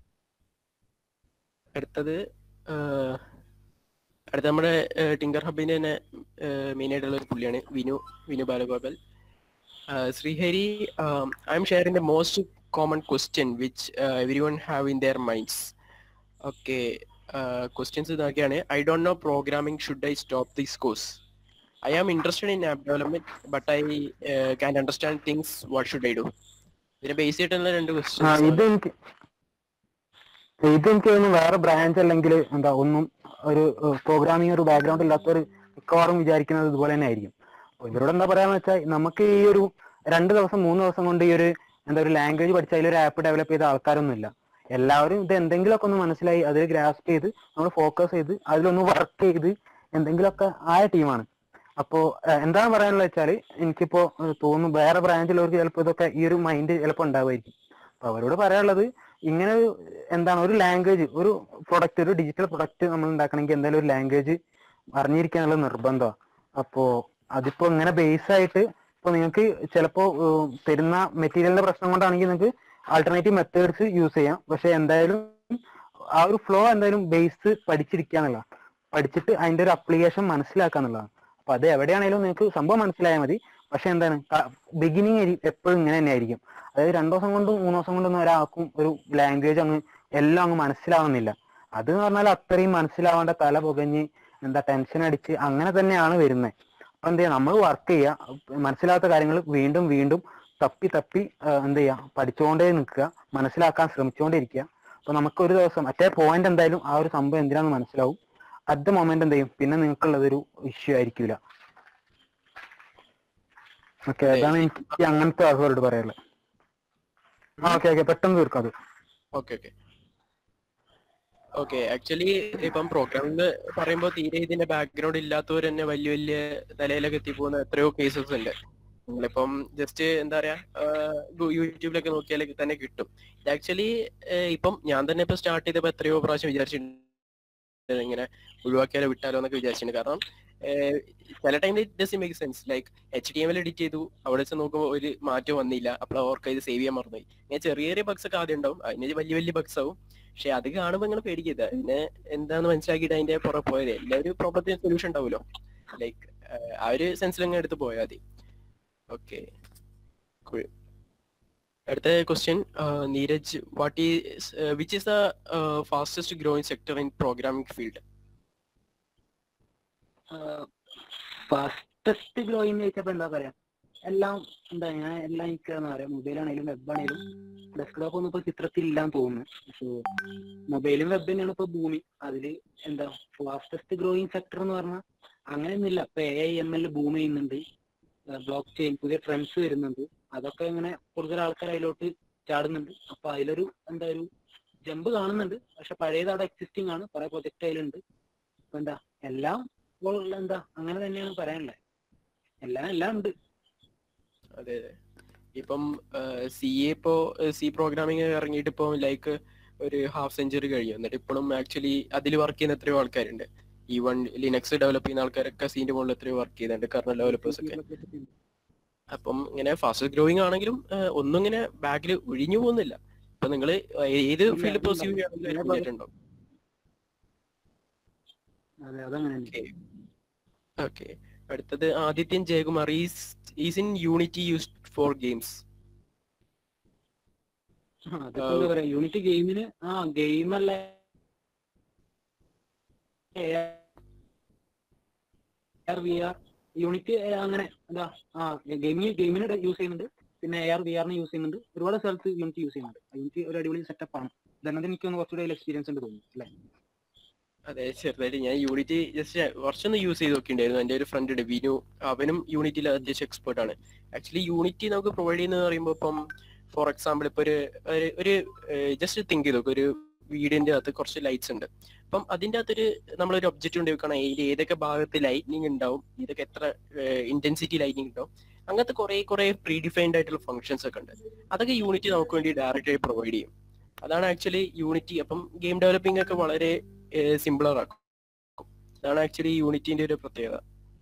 അടുത്തത് ആഹ് അടുത്ത നമ്മുടെ ഏഹ്, ടിങ്കർ ഹബിന്റെ തന്നെ മെയിൻ ആയിട്ടുള്ള ഒരു പുള്ളിയാണ് വിനു വിനു ബാലഗോപാൽ ആഹ്, Sreehari I am sharing the most common question which every one have in their minds okay questions ഇതൊക്കെയാണ് I don't know programming should I stop this course I am interested in app development but I can understand things what should I do ഇതിനെ base ചെയ്തിട്ടുള്ള രണ്ട് ആ, questions ഇത് എനിക്ക് ഇത് എനിക്ക് തോന്നുന്നു വേറെ ബ്രാഞ്ച് അല്ലെങ്കിൽ എന്താ ഒന്നും ഒരു പ്രോഗ്രാമിംഗ് ഒരു ബാക്ക്ഗ്രൗണ്ട് ഇല്ലാത്തവർ മിക്കവാറും വിചാരിക്കുന്നത് ഇതുപോലെ തന്നെ ആയിരിക്കും അപ്പൊ ഇവരോട് എന്താ പറയാന്ന് വെച്ചാൽ നമുക്ക് ഈ ഒരു രണ്ട് ദിവസം മൂന്ന് ദിവസം കൊണ്ട് ഈ ഒരു എന്താ ഒരു ലാംഗ്വേജ് പഠിച്ച അതിലൊരു ആപ്പ് ഡെവലപ്പ് ചെയ്ത ആൾക്കാരൊന്നും ഇല്ല എല്ലാവരും ഇത് എന്തെങ്കിലുമൊക്കെ ഒന്ന് മനസ്സിലായി അതിൽ ഗ്രാസ്പ് ചെയ്ത് നമ്മൾ ഫോക്കസ് ചെയ്ത് അതിലൊന്ന് വർക്ക് ചെയ്ത് എന്തെങ്കിലുമൊക്കെ ആയ ടീമാണ് അപ്പോ ഏഹ്, എന്താണ് പറയാനുള്ളത് വെച്ചാല് എനിക്കിപ്പോ ഏഹ്, തോന്നുന്നു വേറെ ബ്രാഞ്ചിലുള്ളവർക്ക് ചിലപ്പോൾ ഇതൊക്കെ ഈ ഒരു മൈൻഡ് ചിലപ്പോൾ ഉണ്ടാവുമായിരിക്കും അപ്പൊ അവരോട് പറയാനുള്ളത് ഇങ്ങനെ ഒരു എന്താണ് ഒരു ലാംഗ്വേജ് ഒരു പ്രൊഡക്റ്റ് ഒരു ഡിജിറ്റൽ പ്രൊഡക്റ്റ് നമ്മൾ ഉണ്ടാക്കണമെങ്കിൽ എന്തായാലും ഒരു ലാംഗ്വേജ് അറിഞ്ഞിരിക്കാനുള്ള നിർബന്ധമാണ് അപ്പോ അതിപ്പോ ഇങ്ങനെ ബേസ് ആയിട്ട് ഇപ്പൊ നിങ്ങൾക്ക് ചിലപ്പോ ഏഹ്, തരുന്ന മെറ്റീരിയലിന്റെ പ്രശ്നം കൊണ്ടാണെങ്കിൽ നിങ്ങൾക്ക് ആൾട്ടർനേറ്റീവ് മെത്തേഡ്സ് യൂസ് ചെയ്യാം പക്ഷെ എന്തായാലും ആ ഒരു ഫ്ലോ എന്തായാലും ബേസ് പഠിച്ചിരിക്കുക എന്നുള്ളതാണ് പഠിച്ചിട്ട് അതിന്റെ ഒരു അപ്ലിക്കേഷൻ മനസ്സിലാക്കുക എന്നുള്ളതാണ് അപ്പൊ അത് എവിടെയാണെങ്കിലും നിങ്ങൾക്ക് സംഭവം മനസ്സിലായാൽ മതി പക്ഷെ എന്താണ് ബിഗിനിങ് എപ്പോഴും ഇങ്ങനെ തന്നെ ആയിരിക്കും അതായത് രണ്ടു ദിവസം കൊണ്ടും മൂന്ന് ദിവസം കൊണ്ടൊന്നും ഒരാൾക്കും ഒരു ലാംഗ്വേജ് അങ്ങ് എല്ലാം അങ്ങ് മനസ്സിലാവുന്നില്ല അത് എന്ന് പറഞ്ഞാൽ അത്രയും മനസ്സിലാവേണ്ട തല പുകഞ്ഞ് എന്താ ടെൻഷൻ അടിച്ച് അങ്ങനെ തന്നെയാണ് വരുന്നത് അപ്പൊ എന്ത് ചെയ്യാം നമ്മൾ വർക്ക് ചെയ്യുക മനസ്സിലാത്ത കാര്യങ്ങൾ വീണ്ടും വീണ്ടും തപ്പി തപ്പി ആ, എന്ത് ചെയ്യുക പഠിച്ചുകൊണ്ടേ നിൽക്കുക മനസ്സിലാക്കാൻ ശ്രമിച്ചുകൊണ്ടിരിക്കുക അപ്പൊ നമുക്ക് ഒരു ദിവസം മറ്റേ പോയിന്റ് എന്തായാലും ആ ഒരു സംഭവം എന്തിനാന്ന് മനസ്സിലാവും അറ്റ് ദ മൊമെന്റ് എന്ത് ചെയ്യും പിന്നെ നിങ്ങൾക്കുള്ളതൊരു ഇഷ്യൂ ആയിരിക്കില്ല ഓക്കെ അതെ. അതാണ് എനിക്ക് അങ്ങനത്തെ ആൾക്കാരോട് പറയാനുള്ളത് ആ ഓക്കെ ഓക്കെ പെട്ടെന്ന് തീർക്കാം അത് ഓക്കെ ഓക്കെ ഓക്കെ ആക്ച്വലി ഇപ്പം പ്രോഗ്രാമിംഗ് പറയുമ്പോൾ തീരെ ഇതിന്റെ ബാക്ക്ഗ്രൗണ്ട് ഇല്ലാത്തവർ തന്നെ വലിയ വലിയ നിലയിലൊക്കെ എത്തിപ്പോകുന്ന എത്രയോ കേസസ് ഉണ്ട് നിങ്ങളിപ്പം ജസ്റ്റ് എന്താ പറയാ ആഹ് യൂട്യൂബിലൊക്കെ നോക്കിയാൽ തന്നെ കിട്ടും ഇത് ആക്ച്വലി ഇപ്പം ഞാൻ തന്നെ ഇപ്പൊ സ്റ്റാർട്ട് ചെയ്തപ്പോൾ എത്രയോ പ്രാവശ്യം വിചാരിച്ചിട്ടുണ്ട് ഇങ്ങനെ ഒഴിവാക്കിയാലോ വിട്ടാലോ എന്നൊക്കെ വിചാരിച്ചിട്ടുണ്ട് കാരണം ചില ടൈമിൽ it does make sense like H D M L edit ചെയ്തു അവിടെ വെച്ച് നോക്കുമ്പോൾ ഒരു മാറ്റം വന്നില്ല അപ്പോൾ അവർക്ക് ഇത് സേവ് ചെയ്യാൻ മറന്നുപോയി ഇങ്ങനെ ചെറിയ ചെറിയ ബഗ്സ് ഒക്കെ ആദ്യം ഉണ്ടാവും അതിന് വലിയ വലിയ ബഗ്സ് ആവും പക്ഷെ അത് കാണുമ്പോൾ ഇങ്ങനെ പേടിക്കരുത് അതിനെ എന്താന്ന് മനസ്സിലാക്കിയിട്ട് അതിന്റെ പുറകെ പോയത് എല്ലാ ഒരു പ്രോബ്ലത്തിന് സൊല്യൂഷൻ ഉണ്ടാവുമല്ലോ ലൈക്ക് ആ ഒരു സെൻസിൽ അങ്ങ് എടുത്ത് പോയാൽ മതി ഓക്കെ അടുത്ത question Neeraj what is which is the fastest growing sector in programming field fastest growing ചോദിച്ചപ്പോ എന്താ പറയാ എല്ലാം എന്താ ഞാൻ എല്ലാം എനിക്ക് എന്താ പറയാ മൊബൈൽ ആണെങ്കിലും വെബ് ആണെങ്കിലും ഡെസ്ക്ടോപ്പ് ഒന്നും ഇപ്പൊ ചിത്രത്തിൽ ഇല്ലാന്ന് തോന്നുന്നു പക്ഷേ മൊബൈലും വെബ് തന്നെയാണ് ഇപ്പൊ ഭൂമി അതില് എന്താ ഫാസ്റ്റസ്റ്റ് ഗ്രോയിങ് സെക്ടർ എന്ന് പറഞ്ഞാൽ അങ്ങനെയൊന്നുമില്ല ഇപ്പൊ A I M L boom ചെയ്യുന്നുണ്ട് ബ്ലോക്ക് ചെയിൻ പുതിയ ട്രെൻഡ്സ് വരുന്നുണ്ട് അതൊക്കെ ഇങ്ങനെ കൂടുതൽ ആൾക്കാർ അതിലോട്ട് ചാടുന്നുണ്ട് അപ്പൊ അതിലൊരു എന്താ ഒരു ജമ്പ് കാണുന്നുണ്ട് പക്ഷെ പഴയത് അവിടെ എക്സിസ്റ്റിംഗ് ആണ് കുറെ പ്രൊജക്ട് അതിലുണ്ട് അപ്പൊ എന്താ എല്ലാം ഇപ്പോൾ എന്താ അങ്ങനെ തന്നെയാണ് പറയാനുള്ളത് എല്ലാം എല്ലാം ഉണ്ട് അതെ അതെ ഇപ്പം സി എ ഇപ്പോ സി പ്രോഗ്രാമിംഗ് ഇറങ്ങിയിട്ട് ഇപ്പോ ലൈക്ക് ഒരു ഹാഫ് സെഞ്ചുറി കഴിയും എന്നിട്ട് ഇപ്പോഴും ആക്ച്വലി അതിൽ വർക്ക് ചെയ്യുന്ന എത്രയോ ആൾക്കാരുണ്ട് ഈ വൺ ലിനക്സ് ഡെവലപ്പ് ചെയ്യുന്ന ആൾക്കാരൊക്കെ സീന്റെ മുകളിൽ എത്രയോ വർക്ക് ചെയ്യുന്നുണ്ട് കർണൽ ഡെവലപ്പേഴ്സ് ഒക്കെ അപ്പം ഇങ്ങനെ ഫാസ്റ്റ് ഗ്രോയിങ് ആണെങ്കിലും ഏഹ്, ഒന്നും ഇങ്ങനെ ബാക്കിൽ ഒഴിഞ്ഞു പോകുന്നില്ല ഇപ്പൊ നിങ്ങൾ ഏത് ഇല്ല, ഫീൽഡ് ഇല്ല. പെർസീവ് ചെയ്യാണെങ്കിലും ഇല്ല, അതിലുണ്ടോ അതെ അതങ്ങനെ തന്നെ ഓക്കെ അടുത്തത് Adithyan Jayakumar is is in Unity used for games ആ, അതിപ്പോ എന്താ പറയാ യൂണിറ്റ് ഗെയിമിന് ആ ഗെയിം അല്ല വി ആർ യൂണിറ്റ് അങ്ങനെ എന്താ ആ ഗെയിമിന് ഗെയിമിന് യൂസ് ചെയ്യുന്നുണ്ട് പിന്നെ എ ആർ വി ആറിന് യൂസ് ചെയ്യുന്നുണ്ട് ഒരുപാട് സ്ഥലത്ത് യൂണിറ്റ് യൂസ് ചെയ്യുന്നുണ്ട് യൂണിറ്റ് ഒരു അടിപൊളി സെറ്റപ്പ് ആണ് ഇതെന്നത് എനിക്ക് ഒന്ന് കുറച്ചുകൂടെ എക്സ്പീരിയൻസ് ഉണ്ട് തോന്നുന്നു അല്ലേ അതെ ചെറുതായിട്ട് ഞാൻ യൂണിറ്റി ജസ്റ്റ് കുറച്ചൊന്ന് യൂസ് ചെയ്ത് നോക്കിണ്ടായിരുന്നു എൻ്റെ ഒരു ഫ്രണ്ട് ഉണ്ട് വിനു അവനും യൂണിറ്റിയിൽ അത്യാവശ്യം എക്സ്പേർട്ട് ആണ് ആക്ച്വലി യൂണിറ്റി നമുക്ക് പ്രൊവൈഡ് ചെയ്യുന്നത് പറയുമ്പോൾ ഇപ്പം ഫോർ എക്സാമ്പിൾ ഇപ്പൊ ഒരു ഒരു- ഒരു ജസ്റ്റ് തിങ്ക് ചെയ്ത് നോക്ക് ഒരു വീടിന്റെ അകത്ത് കുറച്ച് ലൈറ്റ്സ് ഉണ്ട് അപ്പം അതിന്റെ അകത്തൊരു നമ്മളൊരു ഒബ്ജക്റ്റ് കൊണ്ട് വെക്കണം അതിൽ ഏതൊക്കെ ഭാഗത്ത് ലൈറ്റ്നിങ് ഉണ്ടാവും ഇതൊക്കെ എത്ര ഇന്റൻസിറ്റി ലൈറ്റിംഗ് ഉണ്ടാവും അങ്ങനത്തെ കുറെ കുറെ പ്രീ ഡിഫൈൻഡ് ആയിട്ടുള്ള ഫംഗ്ഷൻസ് ഒക്കെ ഉണ്ട് അതൊക്കെ യൂണിറ്റി നമുക്ക് വേണ്ടി ഡയറക്റ്റ് ആയി പ്രൊവൈഡ് ചെയ്യും അതാണ് ആക്ച്വലി യൂണിറ്റി അപ്പം ഗെയിം ഡെവലപ്പിംഗ് ഒക്കെ വളരെ സിംപിളർ ആക്കും അതാണ് ആക്ച്വലി യൂണിറ്റിന്റെ ഒരു പ്രത്യേകത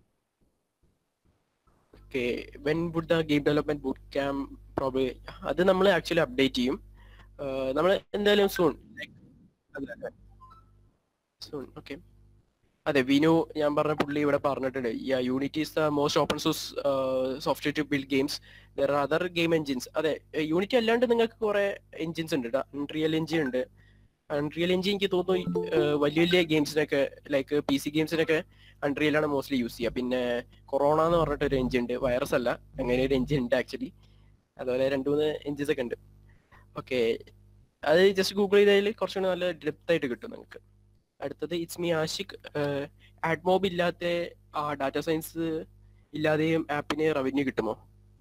okay when would the game development boot camp probably അത് നമ്മൾ ആക്ച്വലി അപ്ഡേറ്റ് ചെയ്യും നമ്മൾ എന്തായാലും സൂൺ സൂൺ ഓക്കെ അതെ വിനു ഞാൻ പറഞ്ഞ പുള്ളി ഇവിടെ പറഞ്ഞിട്ടുണ്ട് Unity is the most open source software to build games there are other game engines അതെ യൂണിറ്റി അല്ലാണ്ട് നിങ്ങൾക്ക് കുറെ എഞ്ചിൻസ് ഉണ്ട് അൺറിയൽ എഞ്ചിൻ ഉണ്ട് അൺറിയൽ എഞ്ചിൻ എനിക്ക് തോന്നുന്നു ഏഹ് വലിയ വലിയ ഗെയിംസിനൊക്കെ ലൈക്ക് പി സി ഗെയിംസിനൊക്കെ അൺറിയലാണ് മോസ്റ്റ്ലി യൂസ് ചെയ്യുക പിന്നെ കൊറോണ എന്ന് പറഞ്ഞിട്ട് ഒരു എഞ്ചിൻ ഉണ്ട് വൈറസ് അല്ല അങ്ങനെ ഒരു എഞ്ചിൻ ഉണ്ട് ആക്ച്വലി അതുപോലെ രണ്ട് മൂന്ന് എഞ്ചിൻസ് ഒക്കെ ഉണ്ട് ഓക്കെ അത് ജസ്റ്റ് ഗൂഗിൾ ചെയ്തതിൽ കുറച്ചുകൂടി നല്ല ഡെപ്ത് ആയിട്ട് കിട്ടും നിങ്ങൾക്ക് അടുത്തത് ഇറ്റ്സ് മീ ആഷിക് ആഡ്മോബ് ഇല്ലാത്ത ആ ഡാറ്റ സയൻസ് ഇല്ലാതെയും ആപ്പിന് റവന്യൂ കിട്ടുമോ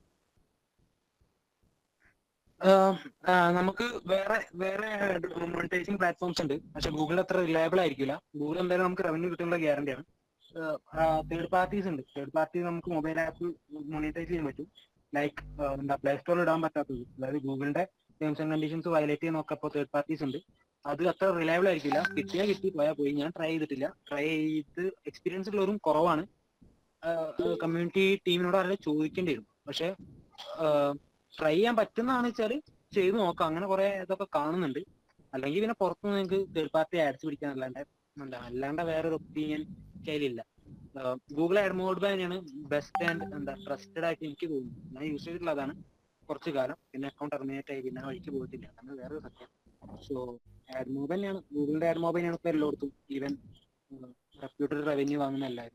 ആഹ് ആഹ് നമുക്ക് വേറെ വേറെ മോണിറ്റൈസിങ് പ്ലാറ്റ്ഫോംസ് ഉണ്ട് പക്ഷെ ഗൂഗിൾ അത്ര റിലയബിൾ ആയിരിക്കില്ല ഗൂഗിൾ എന്തായാലും നമുക്ക് റവന്യൂ കിട്ടുന്നുള്ള ഗ്യാരണ്ടി ആണ് തേർഡ് പാർട്ടീസ് ഉണ്ട് തേർഡ് പാർട്ടി നമുക്ക് മൊബൈൽ ആപ്പ് മോണിറ്റൈസ് ചെയ്യാൻ പറ്റും ലൈക്ക് എന്താ പ്ലേ സ്റ്റോറിൽ ഇടാൻ പറ്റാത്തത് അതായത് ഗൂഗിളിന്റെ ടേംസ് ആൻഡ് കണ്ടീഷൻസ് വയലേറ്റ് ചെയ്യുന്നൊക്കെ അപ്പോൾ തേർഡ് പാർട്ടീസ് ഉണ്ട് അത് അത്ര റിലയബിൾ ആയിരിക്കില്ല കിട്ടിയാൽ കിട്ടി പോയാൽ പോയി ഞാൻ ട്രൈ ചെയ്തിട്ടില്ല ട്രൈ ചെയ്ത് എക്സ്പീരിയൻസ് ഉള്ളവരും കുറവാണ് കമ്മ്യൂണിറ്റി ടീമിനോട് ആരെ ചോദിക്കേണ്ടി വരും പക്ഷെ ട്രൈ ചെയ്യാൻ പറ്റുന്നതാണ് വെച്ചാൽ ചെയ്ത് നോക്കാം അങ്ങനെ കുറെ ഇതൊക്കെ കാണുന്നുണ്ട് അല്ലെങ്കിൽ പിന്നെ പുറത്തുനിന്ന് നിങ്ങൾക്ക് തേർഡ് പാർട്ടി ആഡ്സ് പിടിക്കാൻ അല്ലാണ്ട് എന്താ അല്ലാണ്ട് വേറൊരു ഒപ്പീനിയൻ കയ്യിലില്ല ഗൂഗിൾ ആഡ് മോഡ് തന്നെയാണ് ബെസ്റ്റ് ആൻഡ് എന്താ ട്രസ്റ്റഡ് ആയിട്ട് എനിക്ക് തോന്നുന്നു ഞാൻ യൂസ് ചെയ്തിട്ടുള്ള അതാണ് കുറച്ച് കാലം പിന്നെ അക്കൗണ്ട് ടെർമിനേറ്റ് ആയി പിന്നെ ആ വഴിക്ക് പോയിട്ടില്ല അതാണ് വേറൊരു സത്യം സോ ആഡ് മോബ് തന്നെയാണ് ഗൂഗിളിന്റെ ആഡ് മോബ് തന്നെയാണ് ഇപ്പൊ എല്ലായിടത്തും ഈവൻ റെപ്യൂട്ടഡ് റവന്യൂ വാങ്ങുന്ന എല്ലാവരും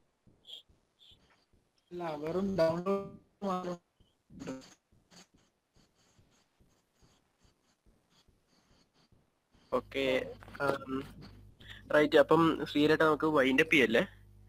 അല്ല വെറും ഡൗൺലോഡ് മാത്രം ഓക്കെ റൈറ്റ് അപ്പം ശ്രീരേട്ട നമുക്ക് വൈൻഡ് അപ്പ് ചെയ്യല്ലേ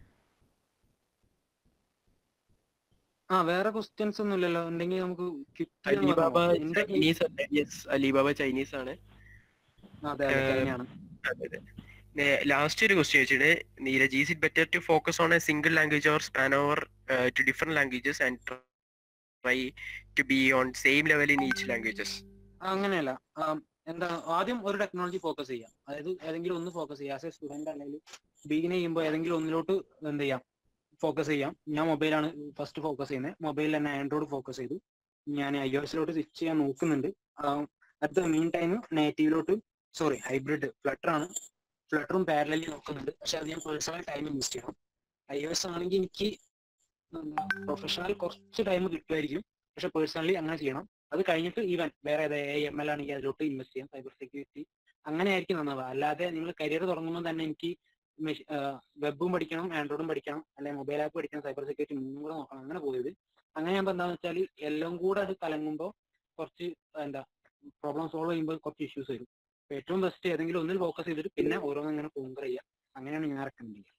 ആ വേറെ ക്വസ്റ്റ്യൻസ് ഒന്നും ഇല്ലല്ലോ ഉണ്ടെങ്കിൽ നമുക്ക് കിറ്റ് അലിബാബ എന്റെ ചൈനീസ് അല്ലേ യെസ് അലിബാബ ചൈനീസ് ആണ് അതെ അതെ ഏഹ്, തന്നെയാണ് ലാസ്റ്റ് ഒരു ക്വസ്റ്റ്യൻ വെച്ചിട്ട് Neeraj is it better to focus on a single language or span over two different languages and try to be on same level in each languages അങ്ങനെയല്ല ആം, എന്താ ആദ്യം ഒരു ടെക്നോളജി ഫോക്കസ് ചെയ്യാം അതായത് ഏതെങ്കിലും ഒന്ന് ഫോക്കസ് ചെയ്യാം ആസ് എ സ്റ്റുഡന്റ് അല്ലെങ്കിൽ ബിഗിൻ ചെയ്യുമ്പോൾ ഏതെങ്കിലും ഒന്നിലോട്ട് എന്ത് ചെയ്യാം ഫോക്കസ് ചെയ്യാം ഞാൻ മൊബൈലാണ് ഫസ്റ്റ് ഫോക്കസ് ചെയ്യുന്നത് മൊബൈലിൽ തന്നെ ആൻഡ്രോയിഡ് ഫോക്കസ് ചെയ്തു ഞാൻ ഐ ഒ എസിലോട്ട് സ്വിച്ച് ചെയ്യാൻ നോക്കുന്നുണ്ട് അറ്റ് ദ മീൻ ടൈം നേറ്റീവിലോട്ട് സോറി ഹൈബ്രിഡ് ഫ്ലട്ടർ ആണ് ഫ്ലട്ടറും പാരലലി നോക്കുന്നുണ്ട് പക്ഷെ അത് ഞാൻ പേഴ്സണൽ ടൈം ഇൻവെസ്റ്റ് ചെയ്യണം ഐ ഒ എസ് ആണെങ്കിൽ എനിക്ക് പ്രൊഫഷണൽ കുറച്ച് ടൈം കിട്ടുമായിരിക്കും പക്ഷെ പേഴ്സണലി അങ്ങനെ ചെയ്യണം അത് കഴിഞ്ഞിട്ട് ഈവൻ വേറെ ഏത് എ എം എൽ ആണെങ്കിൽ അതിലോട്ട് ഇൻവെസ്റ്റ് ചെയ്യാം സൈബർ സെക്യൂരിറ്റി അങ്ങനെ ആയിരിക്കും നന്നാവുക അല്ലാതെ നിങ്ങൾ കരിയർ തുടങ്ങുമ്പോൾ തന്നെ എനിക്ക് വെബും പഠിക്കണം ആൻഡ്രോയിഡും പഠിക്കണം അല്ലെങ്കിൽ മൊബൈൽ ആപ്പ് പഠിക്കണം സൈബർ സെക്യൂരിറ്റി മൂന്നും കൂടെ നോക്കണം അങ്ങനെ പോയത് അങ്ങനെ ഞാൻ എന്താണെന്ന് വെച്ചാൽ എല്ലാം കൂടെ അത് കലങ്ങുമ്പോൾ കുറച്ച് എന്താ പ്രോബ്ലം സോൾവ് ചെയ്യുമ്പോൾ കുറച്ച് ഇഷ്യൂസ് വരും അപ്പൊ ഏറ്റവും ബെസ്റ്റ് ഏതെങ്കിലും ഒന്നിൽ ഫോക്കസ് ചെയ്തിട്ട് പിന്നെ ഓരോന്നും ഇങ്ങനെ കോങ്കർ ചെയ്യുക അങ്ങനെയാണ് ഞാൻ റെക്കമെൻഡ് ചെയ്യുക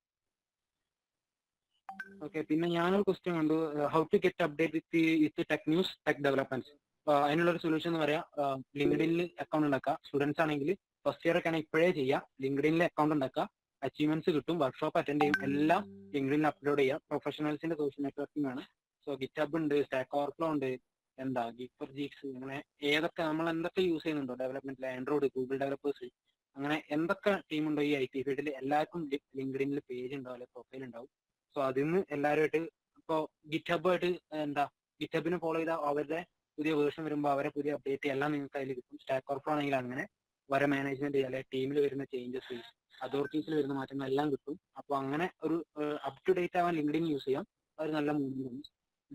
ഓക്കെ പിന്നെ ഞാനൊരു ക്വസ്റ്റ്യൻ കണ്ടു how to get update with with tech news tech developments അതിനുള്ള ഒരു സൊല്യൂഷൻ എന്ന് പറയാം ലിങ്ക്ഡിനിൽ അക്കൗണ്ട് ഉണ്ടാക്കുക സ്റ്റുഡൻസ് ആണെങ്കിൽ ഫസ്റ്റ് ഇയർ ഒക്കെ ആണെങ്കിൽ ഇപ്പോഴേ ചെയ്യുക ലിങ്ക്ഡിനിൽ അക്കൗണ്ട് ഉണ്ടാക്കുക അച്ചീവ്മെന്റ്സ് കിട്ടും വർക്ക്ഷോപ്പ് അറ്റൻഡ് ചെയ്യും എല്ലാം ലിങ്ക്ഡിനിൽ അപ്ലോഡ് ചെയ്യുക പ്രൊഫഷണൽസിന്റെ സോഷ്യൽ നെറ്റ്വർക്കിംഗ് ആണ് സോ ഗിറ്റബ് ഉണ്ട് സ്റ്റാക്ക് ഓവർഫ്ലോ ഉണ്ട് എന്താ ഗിഫർ ജീക്സ് അങ്ങനെ ഏതൊക്കെ നമ്മൾ എന്തൊക്കെ യൂസ് ചെയ്യുന്നുണ്ടോ ഡെവലപ്മെന്റിൽ ആൻഡ്രോയിഡ് ഗൂഗിൾ ഡെവലപ്പേഴ്സ് അങ്ങനെ എന്തൊക്കെ ടീം ഉണ്ടോ ഈ ഐ ടി ഫീൽഡിൽ എല്ലാവർക്കും ലിങ്ക്ഡിനിൽ പേജ് ഉണ്ടാവും അല്ലെങ്കിൽ പ്രൊഫൈൽ ഉണ്ടാവും സോ അതിൽ നിന്ന് എല്ലാവരുമായിട്ട് ഇപ്പോൾ ഗിറ്റബായിട്ട് എന്താ ഗിറ്റബിന് ഫോളോ ചെയ്താൽ അവരുടെ പുതിയ വേർഷൻ വരുമ്പോൾ അവരെ പുതിയ അപ്ഡേറ്റ് എല്ലാം നിങ്ങൾക്ക് അതിൽ കിട്ടും സ്റ്റാക്ക് ഓർഫർ ആണെങ്കിൽ അങ്ങനെ വരെ മാനേജ്മെന്റ് അല്ലെങ്കിൽ ടീമിൽ വരുന്ന ചേഞ്ചസ് അതോറിറ്റീസിൽ വരുന്ന മാറ്റങ്ങൾ എല്ലാം കിട്ടും അപ്പോൾ അങ്ങനെ ഒരു അപ് ടു ഡേറ്റ് ആവാൻ ലിങ്ക്ഡിൻ യൂസ് ചെയ്യാം അത് നല്ല മൂവ്മെന്റ് ആണ്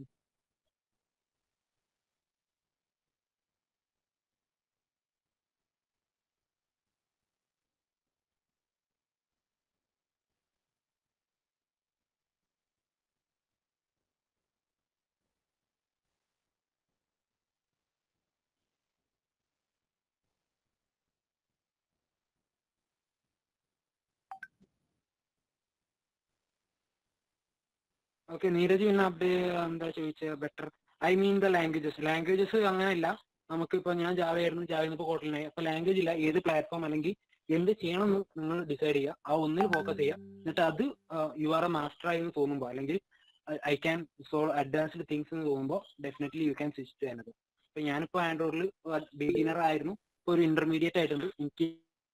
ഓക്കെ നീരജ് പിന്നെ അപ്ഡേറ്റ് എന്താ ചോദിച്ചത് better I mean the languages languages അങ്ങനെയല്ല നമുക്ക് ഇപ്പൊ ഞാൻ ജാവ ആയിരുന്നു ജാവ ഇപ്പോൾ കോട്ടലിനായി അപ്പൊ ലാംഗ്വേജ് ഇല്ല ഏത് പ്ലാറ്റ്ഫോം അല്ലെങ്കിൽ എന്ത് ചെയ്യണമെന്ന് നിങ്ങൾ ഡിസൈഡ് ചെയ്യുക ആ ഒന്നിൽ ഫോക്കസ് ചെയ്യുക എന്നിട്ട് അത് യു ആർ എ മാസ്റ്റർ ആയി എന്ന് തോന്നുമ്പോൾ അല്ലെങ്കിൽ I can solve advanced things എന്ന് തോന്നുമ്പോൾ definitely you can switch to എന്നത് ഇപ്പൊ ഞാനിപ്പോ ആൻഡ്രോയിഡിൽ ബിഗിനർ ആയിരുന്നു ഇപ്പൊ ഒരു ഇന്റർമീഡിയറ്റ് ആയിട്ടുണ്ട് എനിക്ക്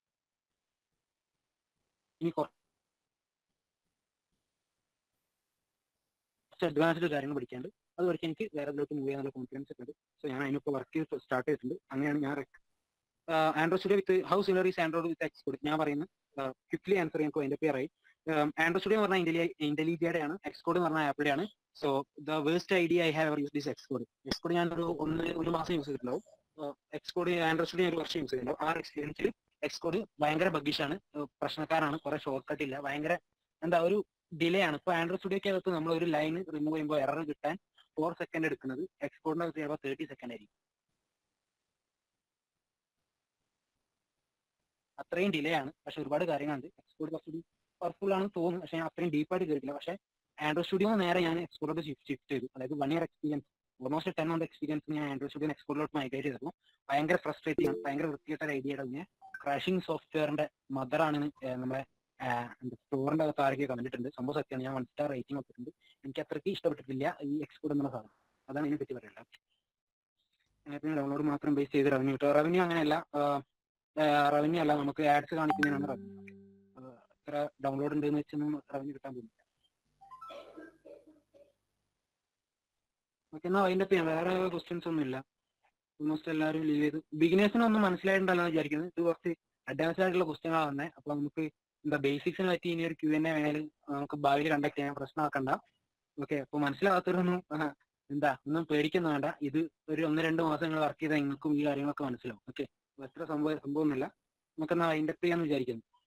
ഇനി കുറച്ച് അഡ്വാൻസ്ഡ് കാര്യങ്ങൾ പഠിക്കാണ്ട് അത് പഠിക്കാൻ എനിക്ക് വേറെ ഇതിലോട്ട് മൂവ് ചെയ്യാനുള്ള കോൺഫിഡൻസ് ഒക്കെ ഉണ്ട് സോ ഞാൻ അതിനിപ്പോൾ വർക്ക് ചെയ്ത് സ്റ്റാർട്ട് ചെയ്തിട്ടുണ്ട് അങ്ങനെയാണ് ഞാൻ Android Studio with how similar is Android with Xcode ഞാൻ പറയുന്നത് ക്വിക്ലി ആൻസർ ചെയ്യാൻ അതിന്റെ പേരായി ആൻഡ്രോയിഡ് സ്റ്റുഡിയോ എന്ന് പറഞ്ഞാൽ ഇന്റലിജിയുടെ ആണ് എക്സ്കോഡ് എന്ന് പറഞ്ഞാൽ ആപ്പിളുടെ ആണ് so the waste idea I have use this Xcode Xcode ഞാൻ ഒരു ഒന്ന് ഒരു മാസം യൂസ് ചെയ്തിട്ടുണ്ടാവും എക്സ്കോഡ് ആൻഡ്രോയിഡ് സ്റ്റുഡിയോ ഒരു വർഷം യൂസ് ചെയ്തിട്ടുണ്ടാവും ആ എക്സ്പീരിയൻസിൽ എക്സ്കോഡ് ഭയങ്കര ബഗ്ഗിഷാണ് പ്രശ്നക്കാരാണ് കുറെ ഷോർട്ട് കട്ട് ഇല്ല ഭയങ്കര എന്താ ഒരു ഡിലേ ആണ് ഇപ്പൊ ആൻഡ്രോയിഡ് സ്റ്റുഡിയോക്ക് അകത്ത് നമ്മൾ ഒരു ലൈൻ റിമൂവ് ചെയ്യുമ്പോൾ എറർ കിട്ടാൻ ഫോർ സെക്കൻഡ് എടുക്കുന്നത് എക്സ്പോർട്ടിന്റെ അകത്ത് ചിലപ്പോൾ തേർട്ടി സെക്കൻഡ് ആയിരിക്കും അത്രയും ഡിലേ ആണ് പക്ഷെ ഒരുപാട് കാര്യങ്ങളുണ്ട് എക്സ്പോർട്ട് കുറച്ചുകൂടി പവർഫുൾ ആണെന്ന് തോന്നുന്നു പക്ഷെ ഞാൻ അത്രയും ഡീപ്പായിട്ട് കയറിയില്ല പക്ഷെ ആൻഡ്രോയിഡ് സ്റ്റുഡിയോ നേരെ ഞാൻ എക്സ്പോർട്ടോട് ഷിഫ്റ്റ് ചെയ്തു അതായത് one year experience almost ten month experience ഞാൻ ആൻഡ്രോയിഡ് സ്റ്റുഡിയോ എക്സ്പോർട്ടിലോട്ട് മൈഗ്രേറ്റ് ചെയ്തപ്പോൾ ഭയങ്കര ഫ്രസ്ട്രേറ്റിംഗ് ആണ് ഭയങ്കര വൃത്തികെട്ട ഒരു ഐഡിയ ഞാൻ ക്രാഷിംഗ് സോഫ്റ്റ്വെയറിന്റെ മദറാണ് നമ്മുടെ സ്റ്റോറിന്റെ അകത്ത് ആരൊക്കെ കണ്ടിട്ടുണ്ട് സംഭവം സത്യമാണ് ഞാൻ വൺ സ്റ്റാർ റേറ്റിംഗ് കൊടുത്തിട്ടുണ്ട് എനിക്ക് അത്രയ്ക്ക് ഇഷ്ടപ്പെട്ടിട്ടില്ല ഈ എക്സ്പോർട്ട് എന്നുള്ള സാധനം അതാണ് ഇതിനെ പറ്റി പറയുന്നത് പിന്നെ ഡൗൺലോഡ് മാത്രം ബേസ് ചെയ്ത് റവന്യൂ കിട്ടുക റവന്യൂ അങ്ങനെയല്ല റവന്യൂ അല്ല നമുക്ക് ആഡ്സ് കാണിക്കുന്നതിനാണ് റവന്യൂ എത്ര ഡൗൺലോഡ് ഉണ്ട് എന്ന് വെച്ചൊന്നും റവന്യൂ കിട്ടാൻ പോകുന്നില്ല ഓക്കെ എന്നാൽ അതിൻ്റെ ചെയ്യാം വേറെ ക്വസ്റ്റ്യൻസ് ഒന്നും ഇല്ല ഓൾമോസ്റ്റ് എല്ലാവരും ലീവ് ചെയ്തു ബിഗിനേഴ്സിനൊന്നും മനസ്സിലായിട്ടുണ്ടല്ലോ വിചാരിക്കുന്നത് ഇത് കുറച്ച് അഡ്വാൻസ്ഡ് ആയിട്ടുള്ള ക്വസ്റ്റ്യനാണ് വന്നത് അപ്പൊ നമുക്ക് എന്താ ബേസിക്സിനെ പറ്റി ഇനി ഒരു ക്യൂ എൻ എ വേണേൽ നമുക്ക് ഭാവിയിൽ കണ്ടക്ട് ചെയ്യാൻ പ്രശ്നമാക്കണ്ട ഓക്കെ അപ്പൊ മനസ്സിലാകാത്തവരൊന്നും എന്താ ഒന്നും പേടിക്കുന്ന വേണ്ട ഇത് ഒരു ഒന്ന് രണ്ട് മാസങ്ങൾ വർക്ക് ചെയ്താൽ നിങ്ങൾക്കും ഈ കാര്യങ്ങളൊക്കെ മനസ്സിലാവും ഓക്കെ എത്ര സംഭവം സംഭവമൊന്നുമില്ല നമുക്കെന്നാ അതിൻ്റെ ചെയ്യാന്ന് വിചാരിക്കുന്നു